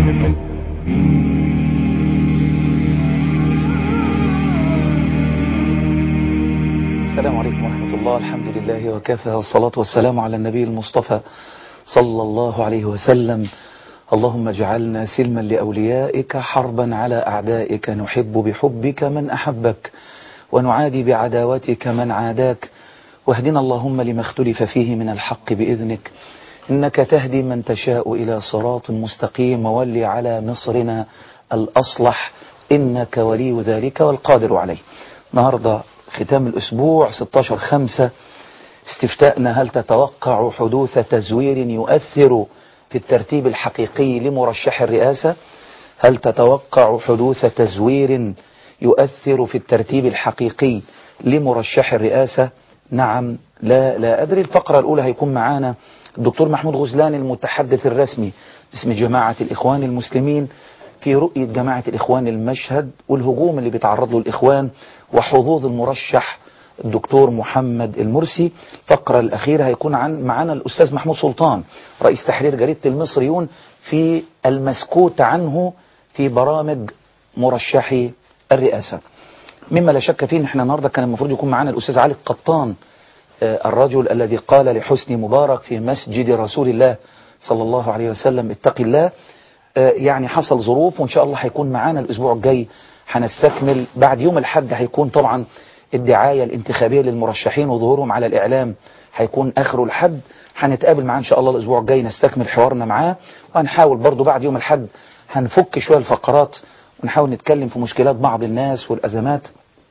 السلام عليكم ورحمة الله الحمد لله وكفى والصلاة والسلام على النبي المصطفى صلى الله عليه وسلم اللهم اجعلنا سلما لأوليائك حربا على أعدائك نحب بحبك من أحبك ونعادي بعداوتك من عاداك واهدنا اللهم لما اختلف فيه من الحق بإذنك إنك تهدي من تشاء إلى صراط مستقيم وولي على مصرنا الأصلح إنك ولي ذلك والقادر عليه النهاردة ختام الأسبوع 16 خمسة استفتاءنا هل تتوقع حدوث تزوير يؤثر في الترتيب الحقيقي لمرشح الرئاسة هل تتوقع حدوث تزوير يؤثر في الترتيب الحقيقي لمرشح الرئاسة نعم لا لا أدري الفقرة الأولى هيكون معانا الدكتور محمود غزلان المتحدث الرسمي باسم جماعة الإخوان المسلمين في رؤية جماعة الإخوان المشهد والهجوم اللي بيتعرض له الإخوان وحظوظ المرشح الدكتور محمد المرسي الفقرة الأخيرة هيكون عن معنا الأستاذ محمود سلطان رئيس تحرير جريدة المصريون في المسكوت عنه في برامج مرشحي الرئاسة مما لا شك فيه ان احنا النهارده كان المفروض يكون معانا الأستاذ علي القطان آه، الرجل الذي قال لحسني مبارك في مسجد رسول الله صلى الله عليه وسلم اتق الله آه، يعني حصل ظروف وإن شاء الله هيكون معانا الأسبوع الجاي هنستكمل بعد يوم الحد هيكون طبعا الدعاية الانتخابية للمرشحين وظهورهم على الإعلام هيكون آخره الحد هنتقابل معاه إن شاء الله الأسبوع الجاي نستكمل حوارنا معاه وهنحاول برضو بعد يوم الحد هنفك شوية الفقرات ونحاول نتكلم في مشكلات بعض الناس والأزمات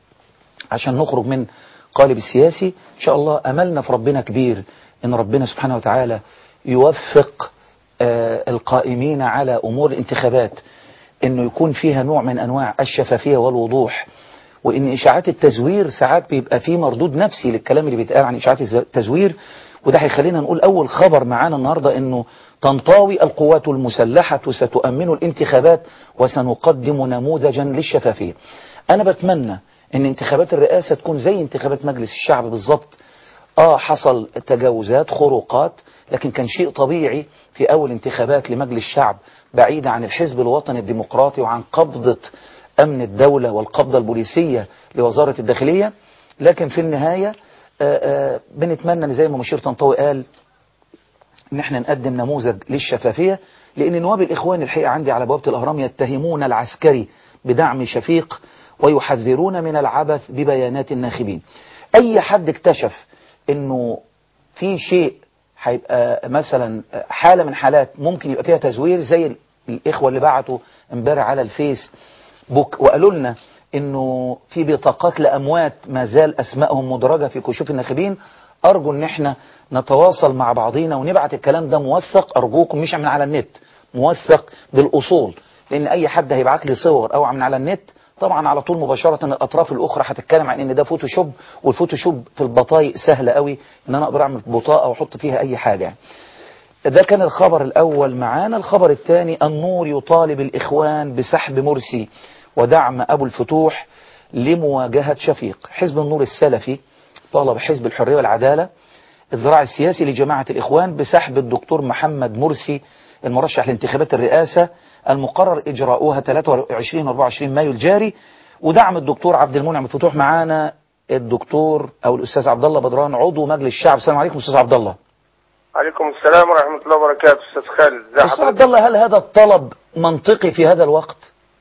عشان نخرج من قالب السياسي إن شاء الله أملنا في ربنا كبير إن ربنا سبحانه وتعالى يوفق آه، القائمين على أمور الانتخابات إنه يكون فيها نوع من أنواع الشفافية والوضوح وإن إشاعات التزوير ساعات بيبقى فيه مردود نفسي للكلام اللي بيتقال عن إشاعات الز- التزوير وده هيخلينا نقول أول خبر معانا النهاردة إنه تنطوي القوات المسلحة ستؤمن الانتخابات وسنقدم نموذجا للشفافية أنا بتمنى إن انتخابات الرئاسة تكون زي انتخابات مجلس الشعب بالظبط آه حصل تجاوزات خروقات لكن كان شيء طبيعي في أول انتخابات لمجلس الشعب بعيدة عن الحزب الوطني الديمقراطي وعن قبضة أمن الدولة والقبضة البوليسية لوزارة الداخلية لكن في النهاية آه، آه، بنتمنى إن زي ما مشير طنطاوي قال ان احنا نقدم نموذج للشفافية لان نواب الاخوان الحقيقة عندي على بوابة الاهرام يتهمون العسكري بدعم شفيق ويحذرون من العبث ببيانات الناخبين اي حد اكتشف انه في شيء هيبقى مثلا حالة من حالات ممكن يبقى فيها تزوير زي الاخوة اللي بعتوا امبارح على الفيس بوك وقالوا لنا انه في بطاقات لاموات ما زال اسمائهم مدرجة في كشوف الناخبين ارجو ان احنا نتواصل مع بعضينا ونبعت الكلام ده موثق ارجوكم مش من على النت موثق بالاصول لان اي حد هيبعت لي صور او من على النت طبعا على طول مباشرة الاطراف الاخرى هتتكلم عن ان ده فوتوشوب والفوتوشوب في البطايق سهل قوي ان انا اقدر اعمل بطاقة واحط فيها اي حاجة يعني. ده كان الخبر الأول معانا الخبر الثاني النور يطالب الإخوان بسحب مرسي ودعم أبو الفتوح لمواجهة شفيق حزب النور السلفي طالب حزب الحرية والعدالة الذراع السياسي لجماعة الإخوان بسحب الدكتور محمد مرسي المرشح لانتخابات الرئاسة المقرر إجراؤها 23 24 مايو الجاري ودعم الدكتور عبد المنعم الفتوح معانا الدكتور أو الأستاذ عبد الله بدران عضو مجلس الشعب السلام عليكم أستاذ عبد الله عليكم السلام ورحمة الله وبركاته أستاذ خالد ازي أستاذ عبد حضرتك الله هل هذا الطلب منطقي في هذا الوقت؟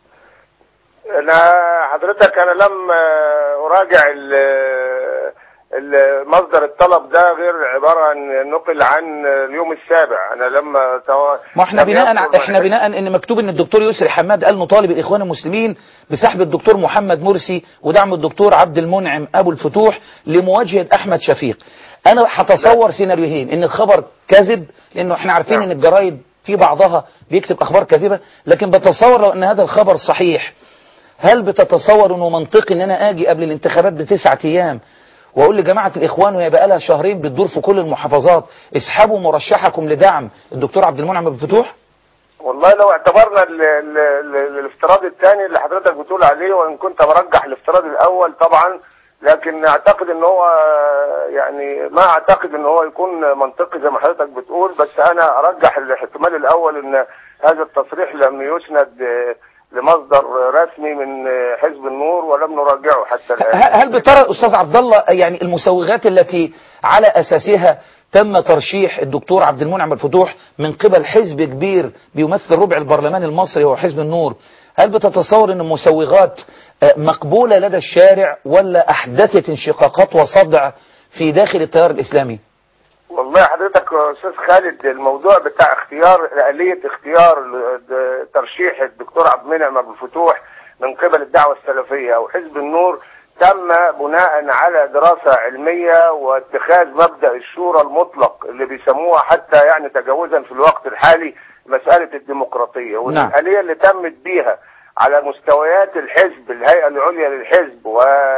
أنا حضرتك أنا لم آه، أراجع ال- ال- مصدر الطلب ده غير عبارة عن نقل عن اليوم السابع أنا لما تو... ما احنا لم بناء يذكر احنا بناء ان مكتوب ان الدكتور يسري حماد قال نطالب الاخوان المسلمين بسحب الدكتور محمد مرسي ودعم الدكتور عبد المنعم ابو الفتوح لمواجهه احمد شفيق انا هتصور سيناريوهين ان الخبر كذب لانه احنا عارفين نعم. ان الجرايد في بعضها بيكتب اخبار كاذبه لكن بتصور لو ان هذا الخبر صحيح هل بتتصور انه منطقي ان انا اجي قبل الانتخابات بتسعة ايام واقول لجماعه الاخوان وهي بقى لها شهرين بتدور في كل المحافظات اسحبوا مرشحكم لدعم الدكتور عبد المنعم ابو الفتوح والله لو اعتبرنا ال ال ال الافتراض الثاني اللي حضرتك بتقول عليه وان كنت برجح الافتراض الاول طبعا لكن اعتقد ان هو يعني ما اعتقد ان هو يكون منطقي زي ما حضرتك بتقول بس انا ارجح الاحتمال الاول ان هذا التصريح لم يسند آه، لمصدر رسمي من آه، حزب النور ولم نراجعه حتى الآن ه- هل بترى أستاذ عبد الله يعني المسوغات التي على أساسها تم ترشيح الدكتور عبد المنعم الفتوح من قبل حزب كبير بيمثل ربع البرلمان المصري وهو حزب النور هل بتتصور أن المسوغات آه، مقبولة لدى الشارع ولا أحدثت انشقاقات وصدع في داخل التيار الإسلامي والله حضرتك يا استاذ خالد الموضوع بتاع اختيار آلية اختيار ل- د- ترشيح الدكتور عبد المنعم ابو الفتوح من قبل الدعوة السلفية او حزب النور تم بناء على دراسة علمية واتخاذ مبدأ الشورى المطلق اللي بيسموها حتى يعني تجاوزا في الوقت الحالي مسألة الديمقراطية نعم. والآلية اللي تمت بيها على مستويات الحزب الهيئة العليا للحزب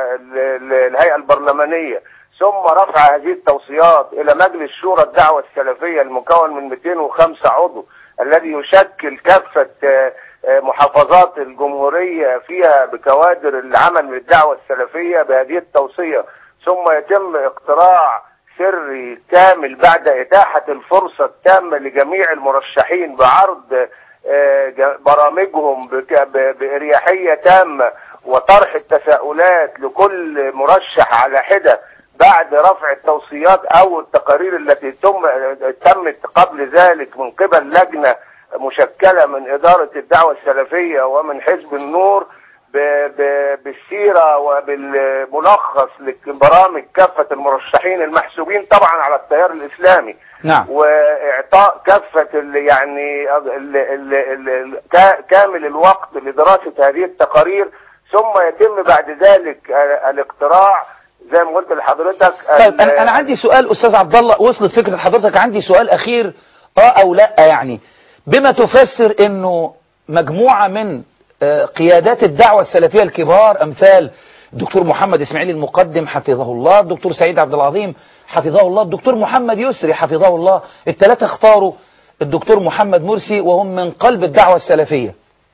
والهيئة البرلمانية ثم رفع هذه التوصيات إلى مجلس شورى الدعوة السلفية المكون من 205 عضو الذي يشكل كافة آه، آه، محافظات الجمهورية فيها بكوادر العمل من الدعوة السلفية بهذه التوصية ثم يتم اقتراع سري كامل بعد إتاحة الفرصة التامة لجميع المرشحين بعرض آه، ج- برامجهم بك- ب- بإريحية تامة وطرح التساؤلات لكل مرشح على حدة بعد رفع التوصيات أو التقارير التي تم تمت قبل ذلك من قبل لجنة مشكلة من إدارة الدعوة السلفية ومن حزب النور ب- ب- بالسيرة وبالملخص لبرامج كافة المرشحين المحسوبين طبعا على التيار الإسلامي نعم واعطاء كافه ال يعني ال ال ال ال كا- كامل الوقت لدراسه هذه التقارير ثم يتم بعد ذلك ال- الاقتراع زي ما قلت لحضرتك طيب ال- انا انا عندي سؤال استاذ عبد الله وصلت فكره حضرتك عندي سؤال اخير اه او لا يعني بما تفسر انه مجموعه من آه، قيادات الدعوه السلفيه الكبار امثال الدكتور محمد اسماعيل المقدم حفظه الله الدكتور سعيد عبد العظيم حفظه الله الدكتور محمد يسري حفظه الله الثلاثه اختاروا الدكتور محمد مرسي وهم من قلب الدعوه السلفيه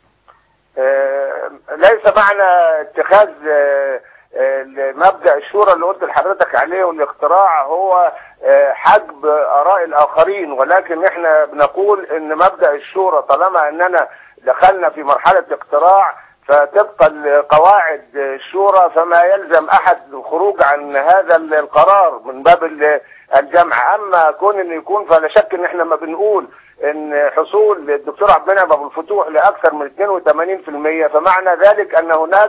آه، ليس معنى اتخاذ آه، آه، مبدأ الشورى اللي قلت لحضرتك عليه والاقتراع هو آه، حجب آراء الآخرين ولكن احنا بنقول ان مبدأ الشورى طالما اننا دخلنا في مرحلة اقتراع فطبقا لقواعد الشورى فما يلزم احد الخروج عن هذا القرار من باب ال- الجمع اما كون ان يكون فلا شك ان احنا ما بنقول ان حصول الدكتور عبد المنعم ابو الفتوح لاكثر من 82% فمعنى ذلك ان هناك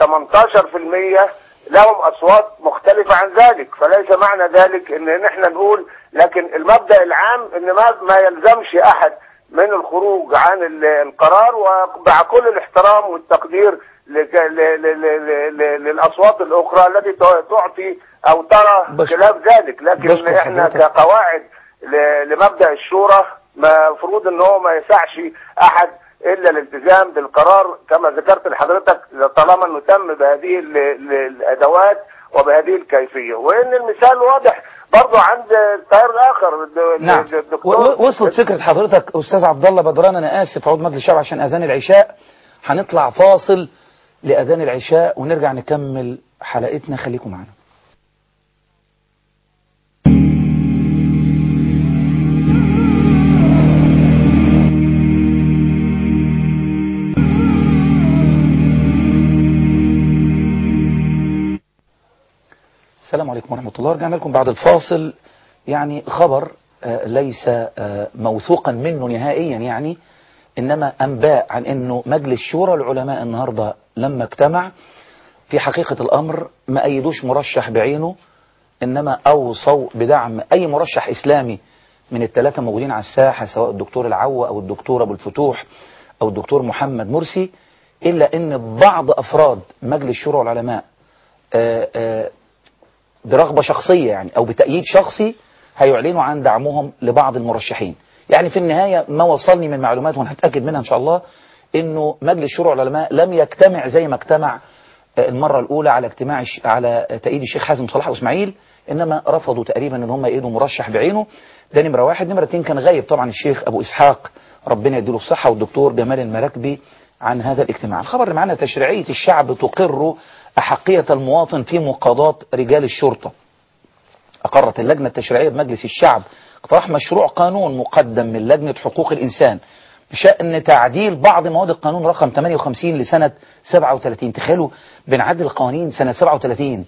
18% لهم اصوات مختلفه عن ذلك فليس معنى ذلك ان نحن نقول لكن المبدا العام ان ما ما يلزمش احد من الخروج عن ال- القرار ومع كل الاحترام والتقدير لك- ل- ل- ل- ل- للاصوات الاخرى التي ت- تعطي او ترى بشكر- خلاف ذلك لكن بشكر احنا حضرتك. كقواعد ل- لمبدا الشورى مفروض ان هو ما يسعش احد الا الالتزام بالقرار كما ذكرت لحضرتك طالما انه تم بهذه ال- ال- الادوات وبهذه الكيفيه وان المثال واضح برضه عند التيار الاخر الد- نعم الدكتور و- و- وصلت فكرة حضرتك أستاذ عبد الله بدران أنا آسف عضو مجلس الشعب عشان أذان العشاء هنطلع فاصل لأذان العشاء ونرجع نكمل حلقتنا خليكم معنا السلام عليكم ورحمة الله رجعنا لكم بعد الفاصل يعني خبر آه، ليس آه، موثوقا منه نهائيا يعني إنما أنباء عن أنه مجلس شورى العلماء النهاردة لما اجتمع في حقيقة الأمر ما أيدوش مرشح بعينه إنما أوصوا بدعم أي مرشح إسلامي من الثلاثة موجودين على الساحة سواء الدكتور العوة أو الدكتور أبو الفتوح أو الدكتور محمد مرسي إلا أن بعض أفراد مجلس شورى العلماء آه، آه، برغبة شخصية يعني أو بتأييد شخصي هيعلنوا عن دعمهم لبعض المرشحين يعني في النهاية ما وصلني من معلومات وهنتأكد منها إن شاء الله إنه مجلس شورى العلماء لم يجتمع زي ما اجتمع آه، المرة الأولى على اجتماع الش- على تأييد الشيخ حازم صلاح وإسماعيل إنما رفضوا تقريبا إن هم يأيدوا مرشح بعينه ده نمرة واحد نمرة اتنين كان غايب طبعا الشيخ أبو إسحاق ربنا يديله الصحة والدكتور جمال المراكبي عن هذا الاجتماع الخبر اللي معنا تشريعية الشعب تقر أحقية المواطن في مقاضاة رجال الشرطة أقرت اللجنة التشريعية بمجلس الشعب اقتراح مشروع قانون مقدم من لجنة حقوق الإنسان بشأن تعديل بعض مواد القانون رقم 58 لسنة 37 تخيلوا بنعدل القوانين سنة 37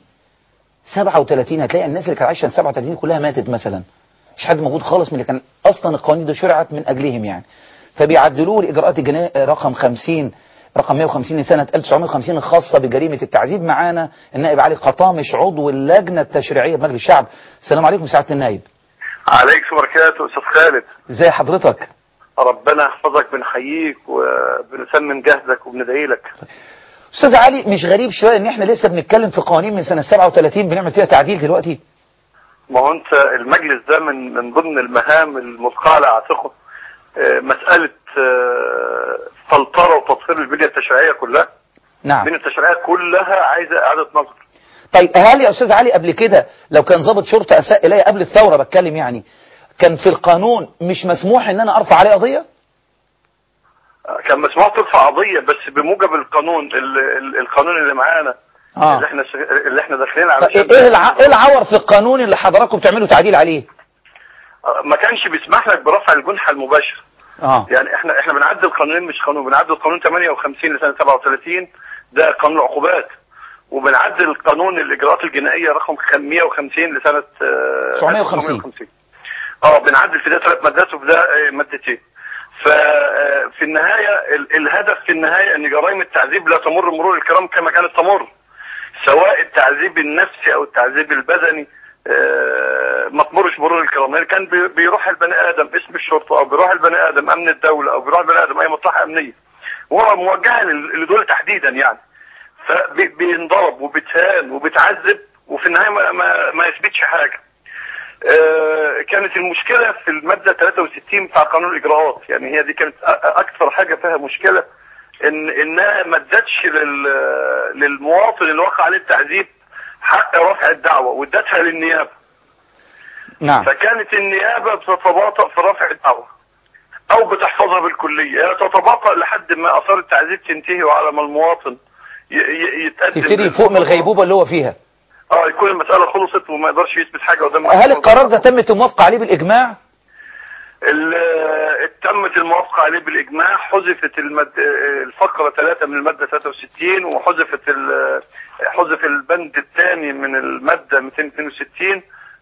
37 هتلاقي الناس اللي كانت عايشه 37 كلها ماتت مثلا مش حد موجود خالص من اللي كان اصلا القوانين دي شرعت من اجلهم يعني فبيعدلوا الاجراءات الجنائيه رقم 50 رقم 150 لسنه 1950 الخاصه بجريمه التعذيب معانا النائب علي قطامش عضو اللجنه التشريعيه بمجلس الشعب السلام عليكم سعاده النائب عليكم وبركاته استاذ خالد ازي حضرتك ربنا يحفظك بنحييك وبنسمن جهدك وبندعي لك استاذ علي مش غريب شويه ان احنا لسه بنتكلم في قوانين من سنه 37 بنعمل فيها تعديل دلوقتي ما هو انت المجلس ده من من ضمن المهام الملقاه على عاتقه آه، مساله آه، فلتره وتطهير البنيه التشريعيه كلها نعم البنيه التشريعيه كلها عايزه اعاده نظر طيب هل يا استاذ علي قبل كده لو كان ضابط شرطه اساء الي قبل الثوره بتكلم يعني كان في القانون مش مسموح ان انا ارفع عليه قضيه آه، كان مسموح ترفع قضيه بس بموجب القانون ال- ال- القانون اللي معانا اه اللي احنا اللي احنا داخلين طب على ايه الع... ايه العور في القانون اللي حضراتكم بتعملوا تعديل عليه ما كانش بيسمح لك برفع الجنحه المباشره اه يعني احنا احنا بنعدل قانونين مش قانون بنعدل قانون 58 لسنه 37 ده قانون العقوبات وبنعدل القانون الاجراءات الجنائيه رقم 150 لسنه آه، 950. 1950. اه بنعدل في ده ثلاث مادات وفي ده آه، مادتين ففي النهايه ال- الهدف في النهايه ان جرائم التعذيب لا تمر مرور الكرام كما كانت تمر سواء التعذيب النفسي او التعذيب البدني آه، ما تمرش مرور الكرام يعني كان بي- بيروح البني ادم اسم الشرطه او بيروح البني ادم امن الدوله او بيروح البني ادم اي مصلحه امنيه هو موجهه لل- لدول تحديدا يعني فبينضرب وبيتهان وبيتعذب وفي النهايه ما, ما, ما يثبتش حاجه آه، كانت المشكله في الماده 63 بتاع قانون الاجراءات يعني هي دي كانت أ- أ- اكثر حاجه فيها مشكله ان انها ما ادتش لل- للمواطن اللي وقع عليه التعذيب حق رفع الدعوه وادتها للنيابه نعم فكانت النيابه بتتباطأ في رفع الدعوه او بتحفظها بالكليه هي تتباطأ لحد ما اثار التعذيب تنتهي وعلى ما المواطن ي- ي- يتقدم تبتدي يفوق من الغيبوبه اللي هو فيها اه يكون المساله خلصت وما يقدرش يثبت حاجه قدام هل القرار ده تمت الموافقه عليه بالاجماع ال- تمت الموافقة عليه بالإجماع حذفت المد... الفقرة 3 من المادة 63 وحذفت ال... حذف البند الثاني من المادة 262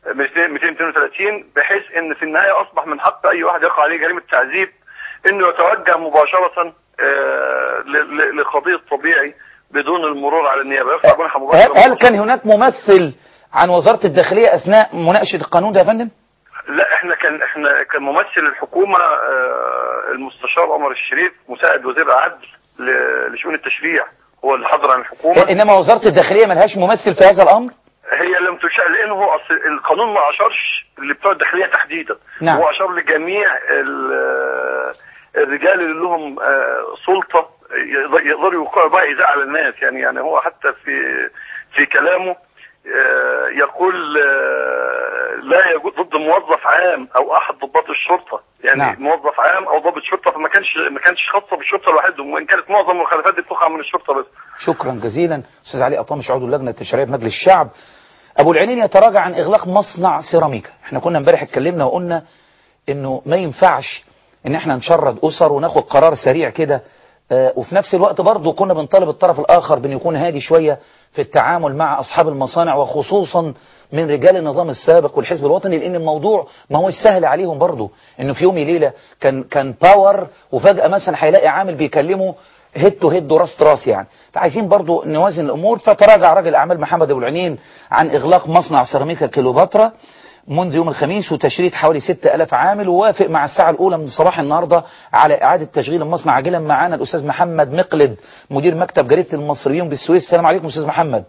232 بحيث ان في النهاية اصبح من حق اي واحد يقع عليه جريمة تعذيب انه يتوجه مباشرة آه، ل- ل- لقضية طبيعي بدون المرور على النيابة يرفع جنحة هل, مباشرة هل كان هناك ممثل عن وزاره الداخليه اثناء مناقشه القانون ده يا فندم لا احنا كان احنا كان ممثل الحكومه آه، المستشار عمر الشريف مساعد وزير العدل ل- لشؤون التشريع هو اللي حضر عن الحكومه انما وزاره الداخليه ملهاش ممثل في هذا الامر هي لم تشاء لانه هو اصل القانون ما اشارش اللي بتوع الداخليه تحديدا نعم. هو اشار لجميع ال- الرجال اللي لهم آه، سلطه يقدر- يقدروا يوقعوا بقى ايذاء على الناس يعني يعني هو حتى في في كلامه آه، يقول آه، لا يجوز ضد موظف عام او احد ضباط الشرطه يعني نعم. موظف عام او ضابط شرطه فما كانش ما كانش خاصه بالشرطه لوحدهم وان كانت معظم المخالفات دي بتقع من الشرطه بس شكرا جزيلا استاذ علي قطامش عضو اللجنه التشريعيه بمجلس الشعب ابو العينين يتراجع عن اغلاق مصنع سيراميكا احنا كنا امبارح اتكلمنا وقلنا انه ما ينفعش ان احنا نشرد اسر وناخد قرار سريع كده آه، وفي نفس الوقت برضه كنا بنطالب الطرف الاخر بان يكون هادي شويه في التعامل مع اصحاب المصانع وخصوصا من رجال النظام السابق والحزب الوطني لان الموضوع ما هوش سهل عليهم برضه انه في يوم ليله كان كان باور وفجاه مثلا هيلاقي عامل بيكلمه هيد تو هيد وراس تراس يعني فعايزين برضو نوازن الامور فتراجع راجل اعمال محمد ابو العينين عن اغلاق مصنع سيراميكا كيلوباترا منذ يوم الخميس وتشريد حوالي 6000 عامل ووافق مع الساعة الأولى من صباح النهاردة على إعادة تشغيل المصنع عاجلا معانا الأستاذ محمد مقلد مدير مكتب جريدة المصريون بالسويس السلام عليكم أستاذ محمد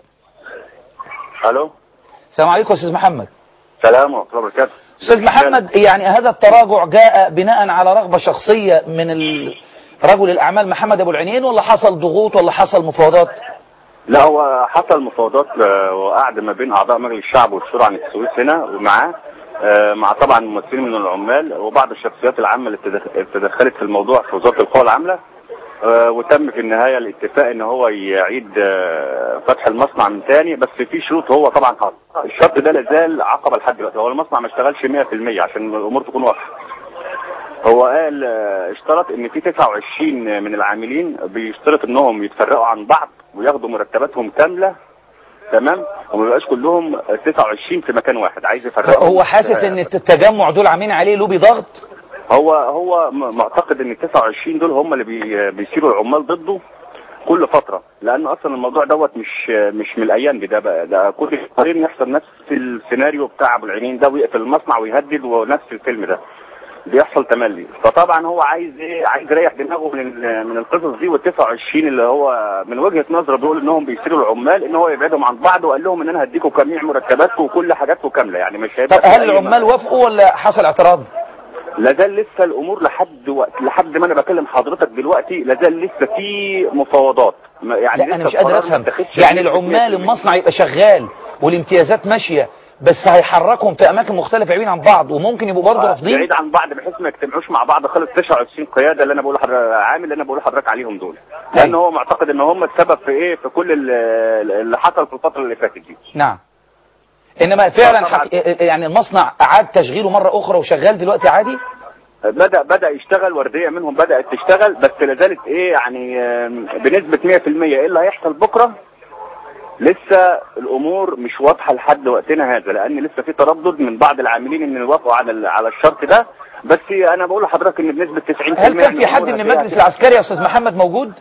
الو السلام عليكم أستاذ محمد سلام ورحمه الله وبركاته أستاذ محمد يعني هذا التراجع جاء بناء على رغبة شخصية من ال- رجل الأعمال محمد أبو العينين ولا حصل ضغوط ولا حصل مفاوضات لا هو حصل مفاوضات آه، وقعد ما بين اعضاء مجلس الشعب والشورى عن السويس هنا ومعاه آه، مع طبعا ممثلين من العمال وبعض الشخصيات العامه اللي اتدخ- تدخلت في الموضوع في وزاره القوى العامله آه، وتم في النهايه الاتفاق ان هو يعيد آه، فتح المصنع من تاني بس في شروط هو طبعا حاطط الشرط ده لازال عقبه لحد دلوقتي هو المصنع ما اشتغلش 100% عشان الامور تكون واضحه هو قال آه، اشترط ان في 29 من العاملين بيشترط انهم يتفرقوا عن بعض وياخدوا مرتباتهم كامله تمام وما يبقاش كلهم 29 في مكان واحد عايز يفرقهم هو حاسس ان التجمع دول عاملين عليه لوبي ضغط هو هو م- معتقد ان ال 29 دول هم اللي بي بيسيروا العمال ضده كل فتره لان اصلا الموضوع دوت مش مش من الايام دي ده بقى ده كل شهرين يحصل نفس السيناريو بتاع ابو العينين ده ويقفل المصنع ويهدد ونفس الفيلم ده بيحصل تملي فطبعا هو عايز ايه عايز يريح دماغه من ال- من القصص دي وال 29 اللي هو من وجهه نظره بيقول انهم بيسيروا العمال ان هو يبعدهم عن بعض وقال لهم ان انا هديكم جميع مرتباتكم وكل حاجاتكم كامله يعني مش هيبقى طب في هل أي العمال وافقوا ولا حصل اعتراض لا زال لسه الامور لحد وقت لحد ما انا بكلم حضرتك دلوقتي لا زال لسه في مفاوضات ما- يعني لا انا لسه مش قادر القرار ما افهم اتخذش يعني بنسبة العمال 100%. المصنع يبقى شغال والامتيازات ماشيه بس هيحركهم في اماكن مختلفه بعيدين عن بعض وممكن يبقوا برضه رافضين بعيد عن بعض بحيث ما يجتمعوش مع بعض خالص 29 قياده اللي انا بقول لحضرتك عامل اللي انا بقول لحضرتك عليهم دول لان هو معتقد ان هم السبب في ايه في كل ال- اللي حصل في الفتره اللي فاتت دي نعم انما فعلا طبعاً. حق... يعني المصنع اعاد تشغيله مره اخرى وشغال دلوقتي عادي بدا بدا يشتغل ورديه منهم بدات تشتغل بس لا زالت ايه يعني آم، بنسبه 100% ايه اللي هيحصل بكره لسه الامور مش واضحه لحد وقتنا هذا لان لسه في تردد من بعض العاملين ان يوافقوا على ال- على الشرط ده بس انا بقول لحضرتك ان بنسبه 90% هل كان في يعني حد الأمور من هتبقى- المجلس العسكري يا استاذ محمد موجود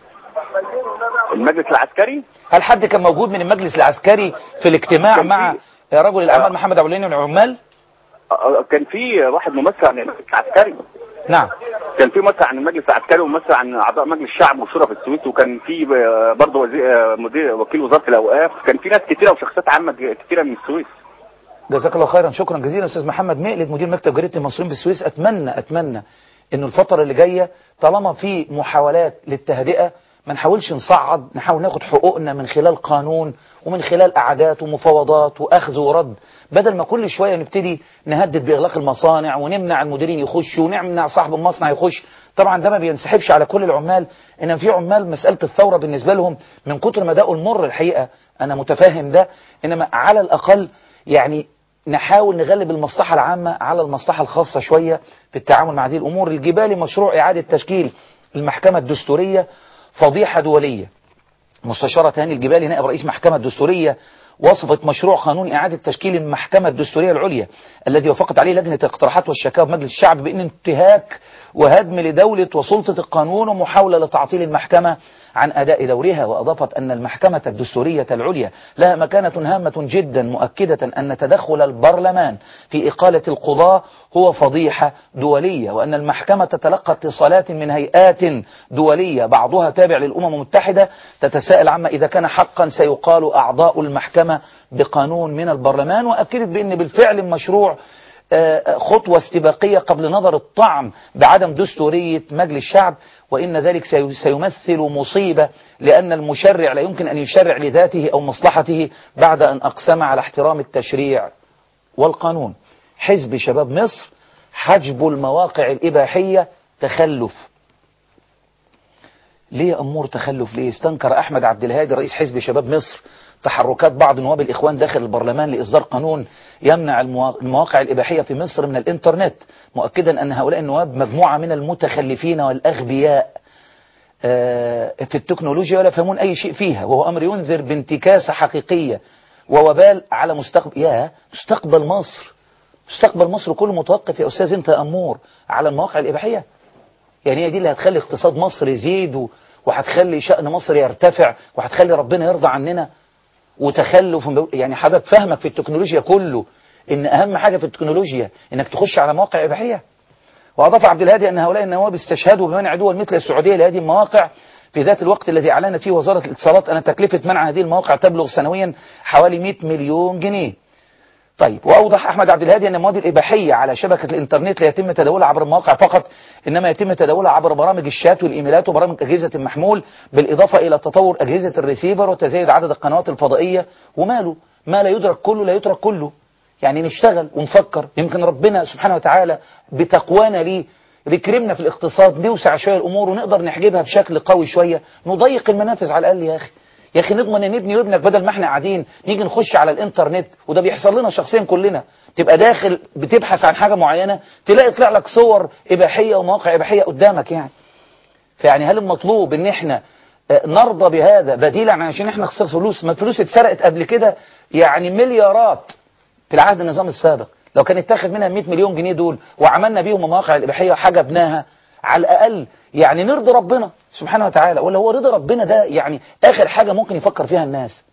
المجلس العسكري هل حد كان موجود من المجلس العسكري في الاجتماع كان مع في. رجل الاعمال آه. محمد ابو العلين والعمال آه، كان في واحد ممثل عن المجلس العسكري نعم كان في ممثل عن المجلس العسكري وممثل عن اعضاء مجلس الشعب والشورى في السويس وكان في آه، برضه وزير آه، مدير وكيل وزاره الاوقاف كان في ناس كتيره وشخصيات عامه كتيره من السويس جزاك الله خيرا شكرا جزيلا استاذ محمد مقلد مدير مكتب جريده المصريين بالسويس اتمنى اتمنى انه الفتره اللي جايه طالما في محاولات للتهدئه ما نحاولش نصعد نحاول ناخد حقوقنا من خلال قانون ومن خلال قعدات ومفاوضات واخذ ورد بدل ما كل شويه نبتدي نهدد باغلاق المصانع ونمنع المديرين يخشوا ونمنع صاحب المصنع يخش طبعا ده ما بينسحبش على كل العمال انما في عمال مساله الثوره بالنسبه لهم من كتر ما داقوا المر الحقيقه انا متفاهم ده انما على الاقل يعني نحاول نغلب المصلحة العامة على المصلحة الخاصة شوية في التعامل مع هذه الأمور الجبالي مشروع إعادة تشكيل المحكمة الدستورية فضيحة دولية مستشارة هاني الجبالي نائب رئيس محكمة دستورية وصفت مشروع قانون إعادة تشكيل المحكمة الدستورية العليا الذي وافقت عليه لجنة الاقتراحات والشكاوى بمجلس الشعب بأن انتهاك وهدم لدولة وسلطة القانون ومحاولة لتعطيل المحكمة عن أداء دورها وأضافت أن المحكمة الدستورية العليا لها مكانة هامة جدا مؤكدة أن تدخل البرلمان في إقالة القضاة هو فضيحة دولية وأن المحكمة تتلقى اتصالات من هيئات دولية بعضها تابع للأمم المتحدة تتساءل عما إذا كان حقا سيقال أعضاء المحكمة بقانون من البرلمان وأكدت بأن بالفعل المشروع آه، خطوة استباقية قبل نظر الطعن بعدم دستورية مجلس الشعب وإن ذلك سي- سيمثل مصيبة لأن المشرع لا يمكن أن يشرع لذاته أو مصلحته بعد أن أقسم على احترام التشريع والقانون حزب شباب مصر حجب المواقع الإباحية تخلف ليه أمور تخلف ليه استنكر أحمد عبد الهادي رئيس حزب شباب مصر تحركات بعض نواب الإخوان داخل البرلمان لإصدار قانون يمنع الموا- المواقع الإباحية في مصر من الإنترنت مؤكدا أن هؤلاء النواب مجموعة من المتخلفين والأغبياء آه، في التكنولوجيا ولا يفهمون أي شيء فيها وهو أمر ينذر بانتكاسة حقيقية ووبال على مستقبل يا مستقبل مصر مستقبل مصر كله متوقف يا أستاذ أنت أمور على المواقع الإباحية يعني هي دي اللي هتخلي اقتصاد مصر يزيد و- وهتخلي شأن مصر يرتفع وهتخلي ربنا يرضى عننا وتخلف يعني حضرتك فهمك في التكنولوجيا كله ان اهم حاجة في التكنولوجيا انك تخش على مواقع اباحية واضاف عبد الهادي ان هؤلاء النواب استشهدوا بمنع دول مثل السعودية لهذه المواقع في ذات الوقت الذي اعلنت فيه وزارة الاتصالات ان تكلفة منع هذه المواقع تبلغ سنويا حوالي 100 مليون جنيه طيب وأوضح أحمد عبد الهادي أن المواد الإباحية على شبكة الإنترنت لا يتم تداولها عبر المواقع فقط إنما يتم تداولها عبر برامج الشات والإيميلات وبرامج أجهزة المحمول بالإضافة إلى تطور أجهزة الريسيفر وتزايد عدد القنوات الفضائية وماله ما لا يدرك كله لا يترك كله يعني نشتغل ونفكر يمكن ربنا سبحانه وتعالى بتقوانا ليه بيكرمنا في الاقتصاد نوسع شوية الأمور ونقدر نحجبها بشكل قوي شوية نضيق المنافذ على الأقل يا أخي يا اخي نضمن ان ابني وابنك بدل ما احنا قاعدين نيجي نخش على الانترنت وده بيحصل لنا شخصيا كلنا تبقى داخل بتبحث عن حاجه معينه تلاقي طلع لك صور اباحيه ومواقع اباحيه قدامك يعني فيعني هل المطلوب ان احنا آه، نرضى بهذا بديلا عن عشان احنا خسر فلوس ما الفلوس اتسرقت قبل كده يعني مليارات في العهد النظام السابق لو كان اتاخد منها 100 مليون جنيه دول وعملنا بيهم المواقع الاباحيه وحجبناها على الاقل يعني نرضي ربنا سبحانه وتعالى ولا هو رضا ربنا ده يعني اخر حاجه ممكن يفكر فيها الناس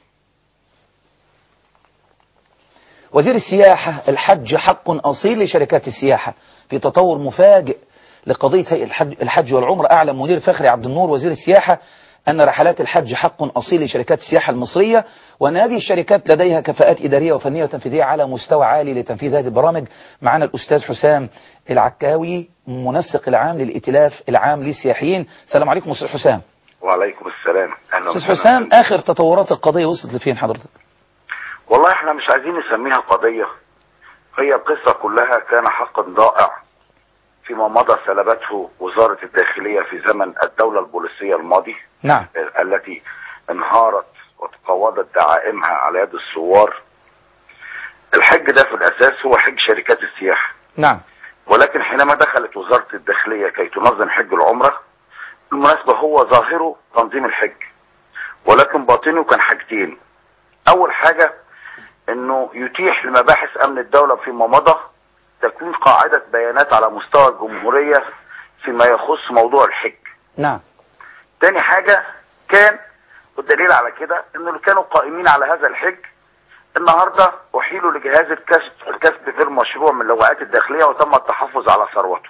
وزير السياحة الحج حق أصيل لشركات السياحة في تطور مفاجئ لقضية هيئة الحج, الحج والعمرة أعلم مدير فخري عبد النور وزير السياحة أن رحلات الحج حق أصيل لشركات السياحة المصرية وأن هذه الشركات لديها كفاءات إدارية وفنية وتنفيذية على مستوى عالي لتنفيذ هذه البرامج معنا الأستاذ حسام العكاوي منسق العام للائتلاف العام للسياحيين السلام عليكم أستاذ حسام وعليكم السلام اهلا أستاذ وسهلا. حسام آخر تطورات القضية وصلت لفين حضرتك والله احنا مش عايزين نسميها قضية هي القصة كلها كان حقا ضائع فيما مضى سلبته وزارة الداخلية في زمن الدولة البوليسية الماضي نعم التي انهارت وتقوضت دعائمها على يد الثوار الحج ده في الاساس هو حج شركات السياحة نعم ولكن حينما دخلت وزارة الداخلية كي تنظم حج العمرة بالمناسبة هو ظاهره تنظيم الحج ولكن باطنه كان حاجتين اول حاجة انه يتيح لمباحث امن الدولة فيما مضى تكوين قاعدة بيانات على مستوى الجمهورية فيما يخص موضوع الحج نعم تاني حاجة كان والدليل على كده انه اللي كانوا قائمين على هذا الحج النهاردة احيلوا لجهاز الكسب الكسب غير مشروع من اللواءات الداخلية وتم التحفظ على ثروته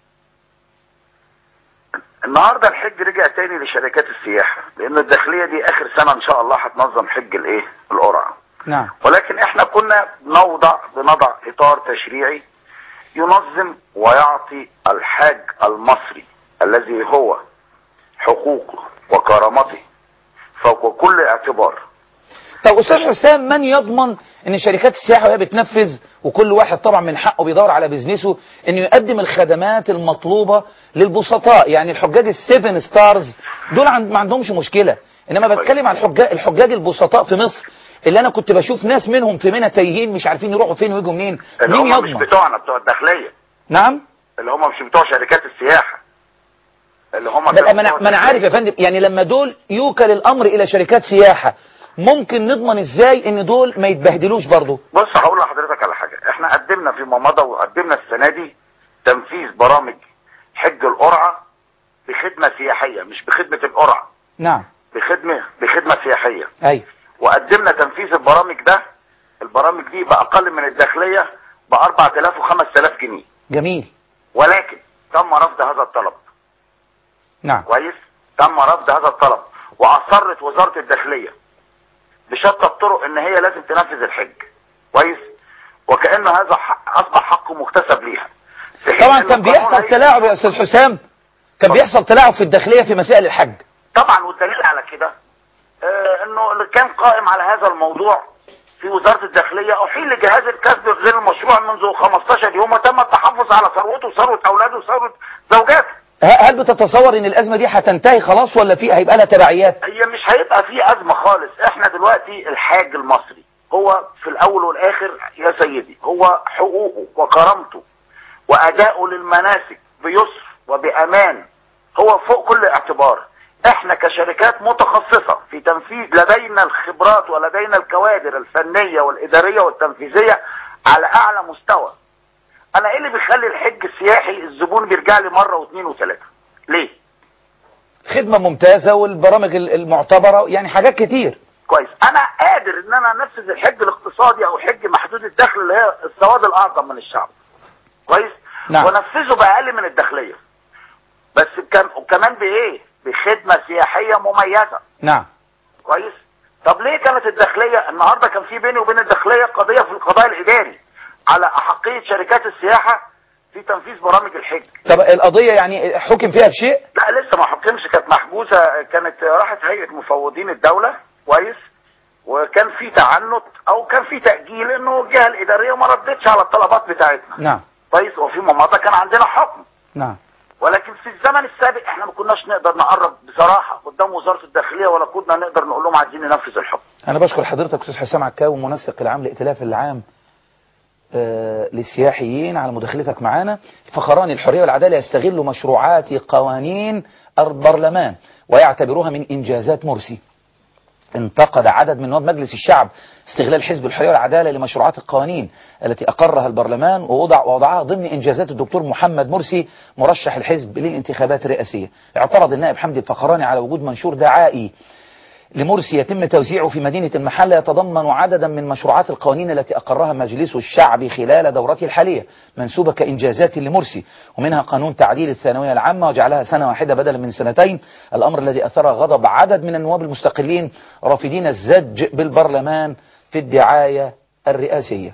النهاردة الحج رجع تاني لشركات السياحة لان الداخلية دي اخر سنة ان شاء الله هتنظم حج الايه القرعة نعم ولكن احنا كنا بنوضع بنضع اطار تشريعي ينظم ويعطي الحاج المصري الذي هو حقوقه وكرامته فوق كل اعتبار طب استاذ حسام من يضمن ان شركات السياحه وهي بتنفذ وكل واحد طبعا من حقه بيدور على بيزنسه انه يقدم الخدمات المطلوبه للبسطاء يعني الحجاج السيفن ستارز دول عند ما عندهمش مشكله انما بتكلم عن الحجاج الحجاج البسطاء في مصر اللي انا كنت بشوف ناس منهم في منى تايهين مش عارفين يروحوا فين ويجوا منين اللي مين هم مش يضمن بتوعنا بتوع الداخلية نعم اللي هم مش بتوع شركات السياحة اللي هم لا كانوا ما انا بتوع ما انا عارف يا فندم يعني لما دول يوكل الامر الى شركات سياحه ممكن نضمن ازاي ان دول ما يتبهدلوش برضه بص هقول لحضرتك على حاجة احنا قدمنا فيما مضى وقدمنا السنة دي تنفيذ برامج حج القرعة بخدمة سياحية مش بخدمة القرعة نعم بخدمة بخدمة سياحية ايوه وقدمنا تنفيذ البرامج ده البرامج دي بأقل من الداخلية ب 4000 و 5000 جنيه جميل ولكن تم رفض هذا الطلب نعم كويس تم رفض هذا الطلب وأصرت وزارة الداخلية بشتى الطرق ان هي لازم تنفذ الحج كويس وكأن هذا حق اصبح حق مكتسب ليها في حين طبعا إن كان القانون بيحصل هي- تلاعب يا استاذ حسام كان بيحصل تلاعب في الداخليه في مسائل الحج طبعا والدليل على كده آه انه اللي كان قائم على هذا الموضوع في وزارة الداخلية أحيل لجهاز الكسب غير المشروع منذ 15 يوم وتم التحفظ على ثروته وثروة أولاده وثروة زوجاته ه- هل بتتصور ان الازمه دي هتنتهي خلاص ولا في هيبقى لها تبعيات هي مش هيبقى في أزمة خالص احنا دلوقتي الحاج المصري هو في الأول والآخر يا سيدي هو حقوقه وكرامته وأداؤه للمناسك بيسر وبأمان هو فوق كل اعتبار احنا كشركات متخصصة في تنفيذ لدينا الخبرات ولدينا الكوادر الفنية والإدارية والتنفيذية على أعلى مستوى أنا إيه اللي بيخلي الحج السياحي الزبون بيرجع لي مرة واثنين وثلاثة ليه؟ خدمه ممتازه والبرامج ال- المعتبره يعني حاجات كتير كويس انا قادر ان انا انفذ الحج الاقتصادي او حج محدود الدخل اللي هي السواد الاعظم من الشعب كويس نعم. ونفذه باقل من الداخليه بس كان وكمان بايه بخدمه سياحيه مميزه نعم كويس طب ليه كانت الداخليه النهارده كان في بيني وبين الداخليه قضيه في القضاء الاداري على احقيه شركات السياحه في تنفيذ برامج الحج طب القضيه يعني حكم فيها بشيء لا لسه ما حكمش كانت محجوزه كانت راحت هيئه مفوضين الدوله كويس وكان في تعنت او كان في تاجيل انه الجهه الاداريه ما ردتش على الطلبات بتاعتنا نعم كويس وفي مماطه كان عندنا حكم نعم ولكن في الزمن السابق احنا ما كناش نقدر نقرب بصراحه قدام وزاره الداخليه ولا كنا نقدر نقول لهم عايزين ننفذ الحكم أنا بشكر حضرتك أستاذ حسام عكاوي منسق العام لائتلاف العام آه، للسياحيين على مداخلتك معنا الفخراني الحرية والعدالة يستغل مشروعات قوانين البرلمان ويعتبروها من إنجازات مرسي انتقد عدد من نواب مجلس الشعب استغلال حزب الحرية والعدالة لمشروعات القوانين التي أقرها البرلمان ووضع ووضعها ضمن إنجازات الدكتور محمد مرسي مرشح الحزب للانتخابات الرئاسية اعترض النائب حمدي الفخراني على وجود منشور دعائي لمرسي يتم توزيعه في مدينة المحلة يتضمن عددا من مشروعات القوانين التي أقرها مجلس الشعب خلال دورته الحالية منسوبة كإنجازات لمرسي ومنها قانون تعديل الثانوية العامة وجعلها سنة واحدة بدلا من سنتين الأمر الذي أثار غضب عدد من النواب المستقلين رافضين الزج بالبرلمان في الدعاية الرئاسية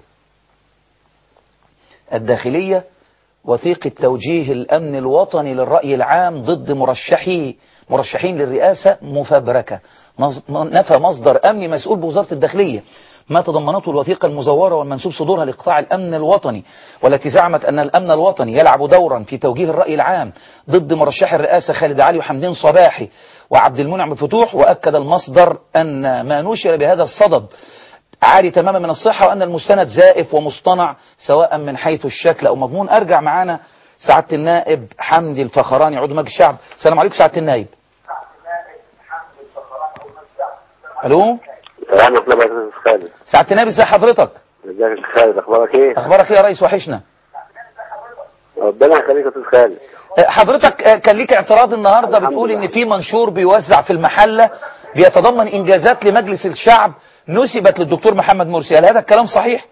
الداخلية وثيقة توجيه الأمن الوطني للرأي العام ضد مرشحي مرشحين للرئاسة مفبركة نظ- نفى مصدر أمني مسؤول بوزارة الداخلية ما تضمنته الوثيقة المزورة والمنسوب صدورها لقطاع الأمن الوطني والتي زعمت أن الأمن الوطني يلعب دورا في توجيه الرأي العام ضد مرشح الرئاسة خالد علي وحمدين صباحي وعبد المنعم الفتوح وأكد المصدر أن ما نشر بهذا الصدد عاري تماما من الصحة وأن المستند زائف ومصطنع سواء من حيث الشكل أو مضمون أرجع معانا سعادة النائب حمدي الفخراني عضو مجلس الشعب السلام عليكم سعادة النائب ألو ورحمة الله وبركاته يا خالد سعادة النائب ازي حضرتك ازيك يا شيخ خالد اخبارك ايه؟ أخبارك إيه يا ريس وحشنا ربنا يخليك يا استاذ خالد أه، حضرتك أه، كان ليك اعتراض النهاردة الحمد بتقول لله. إن في منشور بيوزع في المحلة بيتضمن إنجازات لمجلس الشعب نسبت للدكتور محمد مرسي هل هذا الكلام صحيح؟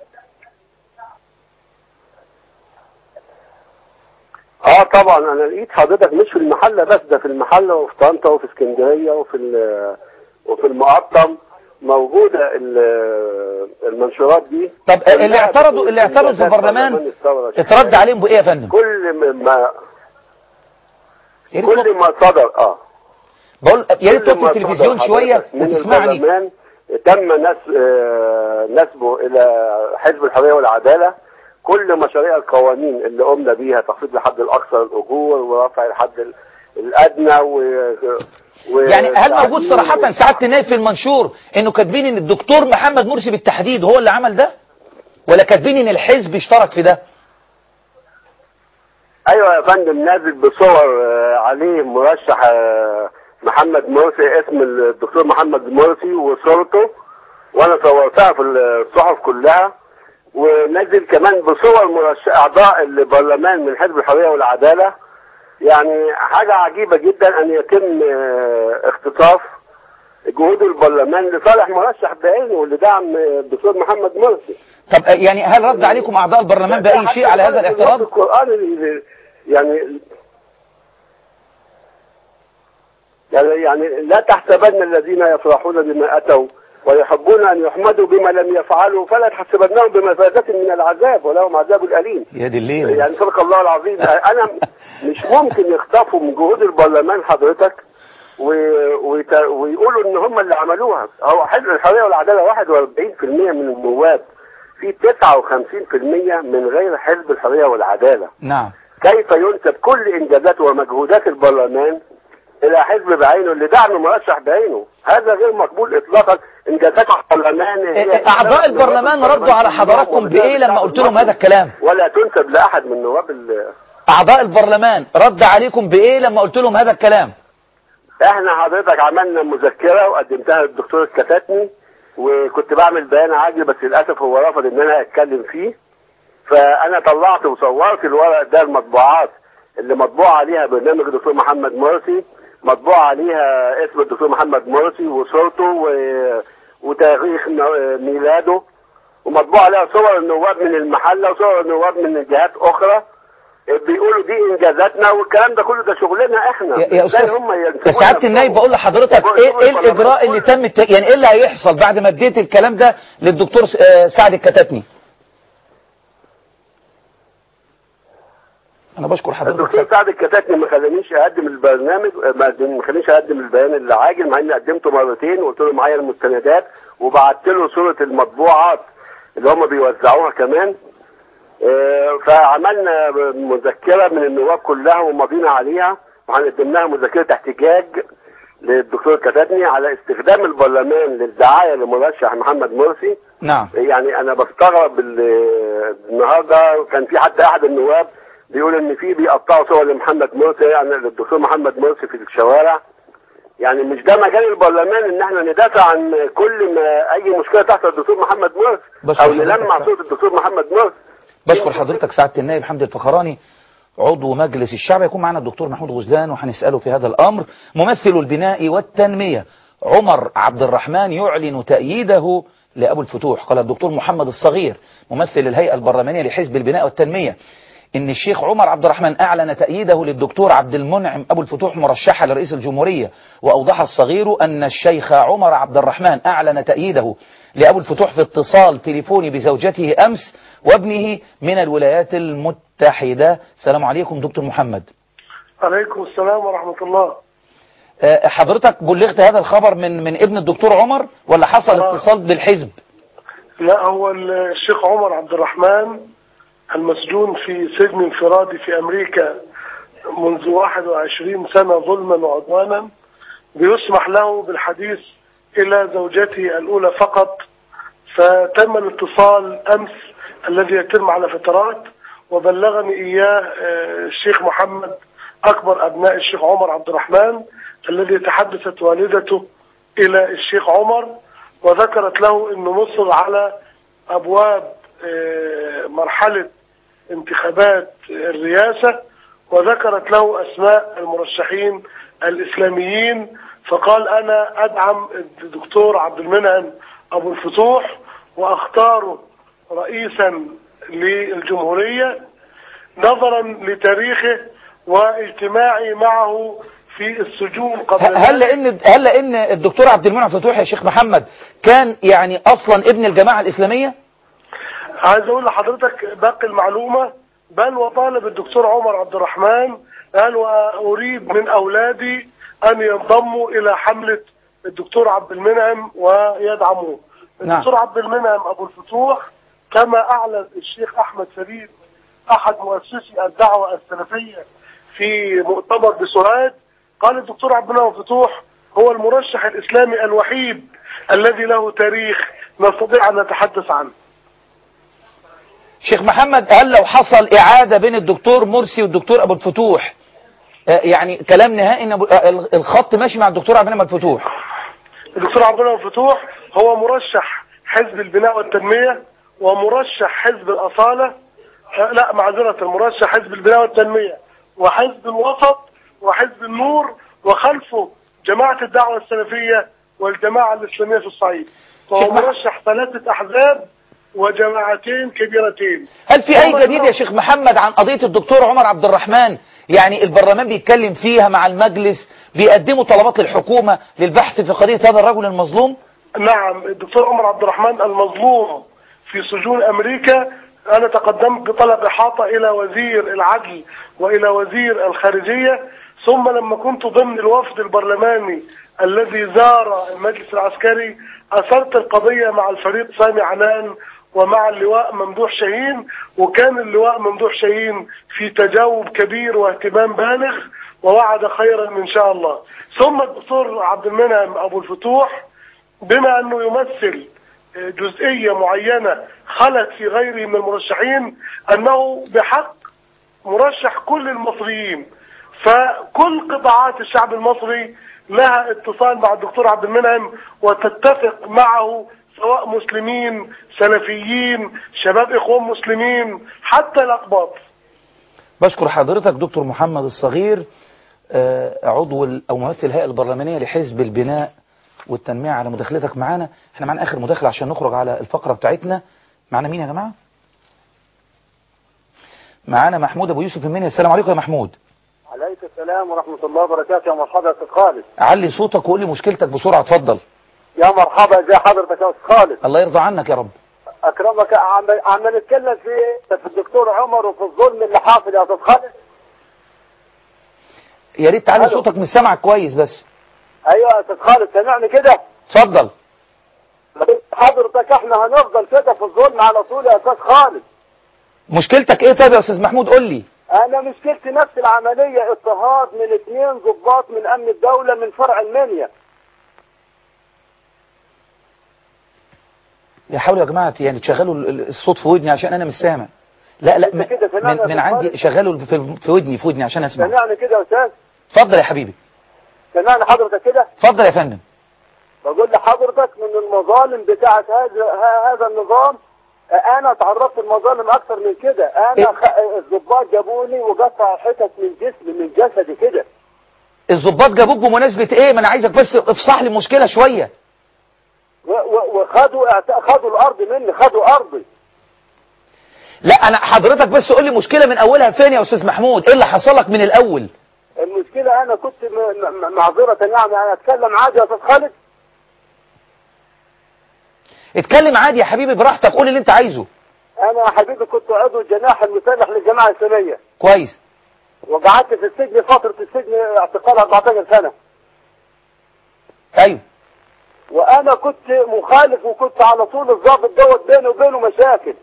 اه طبعا انا لقيت حضرتك مش في المحله بس ده في المحله وفي طنطا وفي اسكندريه وفي ال- وفي المقطم موجوده ال- المنشورات دي طب أه، اللي كلها اعترضوا اللي بتقول اعترضوا في إنجازات البرلمان برلمان الثورة يا شيخ اترد خالد. عليهم بإيه يا فندم؟ كل ما يا ريت كل ما صدر اه بقول يا ريت كل توطي ما التلفزيون صدر شوية حضرتك من وتسمعني البرلمان تم نس... آه، نسبه الى حزب الحريه والعداله كل مشاريع القوانين اللي قمنا بيها تخفيض الحد الاقصى للاجور ورفع الحد ال- الادنى و... و... يعني هل موجود تعديل- صراحة سعادة النائب في المنشور انه كاتبين ان الدكتور محمد مرسي بالتحديد هو اللي عمل ده ولا كاتبين ان الحزب اشترك في ده ايوه يا فندم نازل بصور آه، عليه مرشح آه، محمد مرسي اسم الدكتور محمد مرسي وصورته وانا صورتها في الصحف كلها ونزل كمان بصور مرشح اعضاء البرلمان من حزب الحريه والعداله يعني حاجه عجيبه جدا ان يتم آه، اختطاف جهود البرلمان لصالح مرشح بعينه اللي دعم آه، الدكتور محمد مرسي طب آه، يعني هل رد عليكم اعضاء البرلمان باي شيء على هذا الاعتراض القرآن اللي- يعني يعني يعني لا تحسبن الذين يفرحون بما أتوا ويحبون أن يحمدوا بما لم يفعلوا فلا تحسبنهم بمفازة من العذاب ولهم عذاب أليم يا دي الليل يعني صدق الله العظيم أنا مش ممكن يخطفوا من جهود البرلمان حضرتك و- ويت- ويقولوا ان هم اللي عملوها هو حزب الحريه والعداله 41% من النواب في 59% من غير حزب الحريه والعداله نعم كيف ينسب كل انجازات ومجهودات البرلمان الى حزب بعينه اللي دعم مرشح بعينه هذا غير مقبول اطلاقا انجازات البرلمان هي اعضاء البرلمان ردوا على حضراتكم بايه لما قلت لهم هذا الكلام ولا تنسب لاحد من نواب ال- اعضاء البرلمان رد عليكم بايه لما قلت لهم هذا الكلام احنا حضرتك عملنا مذكره وقدمتها للدكتور الكتاتني وكنت بعمل بيان عاجل بس للاسف هو رفض ان انا اتكلم فيه فانا طلعت وصورت الورق ده المطبوعات اللي مطبوع عليها برنامج الدكتور محمد مرسي مطبوع عليها اسم الدكتور محمد مرسي وصورته و... وتاريخ م- ميلاده ومطبوع عليها صور النواب من المحله وصور النواب من جهات اخرى بيقولوا دي انجازاتنا والكلام ده كله ده شغلنا احنا يا, يا إزاي استاذ هم يا ينسبونا سعاده النائب نفسهم؟ بقول لحضرتك ايه, إيه الاجراء اللي تم الت... يعني ايه اللي هيحصل بعد ما اديت الكلام ده للدكتور س- آه، سعد الكتاتني انا بشكر حضرتك الدكتور سعد الكتاتني ما خلانيش اقدم البرنامج ما ما خلانيش اقدم البيان العاجل مع اني قدمته مرتين وقلت له معايا المستندات وبعت له صوره المطبوعات اللي هم بيوزعوها كمان آه، فعملنا مذكره من النواب كلها ومضينا عليها وقدمناها مذكره احتجاج للدكتور كتاتني على استخدام البرلمان للدعايه لمرشح محمد مرسي نعم يعني انا بستغرب ال- النهارده كان في حتى احد النواب بيقول ان في بيقطعوا صور لمحمد مرسي يعني للدكتور محمد مرسي في الشوارع يعني مش ده مجال البرلمان ان احنا ندافع عن كل ما اي مشكله تحصل للدكتور محمد مرسي بشكر او حضرتك نلمع سعد. صوت الدكتور محمد مرسي بشكر حضرتك سعادة النائب حمد الفخراني عضو مجلس الشعب يكون معنا الدكتور محمود غزلان وهنسأله في هذا الأمر ممثل البناء والتنمية عمر عبد الرحمن يعلن تأييده لأبو الفتوح قال الدكتور محمد الصغير ممثل الهيئة البرلمانية لحزب البناء والتنمية إن الشيخ عمر عبد الرحمن أعلن تأييده للدكتور عبد المنعم أبو الفتوح مرشحا لرئيس الجمهورية وأوضح الصغير أن الشيخ عمر عبد الرحمن أعلن تأييده لأبو الفتوح في اتصال تليفوني بزوجته أمس وابنه من الولايات المتحدة السلام عليكم دكتور محمد عليكم السلام ورحمة الله آه، حضرتك بلغت هذا الخبر من من ابن الدكتور عمر ولا حصل آه. اتصال بالحزب لا هو الشيخ عمر عبد الرحمن المسجون في سجن انفرادي في أمريكا منذ 21 سنة ظلما وعدوانا بيسمح له بالحديث إلى زوجته الأولى فقط فتم الاتصال أمس الذي يتم على فترات وبلغني إياه آه، الشيخ محمد أكبر أبناء الشيخ عمر عبد الرحمن الذي تحدثت والدته إلى الشيخ عمر وذكرت له أنه مصر على أبواب آه، مرحلة انتخابات الرئاسة وذكرت له أسماء المرشحين الإسلاميين فقال أنا أدعم الدكتور عبد المنعم أبو الفتوح وأختاره رئيسا للجمهورية نظرا لتاريخه واجتماعي معه في السجون قبل هل لان هل لان الدكتور عبد المنعم فتوح يا شيخ محمد كان يعني اصلا ابن الجماعه الاسلاميه عايز اقول لحضرتك باقي المعلومه بل وطالب الدكتور عمر عبد الرحمن قال واريد من اولادي ان ينضموا الى حمله الدكتور عبد المنعم ويدعموه. نعم. الدكتور عبد المنعم ابو الفتوح كما اعلن الشيخ احمد فريد احد مؤسسي الدعوه السلفيه في مؤتمر بسوهاج قال الدكتور عبد المنعم فتوح هو المرشح الاسلامي الوحيد الذي له تاريخ نستطيع ان نتحدث عنه. شيخ محمد هل لو حصل اعاده بين الدكتور مرسي والدكتور ابو الفتوح آه، يعني كلام نهائي ان أبو- آه، الخط ماشي مع الدكتور عبد المنعم الفتوح الدكتور عبد الله الفتوح هو مرشح حزب البناء والتنمية ومرشح حزب الأصالة آه، لا معذرة مرشح حزب البناء والتنمية وحزب الوسط وحزب النور وخلفه جماعة الدعوة السلفية والجماعة الإسلامية في الصعيد شيخ وهو مح- مرشح ثلاثة أحزاب وجماعتين كبيرتين هل في اي جديد يا شيخ محمد عن قضيه الدكتور عمر عبد الرحمن يعني البرلمان بيتكلم فيها مع المجلس بيقدموا طلبات للحكومه للبحث في قضيه هذا الرجل المظلوم نعم الدكتور عمر عبد الرحمن المظلوم في سجون امريكا انا تقدمت بطلب احاطه الى وزير العدل والى وزير الخارجيه ثم لما كنت ضمن الوفد البرلماني الذي زار المجلس العسكري اثرت القضيه مع الفريق سامي عنان ومع اللواء ممدوح شاهين وكان اللواء ممدوح شاهين في تجاوب كبير واهتمام بالغ ووعد خيرا ان شاء الله ثم الدكتور عبد المنعم ابو الفتوح بما انه يمثل جزئيه معينه خلت في غيره من المرشحين انه بحق مرشح كل المصريين فكل قطاعات الشعب المصري لها اتصال مع الدكتور عبد المنعم وتتفق معه سواء مسلمين سلفيين شباب اخوان مسلمين حتى الاقباط بشكر حضرتك دكتور محمد الصغير آه، عضو ال- او ممثل الهيئه البرلمانيه لحزب البناء والتنميه على مداخلتك معانا احنا معانا اخر مداخله عشان نخرج على الفقره بتاعتنا معانا مين يا جماعه معانا محمود ابو يوسف المنيا السلام عليكم يا محمود عليك السلام ورحمة الله وبركاته يا مرحبا يا أستاذ خالد علي صوتك وقول لي مشكلتك بسرعه اتفضل يا مرحبا ازي حضرتك يا أستاذ خالد الله يرضى عنك يا رب أكرمك عم عم نتكلم في في الدكتور عمر وفي الظلم اللي حاصل يا أستاذ خالد يا ريت تعلي ألو. صوتك مش سامعك كويس بس أيوه يا أستاذ خالد سامعني كده اتفضل حضرتك احنا هنفضل كده في الظلم على طول يا أستاذ خالد مشكلتك ايه طيب يا استاذ محمود قول لي انا مشكلتي نفس العمليه اضطهاد من اثنين ضباط من امن الدوله من فرع المنيا يحاولوا يا جماعه يعني تشغلوا ال- ال- الصوت في ودني عشان انا مش سامع لا لا أنت من, كده سامعني من, يا من أستاذ عندي خالد؟ شغلوا في, في ودني في ودني عشان اسمع سمعني كده يا استاذ اتفضل يا حبيبي سمعني حضرتك كده اتفضل يا فندم بقول لحضرتك من المظالم بتاعت هذا ه- هذا النظام آه، انا تعرضت لمظالم اكتر من كده انا إيه؟ خ... آه، الضباط جابوني وقطعوا حتت من جسمي من جسدي كده الضباط جابوك بمناسبه ايه ما انا عايزك بس افصح لي المشكله شويه و... و... وخدوا اعت- خدوا الارض مني خدوا ارضي لا انا حضرتك بس قول لي مشكله من اولها فين يا استاذ محمود ايه اللي حصل لك من الاول المشكله انا كنت م... م... معذره يعني انا اتكلم عادي يا استاذ خالد اتكلم عادي يا حبيبي براحتك قول اللي انت عايزه انا يا حبيبي كنت عضو الجناح المسلح للجماعه الاسلاميه كويس وقعدت في السجن فتره السجن اعتقال 14 سنه ايوه وانا كنت مخالف وكنت على طول الضابط دوت بيني وبينه مشاكل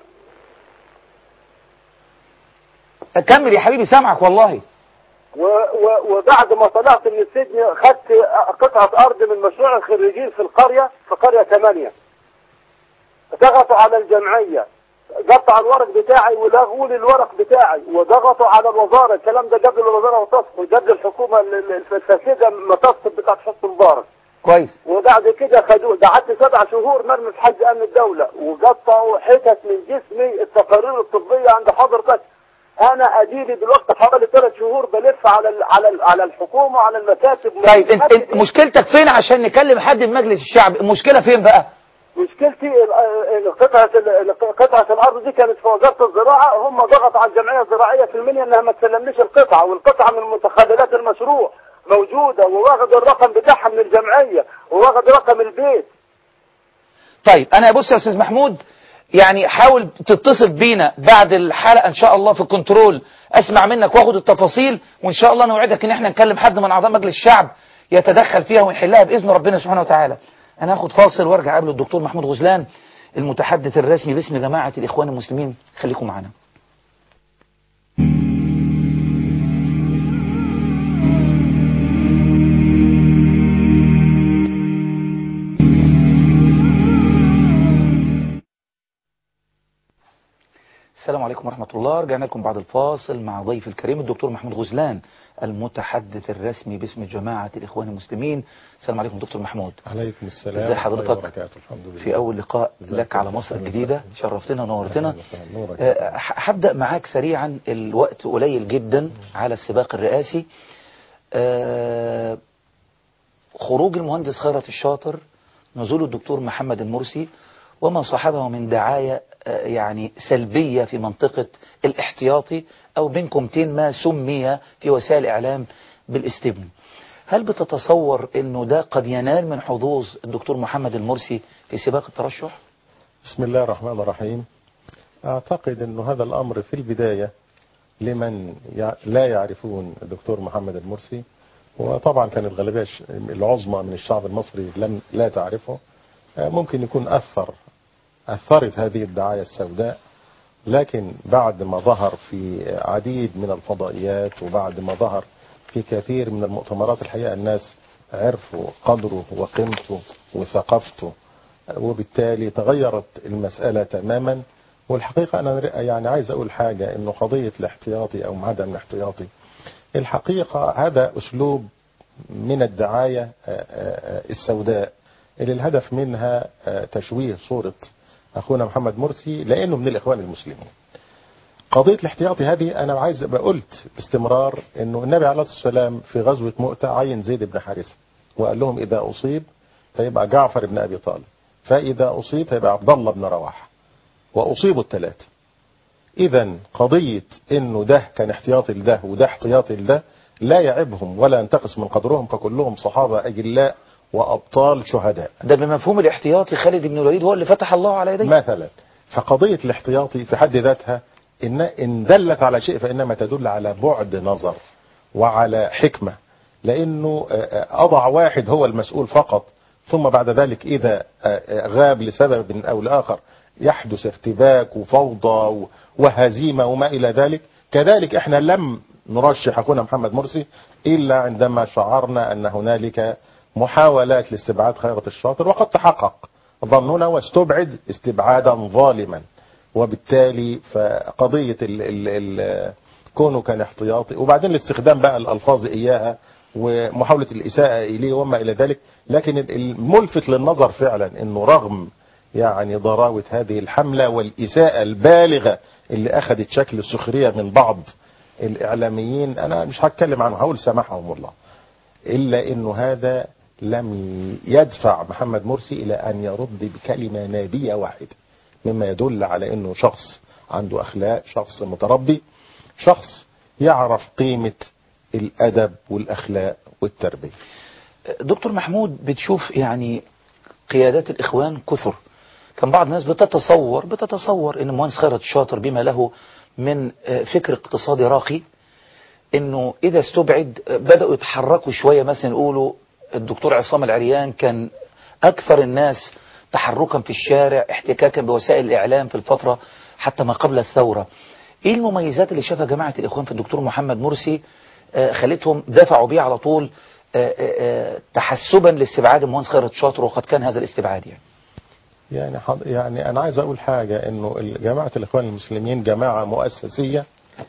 كمل يا حبيبي سامعك والله و و وبعد ما طلعت من السجن خدت قطعة أرض من مشروع الخريجين في القرية في قرية 8 ضغطوا على الجمعية قطعوا الورق بتاعي ولغوا لي الورق بتاعي وضغطوا على الوزارة الكلام ده قبل الوزارة ما تسقط قبل الحكومة ال- ال- الفاسدة ما تسقط بتاعت حسن مبارك كويس وبعد كده خدوه قعدت سبع شهور مرمي في حج امن الدوله وقطعوا حتت من جسمي التقارير الطبيه عند حضرتك انا اديلي دلوقتي حوالي ثلاث شهور بلف على ال على ال على الحكومه وعلى المكاتب طيب انت, انت مشكلتك فين عشان نكلم حد من مجلس الشعب المشكله فين بقى مشكلتي ال- ال- قطعه ال- قطعه الارض دي كانت في وزاره الزراعه هم ضغطوا على الجمعيه الزراعيه في المنيا انها ما تسلمنيش القطعه والقطعه من متخللات المشروع موجوده وواخد الرقم بتاعها من الجمعيه وواخد رقم البيت طيب انا بص يا استاذ محمود يعني حاول تتصل بينا بعد الحلقه ان شاء الله في الكنترول اسمع منك واخد التفاصيل وان شاء الله نوعدك ان احنا نكلم حد من اعضاء مجلس الشعب يتدخل فيها ونحلها باذن ربنا سبحانه وتعالى انا هاخد فاصل وارجع قبل الدكتور محمود غزلان المتحدث الرسمي باسم جماعه الاخوان المسلمين خليكم معنا السلام عليكم ورحمة الله رجعنا لكم بعد الفاصل مع ضيف الكريم الدكتور محمود غزلان المتحدث الرسمي باسم جماعة الإخوان المسلمين السلام عليكم دكتور محمود عليكم السلام ازي ورحمة الله حضرتك وبركاته الحمد لله في أول لقاء ازيك لك على يا مصر أهلا الجديدة وسهلا. شرفتنا ونورتنا أهلا وسهلا. نورك. آه، ح- هبدأ معاك سريعا الوقت قليل جدا على السباق الرئاسي آه، خروج المهندس خيرت الشاطر نزول الدكتور محمد المرسي وما صاحبه من دعاية آه، يعني سلبية في منطقة الاحتياطي أو بين كومتين ما سمي في وسائل الإعلام بالاستبن هل بتتصور أنه ده قد ينال من حظوظ الدكتور محمد المرسي في سباق الترشح؟ بسم الله الرحمن الرحيم أعتقد أن هذا الأمر في البداية لمن يع- لا يعرفون الدكتور محمد المرسي وطبعا كان الغالبية الش- العظمى من الشعب المصري لم لا تعرفه آه، ممكن يكون أثر أثرت هذه الدعاية السوداء لكن بعد ما ظهر في عديد من الفضائيات وبعد ما ظهر في كثير من المؤتمرات الحقيقة الناس عرفوا قدره وقيمته وثقافته وبالتالي تغيرت المسألة تماما والحقيقة أنا يعني عايز أقول حاجة إنه قضية الاحتياطي أو عدم الاحتياطي الحقيقة هذا أسلوب من الدعاية آه، آه، السوداء اللي الهدف منها آه، تشويه صورة أخونا محمد مرسي لأنه من الإخوان المسلمين قضية الاحتياطي هذه أنا عايز أبقى قلت باستمرار أنه النبي عليه الصلاة والسلام في غزوة مؤتة عين زيد بن حارثة وقال لهم إذا أصيب فيبقى جعفر بن أبي طالب فإذا أصيب فيبقى عبد الله بن رواحة وأصيبوا الثلاثة إذا قضية إنه ده كان احتياطي لده وده احتياطي لده لا يعبهم ولا ينتقص من قدرهم فكلهم صحابة أجلاء وأبطال شهداء ده بمفهوم الاحتياطي خالد بن الوليد هو اللي فتح الله على يديه مثلا فقضية الاحتياطي في حد ذاتها إن, إن دلت على شيء فإنما تدل على بعد نظر وعلى حكمة لأنه آه، آه، أضع واحد هو المسؤول فقط ثم بعد ذلك إذا آه، آه، غاب لسبب أو لآخر يحدث ارتباك وفوضى و- وهزيمة وما إلى ذلك كذلك احنا لم نرشح أخونا محمد مرسي إلا عندما شعرنا أن هنالك محاولات لاستبعاد خيرة الشاطر وقد تحقق ظننا واستبعد استبعادا ظالما وبالتالي فقضية ال ال ال كونه كان احتياطي وبعدين الاستخدام بقى الألفاظ إياها ومحاولة الإساءة إليه وما إلى ذلك لكن الملفت للنظر فعلا أنه رغم يعني ضراوة هذه الحملة والإساءة البالغة اللي أخذت شكل السخرية من بعض الإعلاميين أنا مش هتكلم عنه هقول سامحهم الله إلا أنه هذا لم يدفع محمد مرسي إلى أن يرد بكلمة نابية واحدة مما يدل على أنه شخص عنده أخلاق شخص متربي شخص يعرف قيمة الأدب والأخلاق والتربية دكتور محمود بتشوف يعني قيادات الإخوان كثر كان بعض الناس بتتصور بتتصور ان المهندس خيرت الشاطر بما له من آه، فكر اقتصادي راقي انه اذا استبعد آه، بدأوا يتحركوا شوية مثلا يقولوا الدكتور عصام العريان كان اكثر الناس تحركا في الشارع احتكاكا بوسائل الاعلام في الفترة حتى ما قبل الثورة ايه المميزات اللي شافها جماعة الاخوان في الدكتور محمد مرسي آه، خلتهم دفعوا بيه على طول آه، آه، آه، تحسبا لاستبعاد المهندس خيرت الشاطر وقد كان هذا الاستبعاد يعني يعني حض... يعني انا عايز اقول حاجه انه جماعه الاخوان المسلمين جماعه مؤسسيه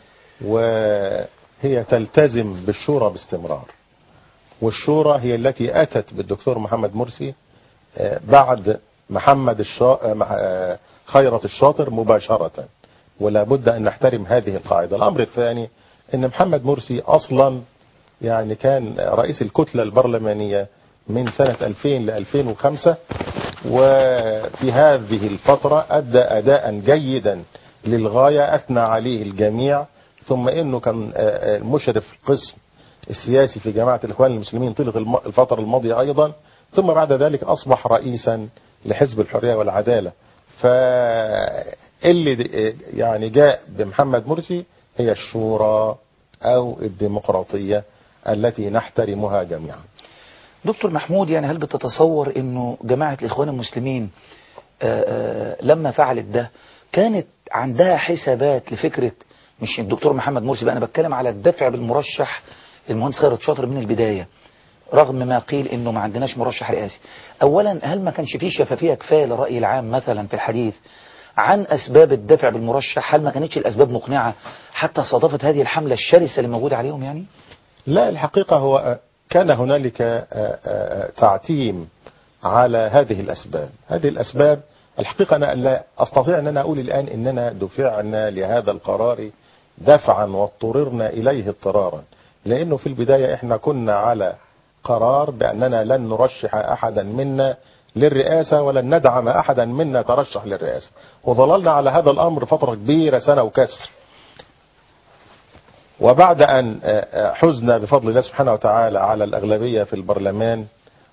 وهي تلتزم بالشورى باستمرار والشورى هي التي اتت بالدكتور محمد مرسي آه، بعد محمد الشا... آه، مح- آه، خيرة الشاطر مباشرة ولا بد ان نحترم هذه القاعده الامر الثاني ان محمد مرسي اصلا يعني كان رئيس الكتله البرلمانيه من سنه 2000 ل 2005 وفي هذه الفترة أدى أداء جيدا للغاية أثنى عليه الجميع ثم إنه كان آه، آه، مشرف القسم السياسي في جماعة الإخوان المسلمين طيلة الم- الفترة الماضية أيضا ثم بعد ذلك أصبح رئيسا لحزب الحرية والعدالة فاللي د- آه، يعني جاء بمحمد مرسي هي الشورى أو الديمقراطية التي نحترمها جميعا دكتور محمود يعني هل بتتصور انه جماعة الاخوان المسلمين آه، آه، لما فعلت ده كانت عندها حسابات لفكرة مش الدكتور محمد مرسي بقى انا بتكلم على الدفع بالمرشح المهندس خيرت شاطر من البداية رغم ما قيل انه ما عندناش مرشح رئاسي اولا هل ما كانش فيه شفافية كفاية للرأي العام مثلا في الحديث عن اسباب الدفع بالمرشح هل ما كانتش الاسباب مقنعة حتى صادفت هذه الحملة الشرسة اللي موجودة عليهم يعني لا الحقيقة هو كان هنالك آه، آه، تعتيم على هذه الأسباب هذه الأسباب الحقيقة أنا لا أستطيع أن أنا أقول الآن أننا دفعنا لهذا القرار دفعا واضطررنا إليه اضطرارا لأنه في البداية إحنا كنا على قرار بأننا لن نرشح أحدا منا للرئاسة ولن ندعم أحدا منا ترشح للرئاسة وظللنا على هذا الأمر فترة كبيرة سنة وكسر وبعد أن حزنا بفضل الله سبحانه وتعالى على الأغلبية في البرلمان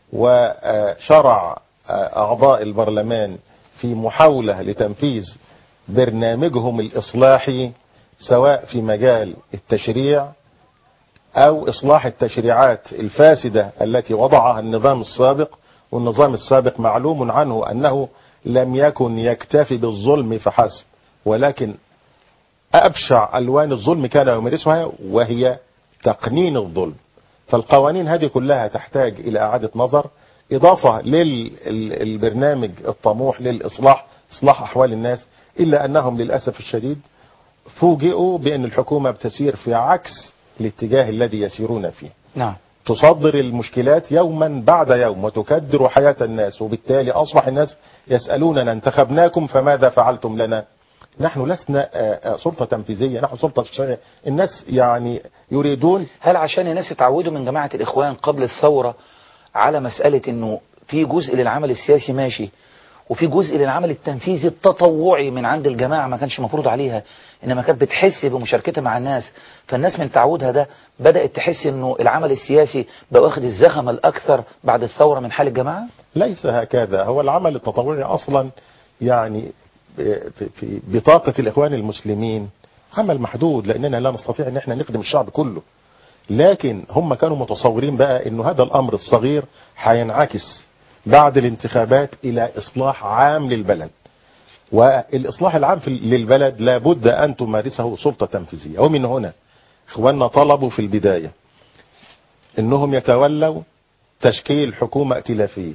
وشرع أعضاء البرلمان في محاولة لتنفيذ برنامجهم الإصلاحي سواء في مجال التشريع أو إصلاح التشريعات الفاسدة التي وضعها النظام السابق والنظام السابق معلوم عنه أنه لم يكن يكتفي بالظلم فحسب ولكن أبشع ألوان الظلم كان يمارسها وهي تقنين الظلم فالقوانين هذه كلها تحتاج إلى إعادة نظر إضافة للبرنامج الطموح للإصلاح إصلاح أحوال الناس إلا أنهم للأسف الشديد فوجئوا بأن الحكومة بتسير في عكس الاتجاه الذي يسيرون فيه نعم تصدر المشكلات يوما بعد يوم وتكدر حياة الناس وبالتالي أصبح الناس يسألوننا انتخبناكم فماذا فعلتم لنا نحن لسنا سلطة تنفيذية نحن سلطة تشريعية الناس يعني يريدون هل عشان الناس اتعودوا من جماعة الإخوان قبل الثورة على مسألة انه في جزء للعمل السياسي ماشي وفي جزء للعمل التنفيذي التطوعي من عند الجماعة ما كانش مفروض عليها انما كانت بتحس بمشاركتها مع الناس فالناس من تعودها ده بدأت تحس انه العمل السياسي بقى واخد الزخم الاكثر بعد الثورة من حال الجماعة ليس هكذا هو العمل التطوعي اصلا يعني في في بطاقة الاخوان المسلمين عمل محدود لاننا لا نستطيع ان احنا نخدم الشعب كله لكن هم كانوا متصورين بقى انه هذا الامر الصغير هينعكس بعد الانتخابات الى اصلاح عام للبلد والإصلاح العام في- للبلد لابد أن تمارسه سلطة تنفيذية ومن هنا إخواننا طلبوا في البداية أنهم يتولوا تشكيل حكومة ائتلافية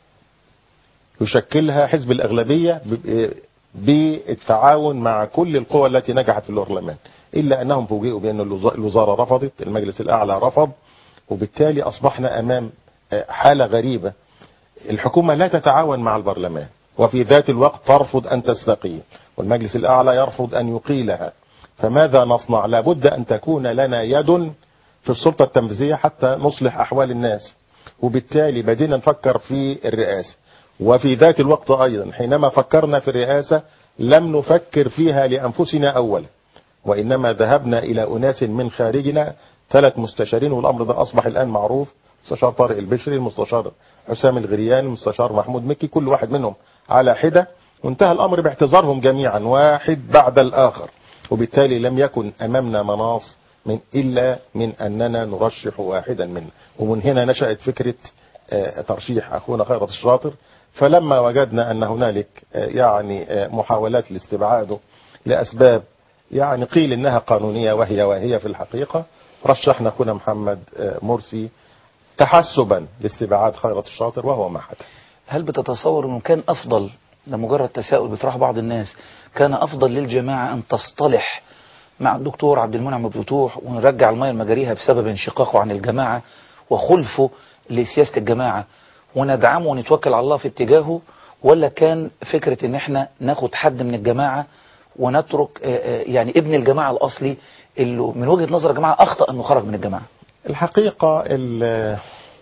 يشكلها حزب الأغلبية ب- بالتعاون مع كل القوى التي نجحت في البرلمان إلا أنهم فوجئوا بأن الوز- الوزارة رفضت المجلس الأعلى رفض وبالتالي أصبحنا أمام آه، حالة غريبة الحكومة لا تتعاون مع البرلمان وفي ذات الوقت ترفض أن تستقيل والمجلس الأعلى يرفض أن يقيلها فماذا نصنع لابد أن تكون لنا يد في السلطة التنفيذية حتى نصلح أحوال الناس وبالتالي بدينا نفكر في الرئاسة وفي ذات الوقت أيضا حينما فكرنا في الرئاسة لم نفكر فيها لأنفسنا أولا وإنما ذهبنا إلى أناس من خارجنا ثلاث مستشارين والأمر ده أصبح الآن معروف مستشار طارق البشري المستشار حسام الغريان المستشار محمود مكي كل واحد منهم على حدة وانتهى الأمر باعتذارهم جميعا واحد بعد الآخر وبالتالي لم يكن أمامنا مناص من إلا من أننا نرشح واحدا منا ومن هنا نشأت فكرة آه، ترشيح أخونا خيرت الشاطر فلما وجدنا أن هنالك آه، يعني آه، محاولات لاستبعاده لأسباب يعني قيل إنها قانونية وهي وهي في الحقيقة رشحنا أخونا محمد آه، مرسي تحسبا لاستبعاد خيرت الشاطر وهو ما حدث هل بتتصور انه كان افضل ده مجرد تساؤل بيطرح بعض الناس كان افضل للجماعه ان تصطلح مع الدكتور عبد المنعم بفتوح ونرجع الميه لمجاريها بسبب انشقاقه عن الجماعه وخلفه لسياسه الجماعه وندعمه ونتوكل على الله في اتجاهه ولا كان فكره ان احنا ناخد حد من الجماعه ونترك آه، آه، يعني ابن الجماعه الاصلي اللي من وجهه نظر الجماعه اخطا انه خرج من الجماعه الحقيقة ال-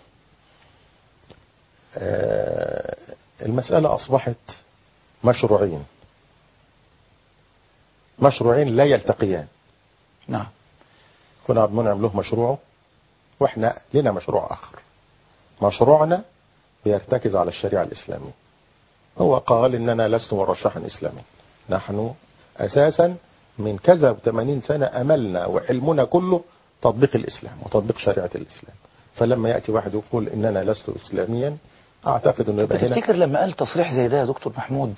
آه، المسألة أصبحت مشروعين مشروعين لا يلتقيان نعم كنا عبد المنعم له مشروعه واحنا لنا مشروع آخر مشروعنا بيرتكز على الشريعة الإسلامية هو قال إننا لست مرشحا إسلاميا نحن أساسا من كذا وثمانين سنة أملنا وحلمنا كله تطبيق الإسلام وتطبيق شريعة الإسلام فلما يأتي واحد يقول إننا لست إسلاميا أعتقد أنه يبقى هنا تفتكر لما قال تصريح زي ده يا دكتور محمود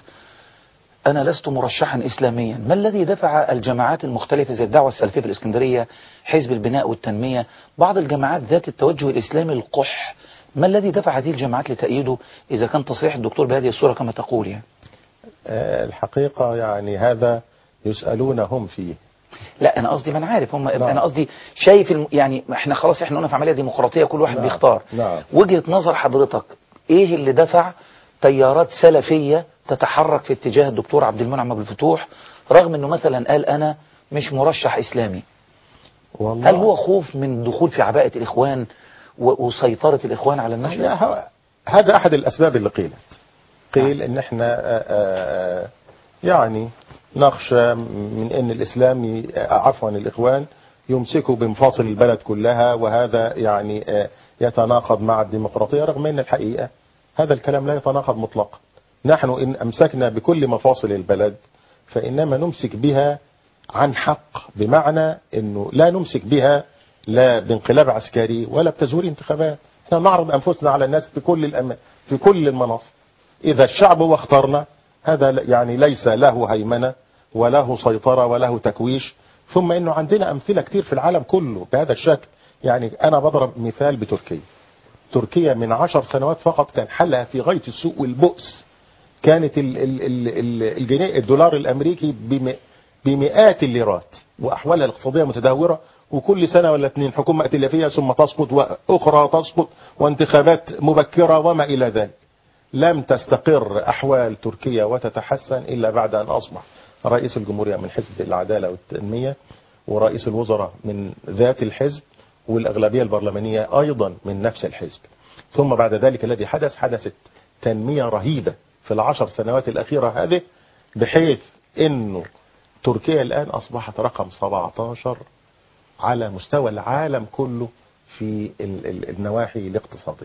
أنا لست مرشحا إسلاميا ما الذي دفع الجماعات المختلفة زي الدعوة السلفية في الإسكندرية حزب البناء والتنمية بعض الجماعات ذات التوجه الإسلامي القح ما الذي دفع هذه الجماعات لتأييده إذا كان تصريح الدكتور بهذه الصورة كما تقول يعني آه، الحقيقة يعني هذا يسألون هم فيه لا أنا قصدي ما أنا عارف هم نعم. أنا قصدي شايف الم... يعني إحنا خلاص إحنا قلنا في عملية ديمقراطية كل واحد نعم. بيختار نعم. وجهة نظر حضرتك إيه اللي دفع تيارات سلفية تتحرك في اتجاه الدكتور عبد المنعم أبو الفتوح رغم أنه مثلا قال أنا مش مرشح إسلامي والله هل هو خوف من الدخول في عباءة الإخوان و- وسيطرة الإخوان على لا، النشأة هو- هذا أحد الأسباب اللي قيلت قيل إن إحنا آه، آه، يعني نخشى من إن الإسلام ي- آه، عفوا الإخوان يمسكوا بمفاصل البلد كلها وهذا يعني آه، يتناقض مع الديمقراطية رغم أن الحقيقة هذا الكلام لا يتناقض مطلقا نحن إن أمسكنا بكل مفاصل البلد فإنما نمسك بها عن حق بمعنى أنه لا نمسك بها لا بانقلاب عسكري ولا بتزوير انتخابات احنا نعرض أنفسنا على الناس في كل الأم... في كل المناصب إذا الشعب هو اختارنا هذا ل- يعني ليس له هيمنة وله سيطرة وله تكويش ثم أنه عندنا أمثلة كتير في العالم كله بهذا الشكل يعني أنا بضرب مثال بتركيا تركيا من عشر سنوات فقط كان حلها في غاية السوء والبؤس كانت ال ال ال ال الجنيه الدولار الامريكي بم- بمئات الليرات واحوالها الاقتصاديه متدهوره وكل سنه ولا اثنين حكومه ائتلافيه ثم تسقط واخرى تسقط وانتخابات مبكره وما الى ذلك. لم تستقر احوال تركيا وتتحسن الا بعد ان اصبح رئيس الجمهوريه من حزب العداله والتنميه ورئيس الوزراء من ذات الحزب والاغلبيه البرلمانيه ايضا من نفس الحزب. ثم بعد ذلك الذي حدث حدثت تنمية رهيبة في العشر سنوات الأخيرة هذه بحيث أنه تركيا الآن أصبحت رقم 17 على مستوى العالم كله في ال- ال- النواحي الاقتصادية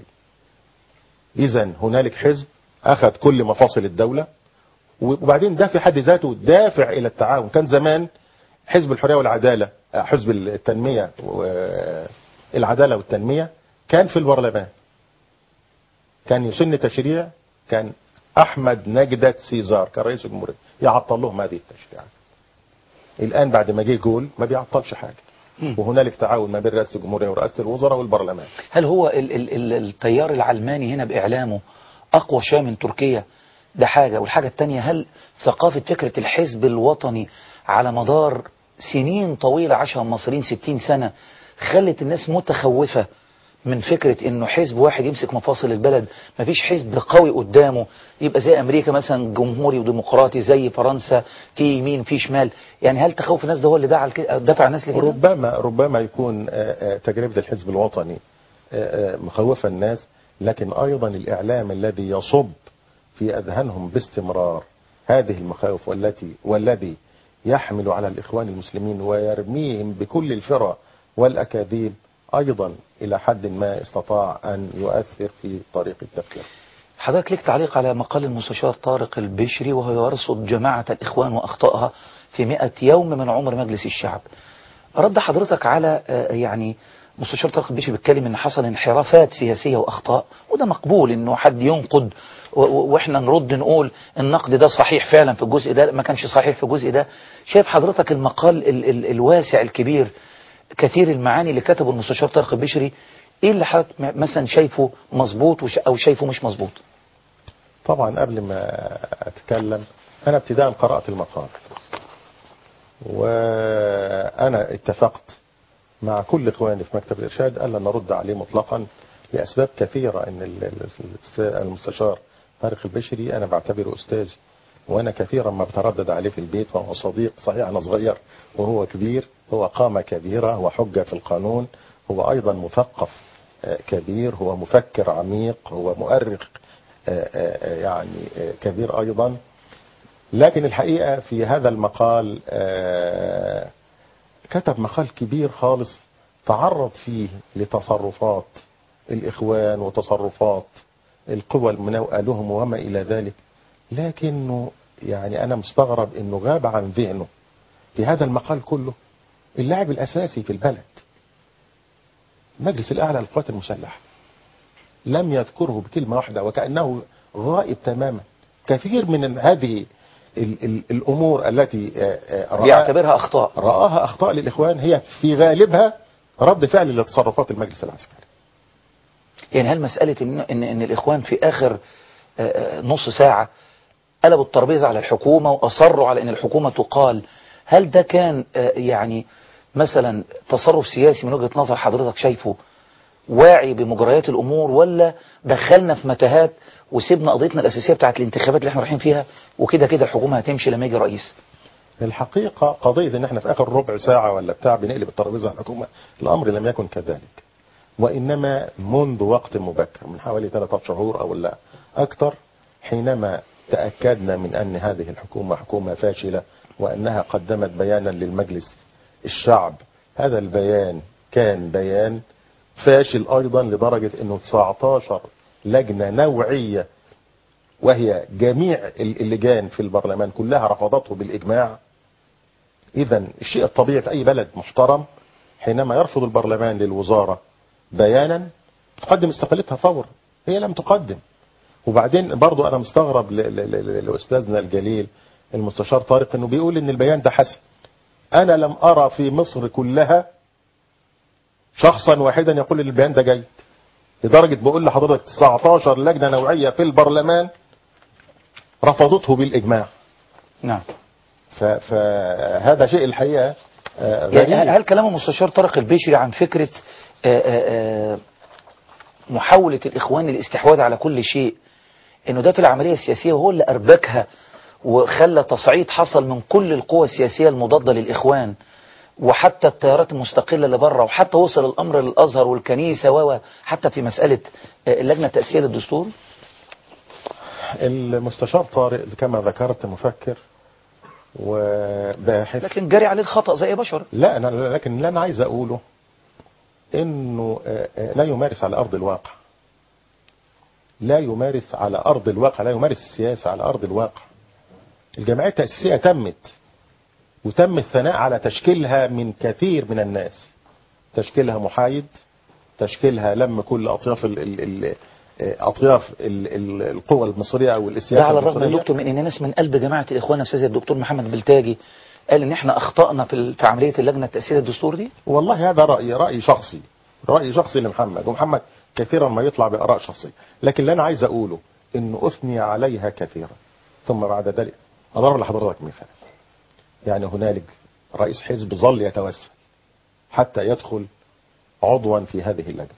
إذا هنالك حزب أخذ كل مفاصل الدولة وبعدين ده في حد ذاته دافع إلى التعاون كان زمان حزب الحرية والعدالة آه، حزب التنمية و- العدالة والتنمية كان في البرلمان كان يسن تشريع كان احمد نجدة سيزار كرئيس الجمهوريه يعطل لهم هذه التشريعات الان بعد ما جه جول ما بيعطلش حاجه وهنالك تعاون ما بين رئاسه الجمهوريه ورئاسه الوزراء والبرلمان هل هو ال ال ال التيار العلماني هنا بإعلامه أقوى شوية من تركيا ده حاجة والحاجة التانية هل ثقافة فكرة الحزب الوطني على مدار سنين طويلة عاشها المصريين ستين سنة خلت الناس متخوفة من فكرة انه حزب واحد يمسك مفاصل البلد مفيش حزب قوي قدامه يبقى زي امريكا مثلا جمهوري وديمقراطي زي فرنسا في يمين في شمال يعني هل تخوف الناس ده هو اللي دعا الك- دفع الناس لكده ربما ربما يكون آه، آه، تجربة الحزب الوطني آه، آه، مخوفة الناس لكن أيضا الإعلام الذي يصب في أذهانهم باستمرار هذه المخاوف والتي والذي يحمل على الإخوان المسلمين ويرميهم بكل الفرى والأكاذيب أيضا إلى حد ما استطاع أن يؤثر في طريق التفكير حضرتك ليك تعليق على مقال المستشار طارق البشري وهو يرصد جماعة الإخوان وأخطائها في مئة يوم من عمر مجلس الشعب رد حضرتك على آه، يعني مستشار طارق البشري بيتكلم ان حصل انحرافات سياسية واخطاء وده مقبول انه حد ينقد و- و- واحنا نرد نقول النقد ده صحيح فعلا في الجزء ده ما كانش صحيح في الجزء ده شايف حضرتك المقال ال ال الواسع الكبير كثير المعاني اللي كتبه المستشار طارق البشري ايه اللي حضرتك م- مثلا شايفه مظبوط وش- او شايفه مش مظبوط طبعا قبل ما أتكلم أنا ابتداء قرأت المقال وأنا اتفقت مع كل إخواني في مكتب الإرشاد ألا نرد عليه مطلقا لأسباب كثيرة أن ال- ال- المستشار طارق البشري أنا بعتبره أستاذي وأنا كثيرا ما بتردد عليه في البيت وهو صديق صحيح أنا صغير وهو كبير هو قامة كبيرة هو حجة في القانون هو أيضا مثقف آه، كبير هو مفكر عميق هو مؤرخ آه، آه، يعني آه، كبير أيضا لكن الحقيقة في هذا المقال آه، كتب مقال كبير خالص تعرض فيه لتصرفات الإخوان وتصرفات القوى المناوئة لهم وما إلى ذلك لكنه يعني أنا مستغرب أنه غاب عن ذهنه في هذا المقال كله اللاعب الأساسي في البلد المجلس الأعلى للقوات المسلحة لم يذكره بكلمة واحدة وكأنه غائب تماما كثير من هذه ال ال الأمور التي آه، آه، رآها- بيعتبرها اخطاء رآها أخطاء للإخوان هي في غالبها رد فعل لتصرفات المجلس العسكري يعني هل مسألة إن, إن, إن الإخوان في آخر آه، آه، نص ساعة قلبوا الترابيزة على الحكومة وأصروا على أن الحكومة تقال هل ده كان آه، يعني مثلا تصرف سياسي من وجهة نظر حضرتك شايفه واعي بمجريات الأمور ولا دخلنا في متاهات وسيبنا قضيتنا الأساسية بتاعت الانتخابات اللي احنا رايحين فيها وكده كده الحكومة هتمشي لما يجي رئيس الحقيقة قضية ان احنا في اخر ربع ساعة ولا بتاع بنقلب الترابيزة على الحكومة الامر لم يكن كذلك وانما منذ وقت مبكر من حوالي ثلاثة شهور او لا اكثر حينما تأكدنا من ان هذه الحكومة حكومة فاشلة وانها قدمت بيانا للمجلس الشعب هذا البيان كان بيان فاشل ايضا لدرجة انه 19 لجنة نوعية وهي جميع اللجان في البرلمان كلها رفضته بالإجماع إذا الشيء الطبيعي في أي بلد محترم حينما يرفض البرلمان للوزارة بيانا تقدم استقالتها فورا هي لم تقدم وبعدين برضو أنا مستغرب ل- ل- ل- لأستاذنا الجليل المستشار طارق أنه بيقول أن البيان ده حسن أنا لم أرى في مصر كلها شخصا واحدا يقول ان البيان ده جيد لدرجة بقول لحضرتك 19 لجنة نوعية في البرلمان رفضته بالإجماع نعم ف- فهذا شيء الحقيقة آه، يعني غريب هل كلام المستشار طارق البشري عن فكرة آه، آه، آه، محاولة الإخوان للاستحواذ على كل شيء إنه ده في العملية السياسية وهو اللي أربكها وخلى تصعيد حصل من كل القوى السياسية المضادة للإخوان وحتى التيارات المستقلة اللي بره وحتى وصل الأمر للأزهر والكنيسة و حتى في مسألة آه، اللجنة التأسيسية للدستور المستشار طارق كما ذكرت مفكر وباحث لكن جري عليه الخطأ زي أي بشر لا أنا لكن اللي أنا عايز أقوله إنه آه، آه، لا يمارس على أرض الواقع لا يمارس على أرض الواقع لا يمارس السياسة على أرض الواقع الجمعية التأسيسية تمت وتم الثناء على تشكيلها من كثير من الناس تشكيلها محايد تشكيلها لم كل أطياف ال ال ال آه، اطياف ال- ال- القوى المصريه او ده السياسه على الرغم يا المصريه دكتور من ان ناس من قلب جماعه الاخوان نفسها زي الدكتور محمد بلتاجي قال ان احنا اخطانا في ال- في عمليه اللجنه التاثير الدستور دي والله هذا رايي راي شخصي راي شخصي لمحمد ومحمد كثيرا ما يطلع باراء شخصيه لكن اللي انا عايز اقوله انه اثني عليها كثيرا ثم بعد ذلك اضرب لحضرتك مثال يعني هنالك رئيس حزب ظل يتوسل حتى يدخل عضوا في هذه اللجنه